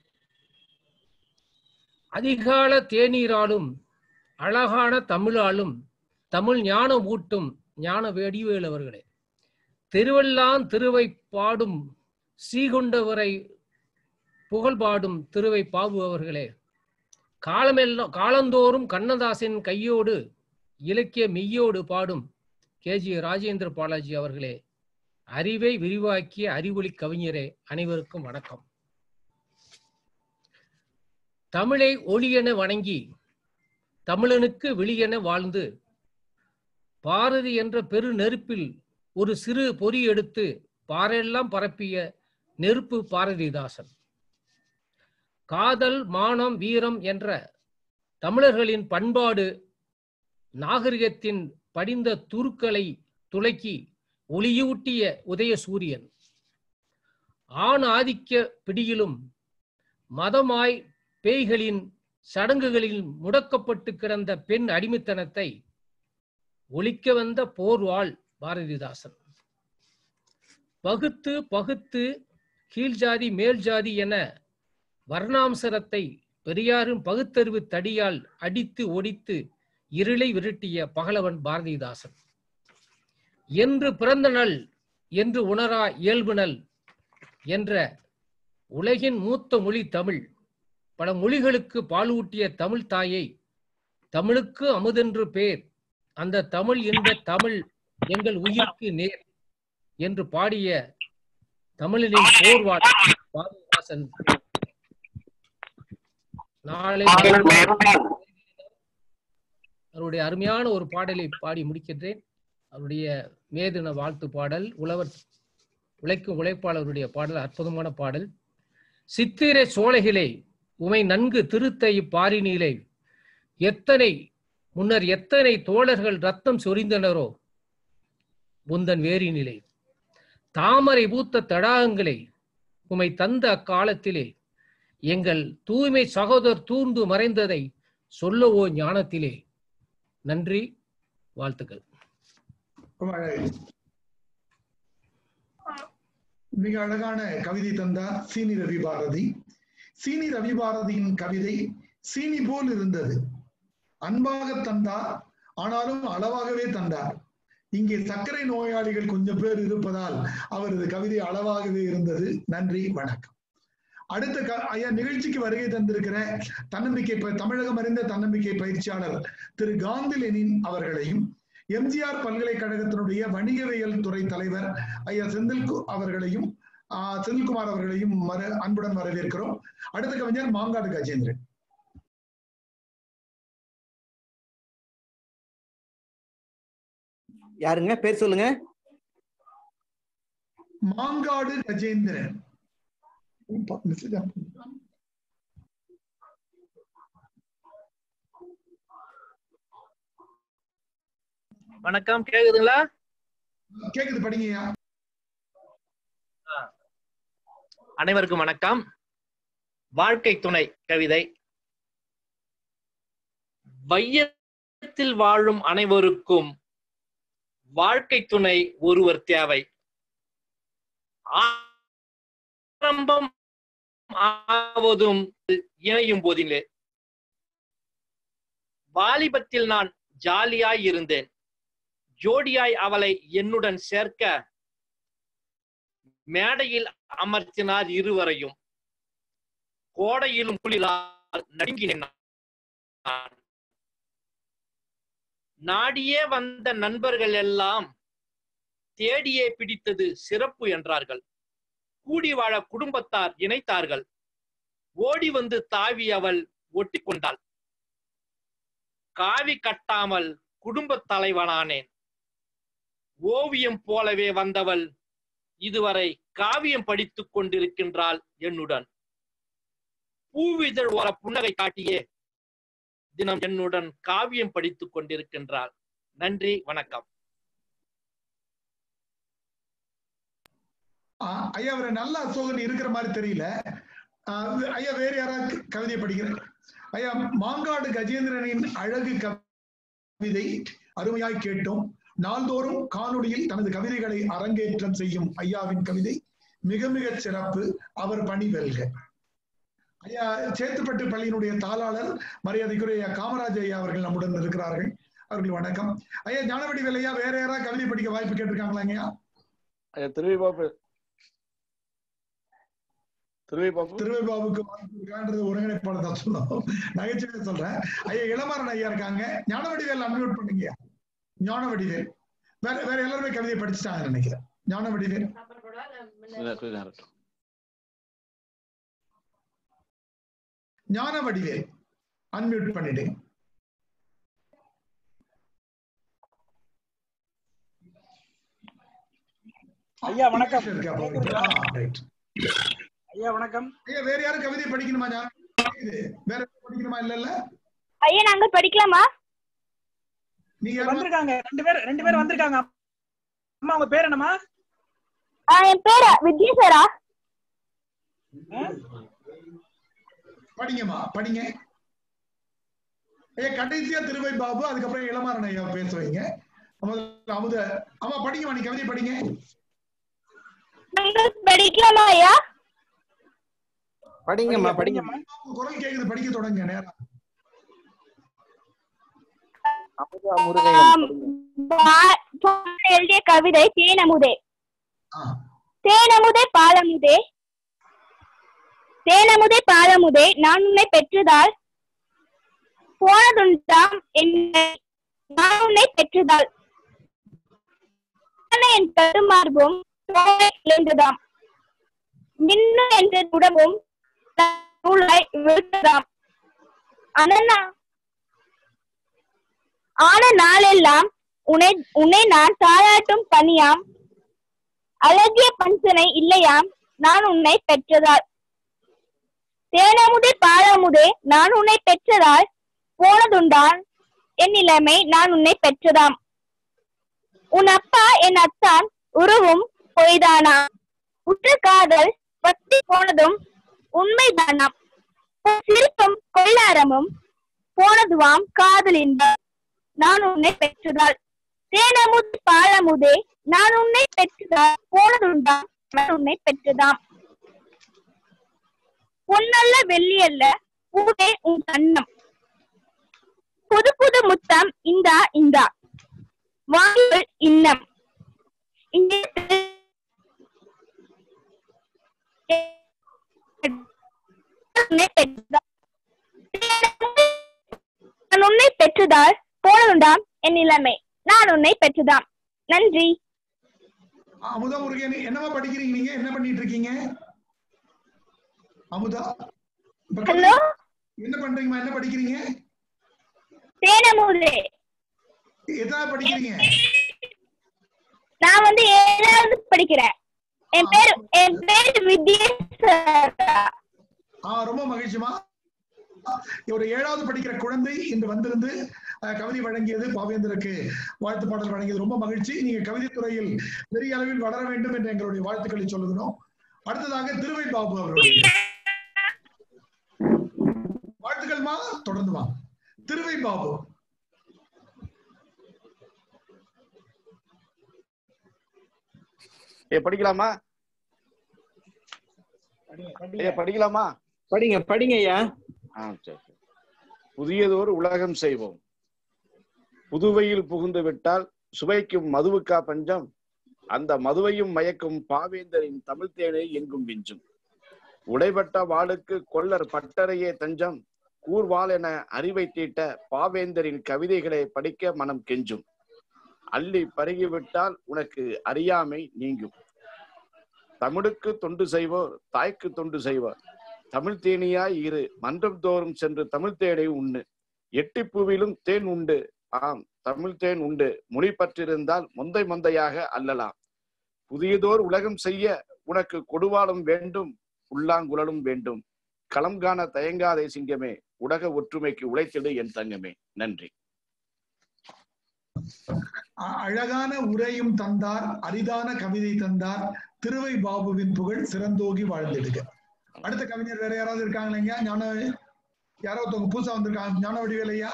அதிகால தேநீராலும் அழகான தமிழாலும் தமிழ் ஞானம் ஊட்டும் ஞான வெடிவேல் அவர்களே திருவெல்லாம் திருவை பாடும் சீகுண்டவரை புகழ் பாடும் திருவை பாபு அவர்களே காலமெல்லாம் காலந்தோறும் கண்ணதாசன் கையோடு இலக்கிய மெய்யோடு பாடும் கேஜி ராஜேந்திர பாலாஜி அவர்களே அறிவை விரிவாக்கிய அறிவொளி கவிஞரே அனைவருக்கும் வணக்கம் தமிழை ஒளியென வணங்கி தமிழனுக்கு விழியென வாழ்ந்து பாரதி என்ற பெரு நெருப்பில் ஒரு சிறு பொறி எடுத்து பாரெல்லாம் பரப்பிய நெருப்பு பாரதிதாசன் காதல் மானம் வீரம் என்ற தமிழர்களின் பண்பாடு நாகரிகத்தின் படிந்த துருக்களை துளக்கி ஒளியூட்டிய உதயசூரியன் ஆண் ஆதிக்க பிடியிலும் மதமாய் பேய்களின் சடங்குகளில் முடக்கப்பட்டு கிடந்த பெண் அடிமைத்தனத்தை ஒழிக்க வந்த போர்வாள் பாரதிதாசன் பகுத்து பகுத்து கீழ் ஜாதி மேல் ஜாதி என வர்ணாம்சரத்தை பெரியாரின் பகுத்தறிவு தடியால் அடித்து ஒடித்து இருளை விரட்டிய பகலவன் பாரதிதாசன் என்று பிறந்த நல் என்று உணரா இயல்பு நல் என்ற உலகின் மூத்த மொழி தமிழ் பல மொழிகளுக்கு பாலூட்டிய தமிழ் தாயை தமிழுக்கு அமுதென்று பேர் அந்த தமிழ் இன்ப தமிழ் எங்கள் உயிர்க்கு நேர் என்று பாடிய தமிழனின் போர்வாள் பாரதிதாசன் நாளை அவருடைய அருமையான ஒரு பாடலை பாடி முடிக்கின்றேன் அவருடைய மேதின வாழ்த்து பாடல் உழவர் உழைக்கும் உழைப்பாளருடைய பாடல் அற்புதமான பாடல் சித்திரை சோலைகளே உமை நன்கு திருத்த இப்பாரினிலே எத்தனை முன்னர் எத்தனை தோழர்கள் ரத்தம் சொரிந்தனரோ உந்தன் வேரினிலே தாமரை பூத்த தடாகங்களே உமை தந்த அக்காலத்திலே எங்கள் தூய்மை சகோதரர் தூர்ந்து மறைந்ததை சொல்லவோ ஞானத்திலே நன்றி வாழ்த்துக்கள் ரொம்ப அழகு. மிக அழகான கவிதை தந்தார் சீனி ரவி பாரதி சீனி ரவி பாரதியின் கவிதை சீனி போல் இருந்தது அன்பாக தந்தார் ஆனாலும் அளவாகவே தந்தார் இங்கே சர்க்கரை நோயாளிகள் கொஞ்சம் பேர் இருப்பதால் அவரது கவிதை அளவாகவே இருந்தது நன்றி வணக்கம் அடுத்த க- ஐயா நிகழ்ச்சிக்கு வருகை தந்திருக்கிற தன்னம்பிக்கை ப- தமிழகம் அறிந்த தன்னம்பிக்கை பயிற்சியாளர் திரு காந்தி லெனின் அவர்களையும் எம்ஜிஆர் பல்கலைக்கழகத்தினுடைய வணிகவியல் துறை தலைவர் ஐயா செந்தில் கு- அவர்களையும் ஆஹ், செந்தில்குமார் அவர்களையும் வர அன்புடன் வரவேற்கிறோம் அடுத்த கவிஞர் மாங்காடு கஜேந்திரன் யாருங்க பேர் சொல்லுங்க மாங்காடு கஜேந்திரன் ப- message அனுப்பு. வணக்கம் கேக்குதுங்களா கேக்குது படிங்கய்யா அனைவருக்கும் வணக்கம் வாழ்க்கை துணை கவிதை வையத்தில் வாழும் அனைவருக்கும் வாழ்க்கை துணை ஒருவர் தேவை ஆரம்பம் ஆவதும் இணையும் போதிலே வாலிபத்தில் நான் ஜாலியாய் இருந்தேன் ஜோடியாய் அவளை என்னுடன் சேர்க்க மேடையில் அமர்த்தினார் இருவரையும் கோடையிலும் குளிரால் நடுங்கினேன் நான். நாடியே வந்த நண்பர்கள் எல்லாம் தேடியே பிடித்தது சிறப்பு என்றார்கள் கூடி வாழ குடும்பத்தார் இணைத்தார்கள் ஓடி வந்து தாவி அவள் ஒட்டி கொண்டாள் காவி கட்டாமல் குடும்பத் தலைவனானேன் ஓவியம் போலவே வந்தவள் இதுவரை காவியம் படித்துக் கொண்டிருக்கின்றாள் என்னுடன் பூவிதழ் ஓர புன்னகை காட்டியே தினம் என்னுடன் காவியம் படித்துக் கொண்டிருக்கின்றாள் நன்றி வணக்கம் ஆஹ் ஐயா அவரை நல்ல அசோகன் இருக்கிற மாதிரி தெரியல ஆஹ் ஐயா வேற யாராவது கவிதை படிக்கிறேன் ஐயா மாங்காடு கஜேந்திரனின் அழகு கவிதை அருமையாய் கேட்டோம் நாள்தோறும் காணொளியில் தனது கவிதைகளை அரங்கேற்றம் செய்யும் ஐயாவின் கவிதை மிக மிக சிறப்பு அவர் பணி வெல்க ஐயா சேத்துப்பட்டு பள்ளியினுடைய தாளாளர் மரியாதைக்குரிய ஐயா காமராஜ் ஐயா அவர்கள் நம்முடன் இருக்கிறார்கள் அவர்கள் வணக்கம் ஐயா ஞானவடி வேலையா வேற யாராவது கவிதை படிக்க வாய்ப்பு கேட்டிருக்காங்களா ஐயா ஐயா திருவிபாபு திருவிபாபு திருவைபாபுக்கு வாய்ப்பு இருக்கான்றது ஒருங்கிணைப்பாளர் தான் சொல்லணும் நகைச்சுவை சொல்றேன் ஐயா இளமாறன் ஐயா இருக்காங்க ஞானவடிவேல் அன்மியூட் பண்ணுங்க ஞானவடிவேல் வேற வேற எல்லாருமே கவிதை படிச்சுட்டாங்க நினைக்கிறேன் ஞானவடிவேல் கொஞ்ச நேரம் இருக்கட்டும். ஞான வடிவேல் அன்மியூட் பண்ணிடு ஐயா வணக்கம் இருக்கா பாருங்க. ஆ, right. ஐயா வணக்கம் ஐயா வேற யாரும் கவிதை படிக்கணுமா ஞான இது வேற யாரும் படிக்கணுமா இல்ல இல்ல ஐயா நாங்க படிக்கலாமா நீங்க வந்திருக்காங்க ரெண்டு பேர் ரெண்டு பேர் வந்திருக்காங்க அம்மா உங்க பேர் என்னம்மா ஆ, என் பேரு வித்யாசரா படிங்கம்மா படிங்க ஐயா கடைசியா திருவை பாபு அதுக்கப்புறம் இளமாறன் ஐயா பேச வைங்க முதல்ல அமுத அம்மா படிங்கம்மா நீ கவிதை படிங்க நாங்க படிக்கலாமா ஐயா படிங்கம்மா படிங்க உங்க குரல் கேக்குது படிக்க தொடங்க நேரம் ஆம், பா- பாரதி எழுதிய கவிதை தேனமுதே தேனமுதே பாலமுதே தேனமுதே பாலமுதே நான் உன்னை பெற்றதால் போனதுண்டாம் என்னை நான் உன்னை பெற்றதால் என் கருமார்பும் தோலை இழந்ததாம் மின்னு என்ற உடம்பும் நூலாய் விழுந்ததாம் அனன்னா ஆன நாளெல்லாம் உன்னை உன்னை நான் தாளாட்டும் பணியாம் அழகிய பஞ்சனை இல்லையாம் நான் உன்னை பெற்றதால் தேனமுதே பாலமுதே நான் உன்னை பெற்றதால் போனதுண்டான் என் நிலைமை நான் உன்னை பெற்றதாம் உன் அப்பா என் அத்தான் உருவும் பொய்தானா உற்ற காதல் பத்தி போனதும் உண்மைதானாம் உன் சிரிப்பும் கொள்ளாரமும் போனதுவாம் காதலின்பம் நான் உன்னை பெற்றதால் தேனமுது பாலமுதே நான் உன்னை பெற்றதால் போனதுண்டாம் நான் உன்னை பெற்றதாம் பொன்னல்ல வெள்ளியல்ல பூவே உன் கண்ணம் புது புது முத்தம் இந்தா இந்தா வாயுகள் இன்னம் இங்கே உன்னை பெற்றதால் நான் உன்னை பெற்றதால் போனதுண்டாம் என் நிலைமை நான் உன்னை பெற்றதாம் நன்றி அமுதா முருகன் என்னவா படிக்கிறீங்க நீங்க என்ன பண்ணிட்டு இருக்கீங்க அமுதா இப்ப ஹலோ என்ன பண்றீங்கம்மா என்ன படிக்கிறீங்க தேனமுதே எதாவது படிக்கிறீங்க நான் வந்து ஏழாவது படிக்கிறேன் என் பேரு என் பேரு வித்யாசரா ஆ ரொம்ப மகிழ்ச்சிமா ஒரு ஏழாவது படிக்கிற குழந்தை இன்று வந்திருந்து அஹ், கவிதை வழங்கியது பாவேந்தருக்கு வாழ்த்து பாடல் வழங்கியது ரொம்ப மகிழ்ச்சி நீங்க கவிதை துறையில் பெரிய அளவில் வளர வேண்டும் என்று எங்களுடைய வாழ்த்துக்களை சொல்லுகிறோம் அடுத்ததாக திருவை பாபு அவருடைய வாழ்த்துக்கள்மா தொடர்ந்து வா திருவை பாபு ஏ படிக்கலாமா ஏ படிக்கலாமா படிங்க படிங்க ஐயா ஆ சரி சரி. புதியதோர் உலகம் செய்வோம் புதுவையில் புகுந்து விட்டால் சுவைக்கும் மதுவுக்கா பஞ்சம் அந்த மதுவையும் மயக்கும் பாவேந்தரின் தமிழ் தேனை எங்கும் விஞ்சும் உடைபட்ட வாளுக்கு கொல்லர் பட்டறையே தஞ்சம் கூர்வாள் என அறிவை தீட்ட பாவேந்தரின் கவிதைகளை படிக்க மனம் கெஞ்சும் அள்ளி பருகிவிட்டால் உனக்கு அறியாமை நீங்கும் தமிழுக்கு தொண்டு செய்வோர் தாய்க்கு தொண்டு செய்வோர் தமிழ் தேனியாய் இரு மன்றம் தோறும் சென்று தமிழ் தேனை உண்ணு எட்டிப்பூவிலும் தேன் உண்டு ஆம் தமிழ் தேன் உண்டு மொழி பற்றிருந்தால் மொந்தை மொந்தையாக அல்லலாம் புதியதோர் உலகம் செய்ய உனக்கு கொடுவாளும் வேண்டும் உள்ளாங்குழலும் வேண்டும் களம் காண தயங்காதே சிங்கமே உலக ஒற்றுமைக்கு உழைத்திடு என் தங்கமே நன்றி அ- அழகான உரையும் தந்தார் அரிதான கவிதை தந்தார் திருவை பாபுவின் புகழ் சிறந்தோகி வாழ்ந்திடுக அடுத்த கவிஞர் வேற யாராவது இருக்காங்களா ஞான யாரோ ஒருத்தவங்க புதுசா வந்திருக்காங்க ஞான வடிவேலையா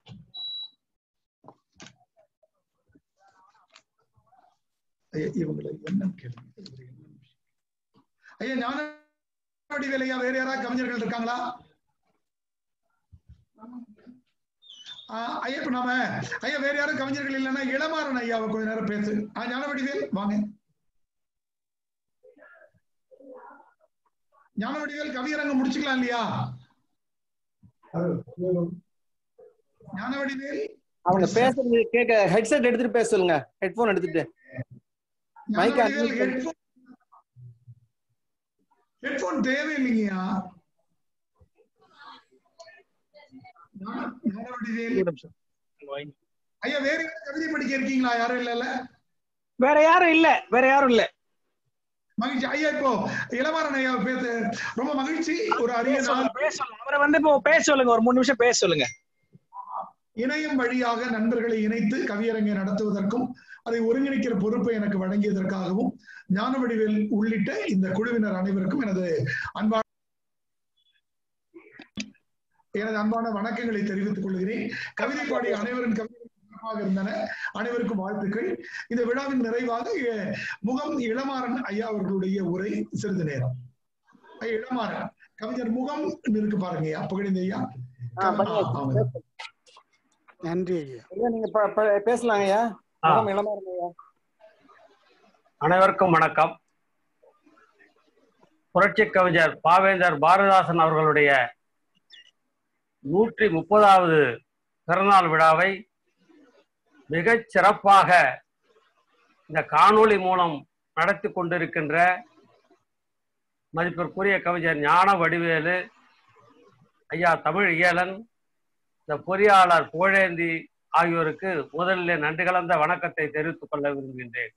ஐயா, இவங்களை என்ன கேளுங்க இவங்களை என்ன விஷயம்? ஐயா ஞான வடிவேலையா வேற யாராவது கவிஞர்கள் இருக்காங்களா ஆஹ் ஐயா இப்ப நாம ஐயா வேற யாரும் கவிஞர்கள் இல்லைன்னா இளமாறன் ஐயாவை கொஞ்ச நேரம் பேசு ஆ ஞானவடிவேல் வாங்க ஞானவடிவேல் கவியரங்கம் முடிச்சுக்கலாம் இல்லையா ஞானவடிவேல் அவங்க பேசுறது கேட்க ஹெட்செட் எடுத்துட்டு பேச சொல்லுங்க ஹெட்போன் எடுத்துட்டு மைக் ஞானவடிவேல் ஹெட்போன் ஹெட்போன் தேவையில்லைங்கய்யா ஐயா வேற யாரும் கவிதை படிக்க இருக்கீங்களா யாரும் இல்ல வேற யாரும் இல்ல வேற யாரும் இல்ல மகிழ்ச்சி ஐயா இப்போ இளமாறன் ஐயா பேச ரொம்ப மகிழ்ச்சி ஒரு அரிய பேச நாள் சொல்லுங்க, பேச சொல்லுங்க. அவரை வந்து இப்போ பேச சொல்லுங்க ஒரு மூணு நிமிஷம் பேச சொல்லுங்க இணையம் வழியாக நண்பர்களை இணைத்து கவியரங்கை நடத்துவதற்கும் அதை ஒருங்கிணைக்கிற பொறுப்பை எனக்கு வழங்கியதற்காகவும் ஞான வடிவேல் உள்ளிட்ட இந்த குழுவினர் அனைவருக்கும் எனது அன்பான எனது அன்பான வணக்கங்களை தெரிவித்துக் கொள்கிறேன் கவிதை பாடிய அனைவரின் கவிதைகள் சிறப்பாக இருந்தன அனைவருக்கும் வாழ்த்துக்கள் இந்த விழாவின் நிறைவாக எ- முகம் இளமாறன் ஐயா அவர்களுடைய உரை சிறிது நேரம் ஐயா, இளமாறன் கவிஞர் முகம் இருக்கு பாருங்க ஐயா புகழிந்த ஐயா கவி- ஆ, ஆமாங்க. நன்றி ஐயா ஐயா நீங்க ப- ப- பேசலாங்க ஐயா ஆ. முகம் இளமா இருங்க ஐயா அனைவருக்கும் வணக்கம் புரட்சி கவிஞர் பாவேந்தர் பாரதிதாசன் அவர்களுடைய நூற்றி முப்பதாவது பிறந்தநாள் விழாவை மிகச் சிறப்பாக இந்த காணொளி மூலம் நடத்தி கொண்டிருக்கின்ற மதிப்பிற்குரிய கவிஞர் ஞான வடிவேலு ஐயா தமிழ் இயலன் இந்த பொறியாளர் புகழேந்தி ஆகியோருக்கு முதலில் நன்றி கலந்த வணக்கத்தை தெரிவித்துக் கொள்ள விரும்புகின்றேன்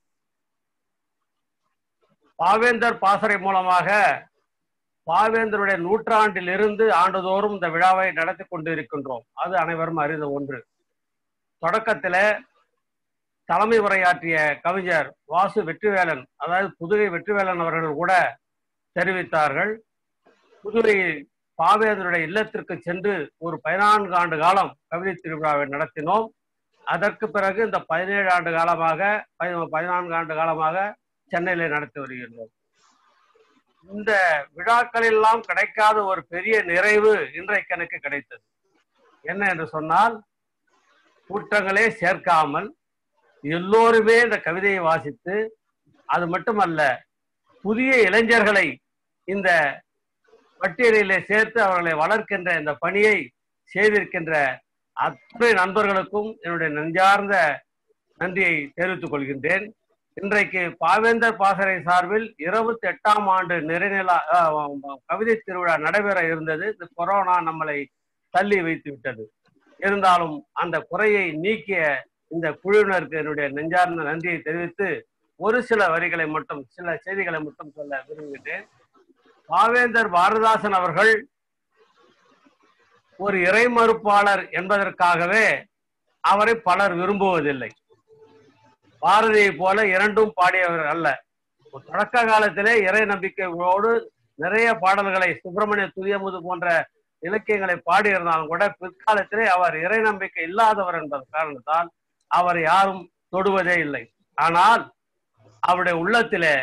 பாவேந்தர் பாசறை மூலமாக பாவேந்தருடைய நூற்றாண்டில் இருந்து ஆண்டுதோறும் இந்த விழாவை நடத்தி கொண்டு இருக்கின்றோம் அது அனைவரும் அறிந்த ஒன்று தொடக்கத்துல தலைமை உரையாற்றிய கவிஞர் வாசு வெற்றிவேலன் அதாவது புதுகை வெற்றிவேலன் அவர்கள் கூட தெரிவித்தார்கள் புதுகை பாவேந்தருடைய இல்லத்திற்கு சென்று ஒரு பதினான்கு ஆண்டு காலம் கவிதை திருவிழாவை நடத்தினோம் அதற்கு பிறகு இந்த பதினேழு ஆண்டு காலமாக பதி- பதினான்கு ஆண்டு காலமாக சென்னையில நடத்தி வருகின்றோம் இந்த விழாக்களெல்லாம் கிடைக்காத ஒரு பெரிய நிறைவு இன்றைக்கு எனக்கு கிடைத்தது என்ன என்று சொன்னால் கூட்டங்களே சேர்க்காமல் எல்லோருமே இந்த கவிதையை வாசித்து அது மட்டுமல்ல புதிய இளைஞர்களை இந்த பட்டியலிலே சேர்த்து அவர்களை வளர்க்கின்ற இந்த பணியை செய்திருக்கின்ற அத்துணை நண்பர்களுக்கும் என்னுடைய நெஞ்சார்ந்த நன்றியை தெரிவித்துக் கொள்கின்றேன் இன்றைக்கு பாவேந்தர் பாசறை சார்பில் இருபத்தி எட்டாம் ஆண்டு நிறைநிலா அஹ், கவிதை திருவிழா நடைபெற இருந்தது இந்த கொரோனா நம்மளை தள்ளி வைத்து விட்டது இருந்தாலும் அந்த குறையை நீக்கிய இந்த குழுவினருக்கு என்னுடைய நெஞ்சார்ந்த நன்றியை தெரிவித்து ஒரு சில வரிகளை மட்டும் சில செய்திகளை மட்டும் சொல்ல விரும்புகின்றேன் பாவேந்தர் பாரதிதாசன் அவர்கள் ஒரு இறை மறுப்பாளர் என்பதற்காகவே அவரை பலர் விரும்புவதில்லை பாரதியை போல இரண்டும் பாடியவர் அல்ல ஒரு தொடக்க காலத்திலே இறை நம்பிக்கையோடு நிறைய பாடல்களை சுப்பிரமணிய துரியமுது போன்ற இலக்கியங்களை பாடியிருந்தாலும் கூட பிற்காலத்திலே அவர் இறை நம்பிக்கை இல்லாதவர் என்பது காரணத்தால் அவர் யாரும் தொடுவதே இல்லை ஆனால் அவருடைய உள்ளத்திலே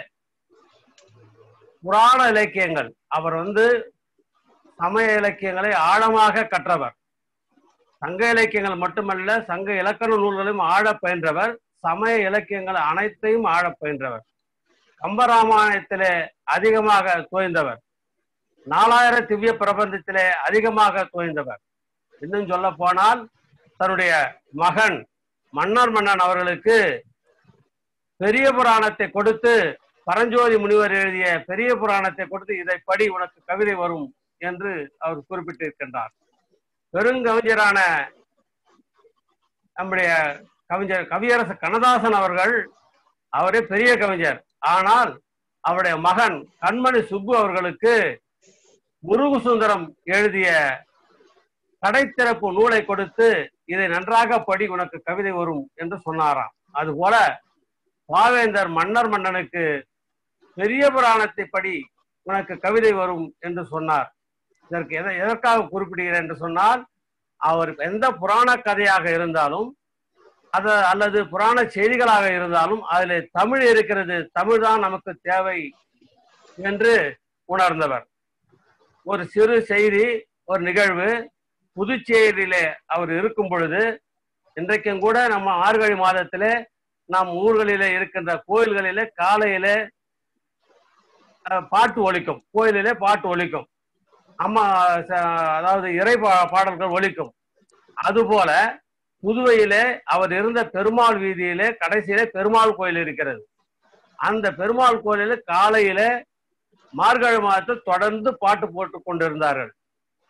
புராண இலக்கியங்கள் அவர் வந்து சமய இலக்கியங்களை ஆழமாக கற்றவர் சங்க இலக்கியங்கள் மட்டுமல்ல சங்க இலக்கண நூல்களையும் ஆழ பயின்றவர் சமய இலக்கியங்கள் அனைத்தையும் ஆழ பயின்றவர் கம்பராமாயணத்திலே அதிகமாக தோய்ந்தவர் நாலாயிர திவ்ய பிரபந்தத்திலே அதிகமாக தோய்ந்தவர் இன்னும் சொல்ல போனால் தன்னுடைய மகன் மன்னர் மன்னன் அவர்களுக்கு பெரிய புராணத்தை கொடுத்து பரஞ்சோதி முனிவர் எழுதிய பெரிய புராணத்தை கொடுத்து இதை படி உனக்கு கவிதை வரும் என்று அவர் குறிப்பிட்டிருக்கின்றார் பெருங்கவிஞரான நம்முடைய கவிஞர் கவியரசு கண்ணதாசன் அவர்கள் அவரே பெரிய கவிஞர் ஆனால் அவருடைய மகன் கண்மணி சுப்பு அவர்களுக்கு முருகு சுந்தரம் எழுதிய கடைத்திறப்பு நூலை கொடுத்து இதை நன்றாக படி உனக்கு கவிதை வரும் என்று சொன்னாராம் அதுபோல பாவேந்தர் மன்னர் மன்னனுக்கு பெரிய புராணத்தை படி உனக்கு கவிதை வரும் என்று சொன்னார் இதற்கு எதை எதற்காக குறிப்பிடுகிறேன் என்று சொன்னால் அவர் எந்த புராண கதையாக இருந்தாலும் அது அல்லது புராண செய்திகளாக இருந்தாலும் அதில் தமிழ் இருக்கிறது தமிழ் தான் நமக்கு தேவை என்று உணர்ந்தவர் ஒரு சிறு செய்தி ஒரு நிகழ்வு புதுச்சேரியிலே அவர் இருக்கும் பொழுது இன்றைக்கும் கூட நம்ம ஆறுகழி மாதத்திலே நம் ஊர்களிலே இருக்கின்ற கோயில்களிலே காலையிலே அஹ், பாட்டு ஒலிக்கும் கோயிலிலே பாட்டு ஒலிக்கும் அம்மா ச- அதாவது இறை பா- பாடல்கள் ஒலிக்கும் அதுபோல புதுவையிலே அவர் இருந்த பெருமாள் வீதியிலே கடைசியிலே பெருமாள் கோயில் இருக்கிறது அந்த பெருமாள் கோயிலில் காலையிலே மார்கழி மாதத்தில் தொடர்ந்து பாட்டு போட்டு கொண்டிருந்தார்கள்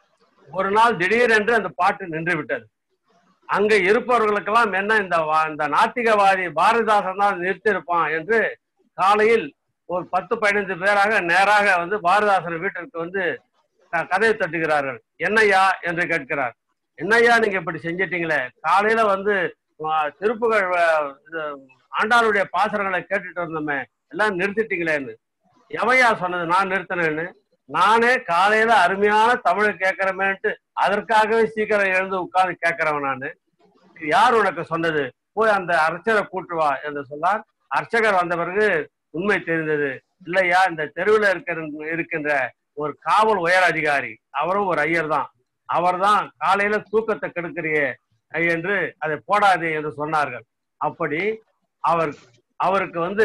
ஒரு நாள் திடீரென்று அந்த பாட்டு நின்று விட்டது அங்க இருப்பவர்களுக்கெல்லாம் என்ன இந்த வா- இந்த நாத்திகவாதி பாரதிதாசன் தான் நிறுத்தியிருப்பான் என்று காலையில் ஒரு பத்து பதினைந்து பேராக நேராக வந்து பாரதிதாசன் வீட்டிற்கு வந்து க- கதவை தட்டுகிறார்கள் என்னய்யா என்று கேட்கிறார் என்னய்யா நீங்க இப்படி செஞ்சிட்டீங்களே காலையில வந்து ஆ, திருப்புகழ் ஆ, இது, ஆண்டாளுடைய பாசனங்களை கேட்டுட்டு இருந்தோமே எல்லாம் நிறுத்திட்டீங்களேன்னு எவையா சொன்னது நான் நிறுத்தினேன்னு நானே காலையில அருமையான தமிழை கேட்கிறமேன்ட்டு அதற்காகவே சீக்கிரம் எழுந்து உட்கார்ந்து கேட்கிறவன் நானு இது யார் உனக்கு சொன்னது போய் அந்த அர்ச்சகரை கூட்டு வா என்று சொன்னார் அர்ச்சகர் வந்த பிறகு உண்மை தெரிந்தது இல்லையா இந்த தெருவில் இருக்கிற இருக்கின்ற ஒரு காவல் உயர் அதிகாரி அவரும் ஒரு ஐயர் தான் அவர்தான் காலையில தூக்கத்தை கெடுக்கிறியே என்று அதை போடாதே என்று சொன்னார்கள் அப்படி அவர் அவருக்கு வந்து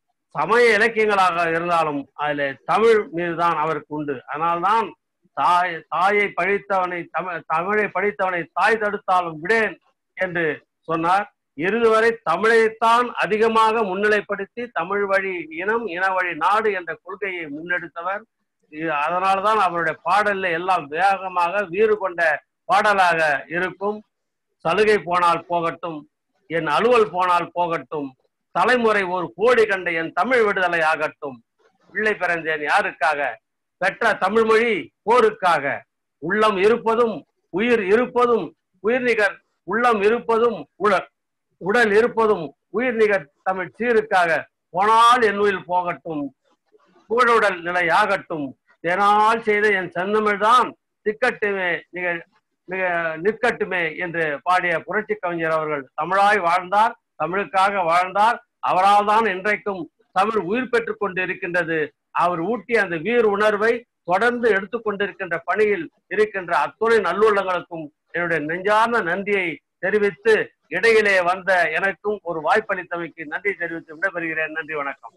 சமய இலக்கியங்களாக இருந்தாலும் அதுல தமிழ் மீதுதான் அவருக்கு உண்டு அதனால்தான் தாய் தாயை பழித்தவனை தமிழ் தமிழை படித்தவனை தாய் தடுத்தாலும் விடேன் என்று சொன்னார் இறுதி வரை தமிழைத்தான் அதிகமாக முன்னிலைப்படுத்தி தமிழ் வழி இனம் இன வழி நாடு என்ற கொள்கையை முன்னெடுத்தவர் இது அதனால்தான் அவருடைய பாடல்ல எல்லாம் வேகமாக வீறு கொண்ட பாடலாக இருக்கும் சலுகை போனால் போகட்டும் என் அலுவல் போனால் போகட்டும் தலைமுறை ஒரு கோடி கண்ட என் தமிழ் விடுதலை ஆகட்டும் பிள்ளை பிறந்தேன் யாருக்காக பெற்ற தமிழ் மொழி போருக்காக உள்ளம் இருப்பதும் உயிர் இருப்பதும் உயிர் நிகர் உள்ளம் இருப்பதும் உடல் உடல் இருப்பதும் உயிர் நிகர் தமிழ் சீருக்காக போனால் என் உயிர் போகட்டும் புகழுடல் நிலை ஆகட்டும் தேனால் செய்த என் செந்தமிழ் தான் திக்கட்டுமே மிக மிக நிற்கட்டுமே என்று பாடிய புரட்சி கவிஞர் அவர்கள் தமிழாய் வாழ்ந்தார் தமிழுக்காக வாழ்ந்தார் அவரால் தான் இன்றைக்கும் தமிழ் உயிர் பெற்றுக் கொண்டு இருக்கின்றது அவர் ஊட்டிய அந்த வீர் உணர்வை தொடர்ந்து எடுத்துக்கொண்டிருக்கின்ற பணியில் இருக்கின்ற அத்துணை நல்லுள்ளங்களுக்கும் என்னுடைய நெஞ்சார்ந்த நன்றியை தெரிவித்து இடையிலே வந்த எனக்கும் ஒரு வாய்ப்பளித்தமைக்கு நன்றி தெரிவித்து விடைபெறுகிறேன் நன்றி வணக்கம்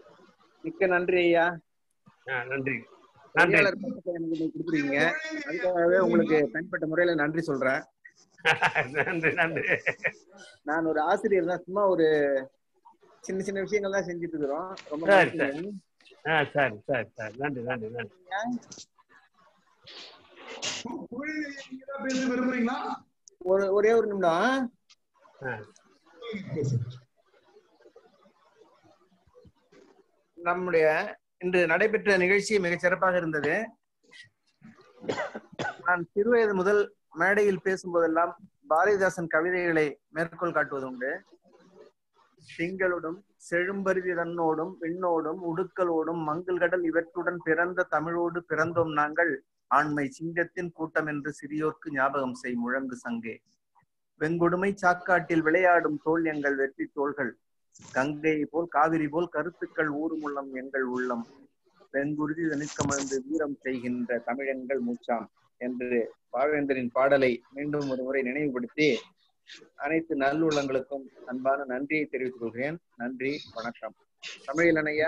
மிக்க நன்றி ஐயா ஆ, நன்றி நன்றி பொறியாளர் பட்டத்தை எனக்கு நீங்க கொடுக்குறீங்க அதுக்காகவே உங்களுக்கு தனிப்பட்ட முறையில நன்றி சொல்றேன் நன்றி நன்றி நான் ஒரு ஆசிரியர் தான் சும்மா ஒரு சின்ன சின்ன விஷயங்கள் தான் செஞ்சுட்டு இருக்கிறோம் ரொம்ப சரி மகிழ்ச்சிங்க. சரி ஆ சரி சரி சரி நன்றி நன்றி நன்றி பேச விரும்புறீங்களா ஒரு ஒரே ஒரு நிமிடம் ஆ. நம்முடைய இன்று நடைபெற்ற நிகழ்ச்சி மிகச் சிறப்பாக இருந்தது நான் சிறுவயது முதல் மேடையில் பேசும்போதெல்லாம் பாரதிதாசன் கவிதைகளை மேற்கோள் காட்டுவது உண்டு திங்களோடும் செழும்பருதி தன்னோடும் விண்ணோடும் உடுக்கலோடும் மங்கள் கடல் இவற்றுடன் பிறந்த தமிழோடு பிறந்தோம் நாங்கள் ஆண்மை சிங்கத்தின் கூட்டம் என்று சிறியோர்க்கு ஞாபகம் செய் முழங்கு சங்கே வெங்கொடுமை சாக்காட்டில் விளையாடும் தோல் எங்கள் வெற்றி தோள்கள் கங்கை போல் காவிரி போல் கருத்துக்கள் ஊரும் உள்ளம் எங்கள் உள்ளம் வெங்குருதி தனிக்கமழ்ந்து வீரம் செய்கின்ற தமிழெங்கள் மூச்சாம் என்று பாவேந்தரின் பாடலை மீண்டும் ஒரு முறை நினைவுபடுத்தி அனைத்து நல்லுள்ளங்களுக்கும் அன்பான நன்றியை தெரிவித்துக் கொள்கிறேன் நன்றி வணக்கம் தமிழில் ஐயா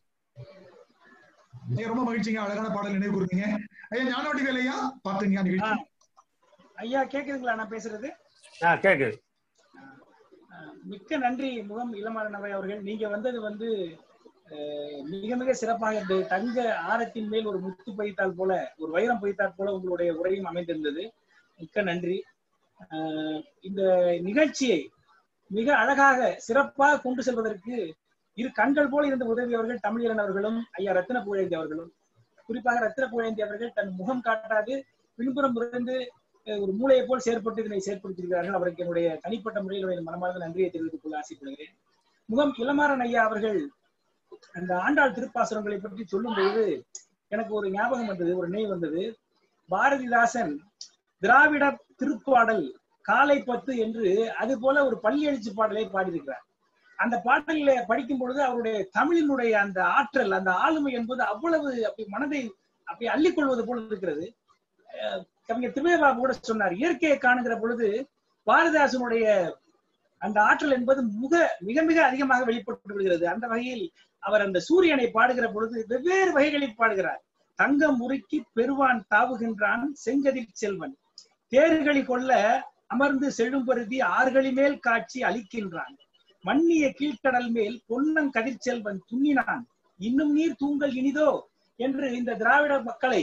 ஐயா, ரொம்ப மகிழ்ச்சிங்க அழகான பாடல் நினைவு கூறுங்க ஐயா ஞானவட்டி வேலையா பாத்துங்க நிகழ்ச்சி ஐயா கேக்குதுங்களா நான் பேசுறது ஆ கேக்குது அஹ் மிக்க நன்றி முகம் இளமாறன் அவை அவர்கள் நீங்க வந்தது வந்து அஹ், மிக மிக சிறப்பாக இருந்தது தங்க ஆரத்தின் மேல் ஒரு முத்து பதித்தால் போல ஒரு வைரம் பதித்தால் போல உங்களுடைய உரையும் அமைந்திருந்தது மிக்க நன்றி அஹ், இந்த நிகழ்ச்சியை மிக அழகாக சிறப்பாக கொண்டு செல்வதற்கு இரு கண்கள் போல இருந்த உதவியவர்கள் தமிழன் அவர்களும் ஐயா ரத்தின புகழேந்தி அவர்களும் குறிப்பாக ரத்தின புகழேந்தி அவர்கள் தன் முகம் காட்டாது பின்புறம் இருந்து அஹ், ஒரு மூளையை போல் செயற்பட்டு இதனை செயற்படுத்தியிருக்கிறார்கள் அவருக்கு என்னுடைய தனிப்பட்ட முறையில் என்னுடைய மனமார்ந்த நன்றியை தெரிவித்துக் கொள்ள ஆசைப்படுகிறேன் முகம் இளமாறன் ஐயா அவர்கள் அந்த ஆண்டாள் திருப்பாசுரங்களை பற்றி சொல்லும் பொழுது எனக்கு ஒரு ஞாபகம் வந்தது ஒரு நினைவு வந்தது பாரதிதாசன் திராவிட திருப்பாடல் காலை பத்து என்று அது போல ஒரு பள்ளி எழுச்சி பாடலை பாடியிருக்கிறார் அந்த பாடலில படிக்கும் பொழுது அவருடைய தமிழினுடைய அந்த ஆற்றல் அந்த ஆளுமை என்பது அவ்வளவு அப்படி மனதை அப்படி அள்ளிக்கொள்வது போல இருக்கிறது அஹ் கவிஞர் திருவேபாபு கூட சொன்னார் இயற்கையை காணுகிற பொழுது பாரதிதாசனுடைய அந்த ஆற்றல் என்பது மிக மிக மிக அதிகமாக வெளிப்பட்டு விடுகிறது அந்த வகையில் அவர் அந்த சூரியனை பாடுகிற பொழுது வெவ்வேறு வகைகளில் பாடுகிறார் தங்கம் உருக்கி பெருவான் தாவுகின்றான் செங்கதிர் செல்வன் தேர்களி கொள்ள அமர்ந்து செழும்பருதி ஆறுகளி மேல் காட்சி அளிக்கின்றான் மன்னிய கீழ்க்கடல் மேல் பொன்னங் கதிர் செல்வன் துண்ணினான் இன்னும் நீர் தூங்கல் இனிதோ என்று இந்த திராவிட மக்களை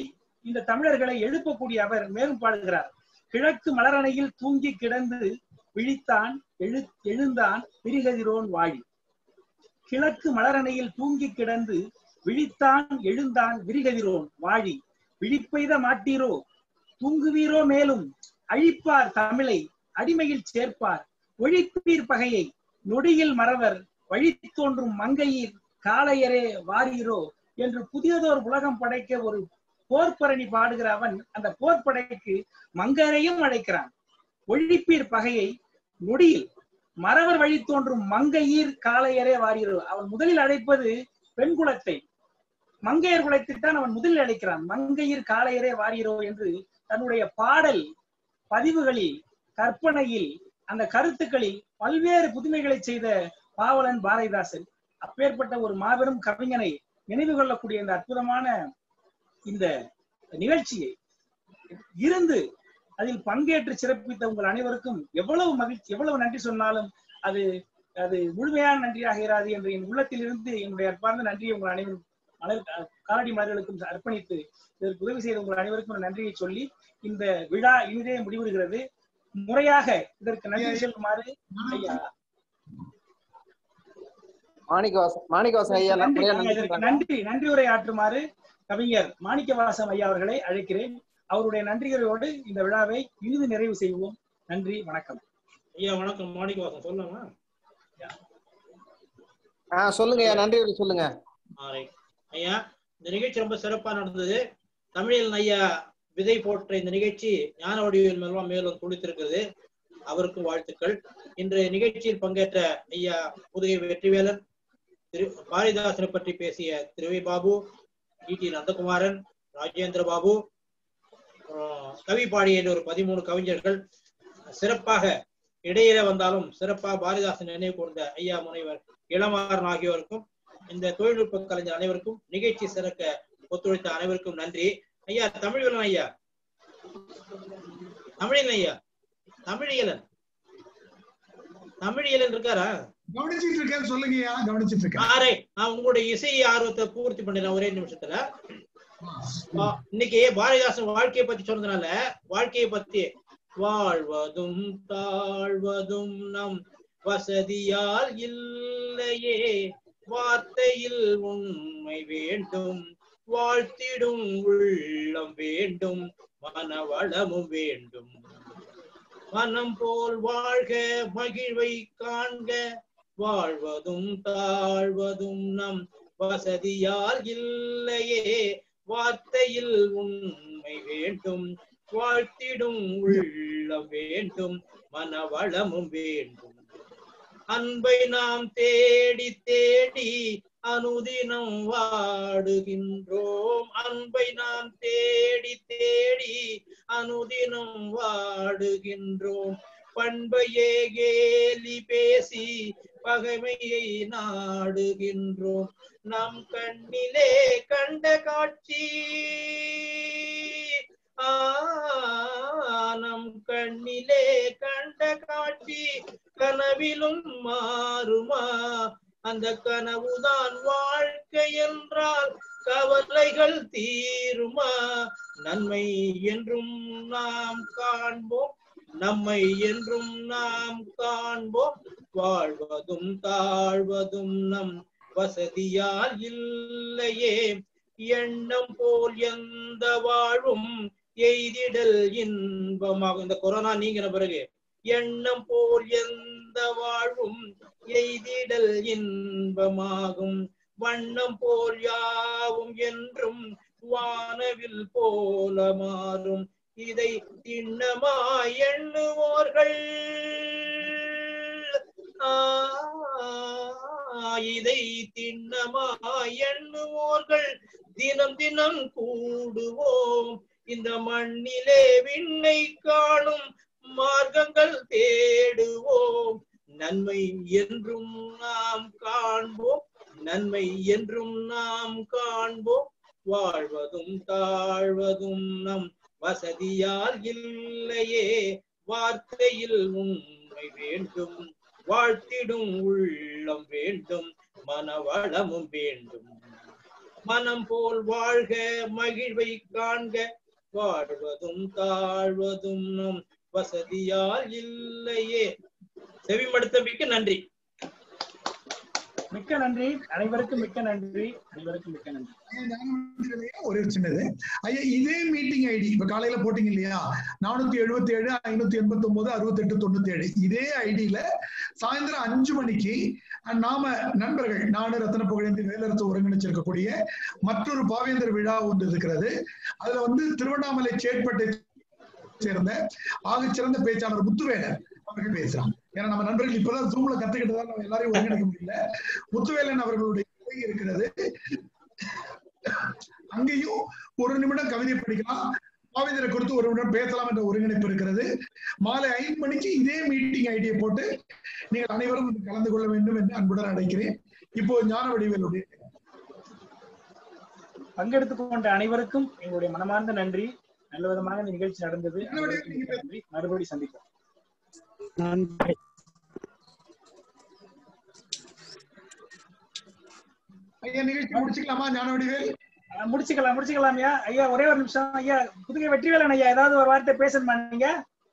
இந்த தமிழர்களை எழுப்பக்கூடிய அவர் மேலும் பாடுகிறார் கிழக்கு மலரணையில் தூங்கி கிடந்து விழித்தான் எழு எழுந்தான் பிரிகதிரோன் வாழி கிழக்கு மலரணையில் தூங்கி கிடந்து விழித்தான் எழுந்தான் விரிகதிரோன் வாழி விழிப்பெய்த மாட்டீரோ தூங்குவீரோ மேலும் அழிப்பார் தமிழை அடிமையில் சேர்ப்பார் ஒழிப்பீர் பகையை நொடியில் மறவர் வழி தோன்றும் மங்கையீர் காளையரே வாரீரோ என்று புதியதோர் உலகம் படைக்க ஒரு போர்ப்பரணி பாடுகிற அவன் அந்த போர்ப்படைக்கு மங்கரையும் அழைக்கிறான் ஒழிப்பீர் பகையை நொடியில் மறவர் வழி தோன்றும் மங்கையீர் காளையரே வாரீரோ அவன் முதலில் அழைப்பது பெண் குலத்தை மங்கையர் குலத்தைத்தான் அவன் முதலில் அழைக்கிறான் மங்கையீர் காளையரே வாரீரோ என்று தன்னுடைய பாடல் பதிவுகளில் கற்பனையில் அந்த கருத்துக்களில் பல்வேறு புதுமைகளை செய்த பாவலன் பாரதிதாசன் அப்பேற்பட்ட ஒரு மாபெரும் கவிஞனை நினைவு கொள்ளக்கூடிய இந்த அற்புதமான இந்த நிகழ்ச்சியை இருந்து அதில் பங்கேற்று சிறப்பித்த உங்கள் அனைவருக்கும் எவ்வளவு மகிழ்ச்சி எவ்வளவு நன்றி சொன்னாலும் அது அது முழுமையான நன்றியாக இராது என்று என் உள்ளத்தில் இருந்து என்னுடைய அற்பார்ந்த நன்றியை உங்கள் அனைவரும் மலர் காலடி மலர்களுக்கும் அர்ப்பணித்து இதற்கு உதவி செய்த உங்கள் அனைவருக்கும் ஒரு நன்றியை சொல்லி இந்த விழா இனிதே முடிவுறுகிறது முறையாக இதற்கு நன்றி சொல்லுமாறு ஐயா மாணிக்கவாசன் மாணிக்கவாசன் ஐயா நன்றி நிறைய ஆமா, நன்றி இதற்கு சொல்றாங்க. நன்றி நன்றி உரை ஆற்றுமாறு கவிஞர் மாணிக்கவாசம் ஐயா அவர்களை அழைக்கிறேன் அவருடைய நன்றிகளோடு இந்த விழாவை இறுதி நிறைவு செய்வோம் நன்றி வணக்கம் ஐயா வணக்கம் மாணிக்கவாசன் சொல்லலாமா ஆ சொல்லுங்க ஐயா நன்றி உரை சொல்லுங்க ஆ, right. ஐயா இந்த நிகழ்ச்சி ரொம்ப சிறப்பா நடந்தது தமிழில் ஐயா விதை போற்ற இந்த நிகழ்ச்சி ஞான வடிவில் மேலும் மேலும் துடித்திருக்கிறது அவருக்கும் வாழ்த்துக்கள் இன்றைய நிகழ்ச்சியில் பங்கேற்ற ஐயா புதுகை வெற்றிவேலன் திரு பாரதிதாசனை பற்றி பேசிய திருவை பாபு டி நந்தகுமாரன் ராஜேந்திர பாபு அப்புறம் கவி பாடிய ஒரு பதிமூணு கவிஞர்கள் சிறப்பாக இடையில வந்தாலும் சிறப்பாக பாரதிதாசன் நினைவு கூர்ந்த ஐயா முனைவர் இளமாறன் ஆகியோருக்கும் இந்த தொழில்நுட்ப கலைஞர் அனைவருக்கும் நிகழ்ச்சி சிறக்க ஒத்துழைத்த அனைவருக்கும் நன்றி ஐயா தமிழ்வலன் ஐயா தமிழின் ஐயா தமிழியலன் தமிழியலன் இருக்காரா கவனிச்சிட்டு இருக்கேன் சொல்லுங்கய்யா கவனிச்சிட்டு இருக்கேன் ஆரே நான் உங்களுடைய இசை ஆர்வத்தை பூர்த்தி பண்ணிடுறேன் ஒரே நிமிஷத்துல ஆ, இன்னைக்கு பாரதிதாசன் வாழ்க்கையை பத்தி சொன்னதுனால வாழ்க்கையை பத்தி வாழ்வதும் தாழ்வதும் நம் வசதியால் இல்லையே வார்த்தையில் உண்மை வேண்டும் வாழ்த்திடும் உள்ளம் வேண்டும் மனவளமும் வேண்டும் மனம் போல் வாழ்க மகிழ்வை காண்க வாழ்வதும் தாழ்வதும் நம் வசதியால் இல்லையே வார்த்தையில் உண்மை வேண்டும் வாழ்த்திடும் உள்ளம் வேண்டும் மனவளமும் வேண்டும் அன்பை நாம் தேடி தேடி அனுதினம் வாடுகின்றோம் அன்பை நாம் தேடி தேடி அனுதினம் வாடுகின்றோம் பண்பையே கேலி பேசி பகைமையை நாடுகின்றோம் நம் கண்ணிலே கண்ட காட்சி ஆ, நம் கண்ணிலே கண்ட காட்சி கனவிலும் மாறுமா அந்த கனவுதான் வாழ்க்கை என்றால் கவலைகள் தீருமா நன்மை என்றும் நாம் காண்போம் நம்மை என்றும் நாம் காண்போம் வாழ்வதும் தாழ்வதும் நம் வசதியால் இல்லையே எண்ணம் போல் எந்த வாழ்வும் எய்திடல் இன்பமாகும் இந்த கொரோனா நீங்கின பிறகு எண்ணம் போல் எந்த வாழ்வும் எய்திடல் இன்பமாகும் வண்ணம் போல் யாவும் என்றும் வானவில் போல மாறும் இதை திண்ணமாய் எண்ணுவோர்கள் ஆ, இதை திண்ணமாய் எண்ணுவோர்கள் தினம் தினம் கூடுவோம் இந்த மண்ணிலே விண்ணை காணும் மார்க்கங்கள் தேடுவோம் நன்மை என்றும் நாம் காண்போம் நன்மை என்றும் நாம் காண்போம் வாழ்வதும் தாழ்வதும் நம் வசதியால் இல்லையே வார்த்தையில் உண்மை வேண்டும் வாழ்த்திடும் உள்ளம் வேண்டும் மனவளமும் வேண்டும் மனம் போல் வாழ்க மகிழ்வை காண்க வாழ்வதும் தாழ்வதும் நம் வசதியால் இல்லையே செவிமடுத்தமைக்கு நன்றி மிக்க நன்றி அனைவருக்கும் மிக்க நன்றி அனைவருக்கும் மிக்க நன்றி ஒரே ஒரு சின்னது ஐயா இதே மீட்டிங் ஐடி இப்ப காலையில போட்டீங்க இல்லையா நானூத்தி எழுபத்தி ஏழு ஐநூத்தி எண்பத்தி ஒன்பது அறுபத்தி எட்டு தொண்ணூத்தி ஏழு இதே ஐடியில சாயந்தரம் அஞ்சு மணிக்கு அஹ், நாம நண்பர்கள் நாடு ரத்ன புகழேந்தி வேலரசு ஒருங்கிணைச்சிருக்கக்கூடிய மற்றொரு பாவேந்தர் விழா ஒன்று இருக்கிறது அதுல வந்து திருவண்ணாமலை சேட்பட்டை சேர்ந்த ஆகச்சிறந்த பேச்சாளர் முத்துவேலன் அவர்கள் பேசுறாங்க ஏன்னா நம்ம நண்பர்கள் இப்பதான் ஜூம்ல கத்துக்கிட்டதால நம்ம எல்லாரையும் ஒருங்கிணைக்க முடியல முத்துவேலன் அவர்களுடைய உரை இருக்கிறது அங்கேயும் ஒரு நிமிடம் கவிதை படிக்கலாம் பாவேந்தரை குறித்து ஒரு நிமிடம் பேசலாம் என்ற ஒருங்கிணைப்பு இருக்கிறது மாலை ஐந்து மணிக்கு இதே மீட்டிங் ஐடியை போட்டு நீங்கள் அனைவரும் வந்து கலந்து கொள்ள வேண்டும் என்று அன்புடன் அழைக்கிறேன் இப்போ ஞான வடிவேலுடைய பங்கெடுத்துக் கொண்ட அனைவருக்கும் எங்களுடைய மனமார்ந்த நன்றி நல்ல விதமாக இந்த நிகழ்ச்சி நடந்தது அனைவருக்கும் மிக்க நன்றி மறுபடி சந்திப்போம் நன்றி ஐயா நிகழ்ச்சி முடிச்சுக்கலாமா ஞான வடிவேல் அஹ் முடிச்சுக்கலாம் முடிச்சுக்கலாம் ஐயா ஐயா ஒரே ஒரு நிமிஷம் ஐயா புதுகை வெற்றிவேலன் ஐயா ஏதாவது ஒரு வார்த்தை பேசணுமா நீங்க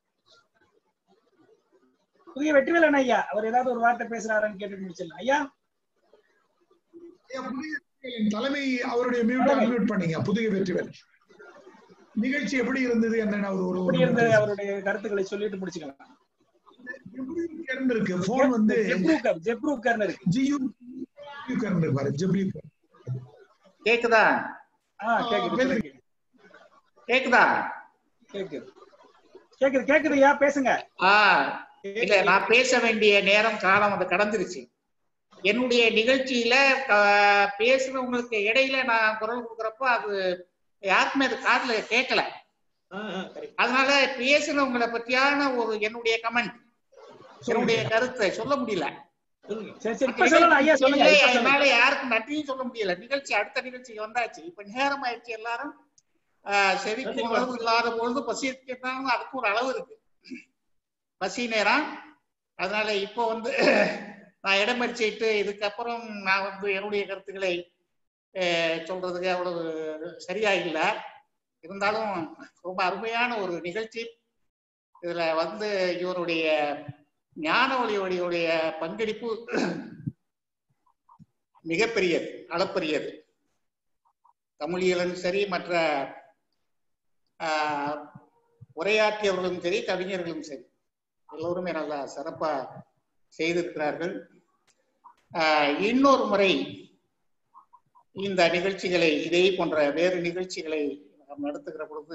புதிய வெற்றிவேலன் ஐயா அவர் ஏதாவது ஒரு வார்த்தை பேசுறாருன்னு கேட்டு முடிச்சிடலாம் ஐயா ஐயா, புதிய வெற்றிவேலின் தலைமை அவருடைய மியூட் அன்மியூட் பண்ணீங்க புதிய வெற்றிவேல் நிகழ்ச்சி எப்படி இருந்தது என்ன ஒரு ஒரு எப்படி இருந்தது அவருடைய கருத்துக்களை சொல்லிட்டு முடிச்சுக்கலாம் கர்னு இருக்கு போன் வந்து ஜெப்ரூக்கர் ஜெப்ரூக்கர்னு இருக்கு ஜியூ கர்னு இருக்கு பாரு ஜிப்ரி கேக்குதா ஆ கேக்குது சொல்லுங்க. கேக்குதா கேக்குது கேக்குது கேக்குது ஐயா பேசுங்க ஆ இல்ல நான் பேச வேண்டிய நேரம் காலம் அது கடந்துருச்சு என்னுடைய நிகழ்ச்சியில க- பேசுறவங்களுக்கு இடையில நான் குரல் கொடுக்குறப்போ அது யாருக்குமே அது காதுல கேட்கல அதனால பேசுறவங்களை பற்றியான ஒரு என்னுடைய கமெண்ட் என்னுடைய கருத்தை சொல்ல முடியல சரி சரி இப்ப சொல்லலாம் ஐயா சொல்லுங்க இல்லை, இப்ப சொல்லுங்க. அதனால யாருக்கும் நன்றியும் சொல்ல முடியல நிகழ்ச்சி அடுத்த நிகழ்ச்சிக்கு வந்தாச்சு இப்ப நேரம் ஆயிடுச்சு எல்லாரும் ஆஹ், செவிக்கு உணவு இல்லாத பொழுது பசி இருக்கிறதாங்க அதுக்கு ஒரு அளவு இருக்கு பசி நேரம் அதனால இப்போ வந்து நான் இடமறிச்சிட்டு இதுக்கப்புறம் நான் வந்து என்னுடைய கருத்துக்களை ஆஹ், சொல்றதுக்கு அவ்வளவு சரியா இல்லை இருந்தாலும் ரொம்ப அருமையான ஒரு நிகழ்ச்சி இதுல வந்து இவருடைய ஞான ஒளியோடைய பங்களிப்பு மிகப்பெரியது அளப்பரியது தமிழியலும் சரி மற்ற ஆஹ், உரையாற்றியவர்களும் சரி கவிஞர்களும் சரி எல்லோருமே நல்லா சிறப்பா செய்திருக்கிறார்கள் ஆஹ், இன்னொரு முறை இந்த நிகழ்ச்சிகளை இதே போன்ற வேறு நிகழ்ச்சிகளை நாம் நடத்துகிற பொழுது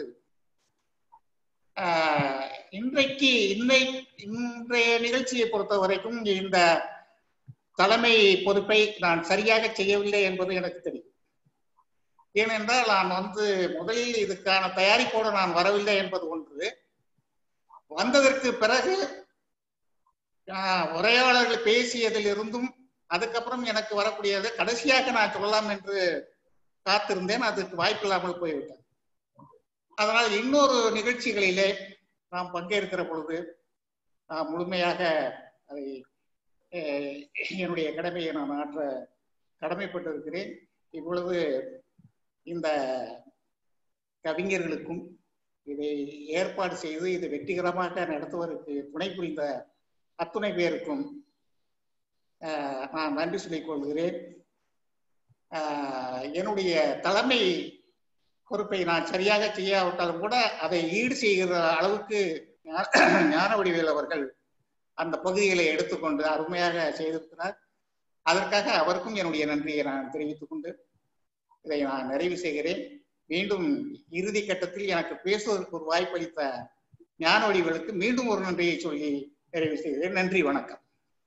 ஆஹ், இன்றைக்கு இன்னை இன்றைய நிகழ்ச்சியை பொறுத்த வரைக்கும் இந்த தலைமை பொறுப்பை நான் சரியாக செய்யவில்லை என்பது எனக்கு தெரியும் ஏனென்றால் நான் வந்து முதலில் இதுக்கான தயாரிப்போடு நான் வரவில்லை என்பது ஒன்று வந்ததற்கு பிறகு ஆஹ், உரையாளர்கள் பேசியதிலிருந்தும் அதுக்கப்புறம் எனக்கு வரக்கூடியது கடைசியாக நான் சொல்லலாம் என்று காத்திருந்தேன் அதுக்கு வாய்ப்பில்லாமல் போய்விட்டது அதனால் இன்னொரு நிகழ்ச்சிகளிலே நாம் பங்கேற்கிற பொழுது நான் முழுமையாக அதை அஹ், என்னுடைய கடமையை நான் ஆற்ற கடமைப்பட்டிருக்கிறேன் இப்பொழுது இந்த கவிஞர்களுக்கும் இதை ஏற்பாடு செய்து இது வெற்றிகரமாக நடத்துவதற்கு துணை புரிந்த அத்துணை பேருக்கும் ஆஹ், நான் நன்றி சொல்லிக் கொள்கிறேன் ஆஹ், என்னுடைய தலைமை பொறுப்பை நான் சரியாக செய்யாவிட்டாலும் கூட அதை ஈடு செய்கிற அளவுக்கு ஞா- ஞான வடிவேல் அவர்கள் அந்த பகுதிகளை எடுத்துக்கொண்டு அருமையாக செய்திருக்கிறார் அதற்காக அவருக்கும் என்னுடைய நன்றியை நான் தெரிவித்துக் கொண்டு இதை நான் நிறைவு செய்கிறேன் மீண்டும் இறுதி கட்டத்தில் எனக்கு பேசுவதற்கு ஒரு வாய்ப்பளித்த ஞான வடிவேலுக்கு மீண்டும் ஒரு நன்றியை சொல்லி நிறைவு செய்கிறேன் நன்றி வணக்கம்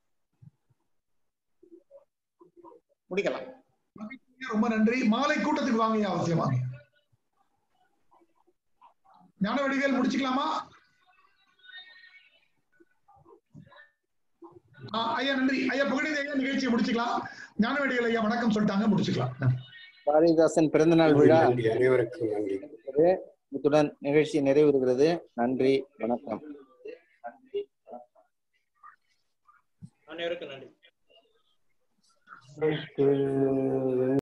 முடிக்கலாம் ரொம்ப நன்றி மாலை கூட்டத்துக்கு வாங்க ஐயா, அவசியமா ஞான வடிவேல் முடிச்சுக்கலாமா ஆ, ஐயா நன்றி ஐயா புகழேந்தி ஐயா நிகழ்ச்சியை முடிச்சுக்கலாம் ஞான வடிவேல் ஐயா வணக்கம் சொல்லிட்டாங்க முடிச்சுக்கலாம் பாரதிதாசன் பிறந்தநாள் விழா நன்றி அனைவருக்கும் நன்றி இருக்கிறது. இத்துடன் நிகழ்ச்சி நிறைவுறுகிறது நன்றி வணக்கம் அனைவருக்கும் நன்றி நன்றி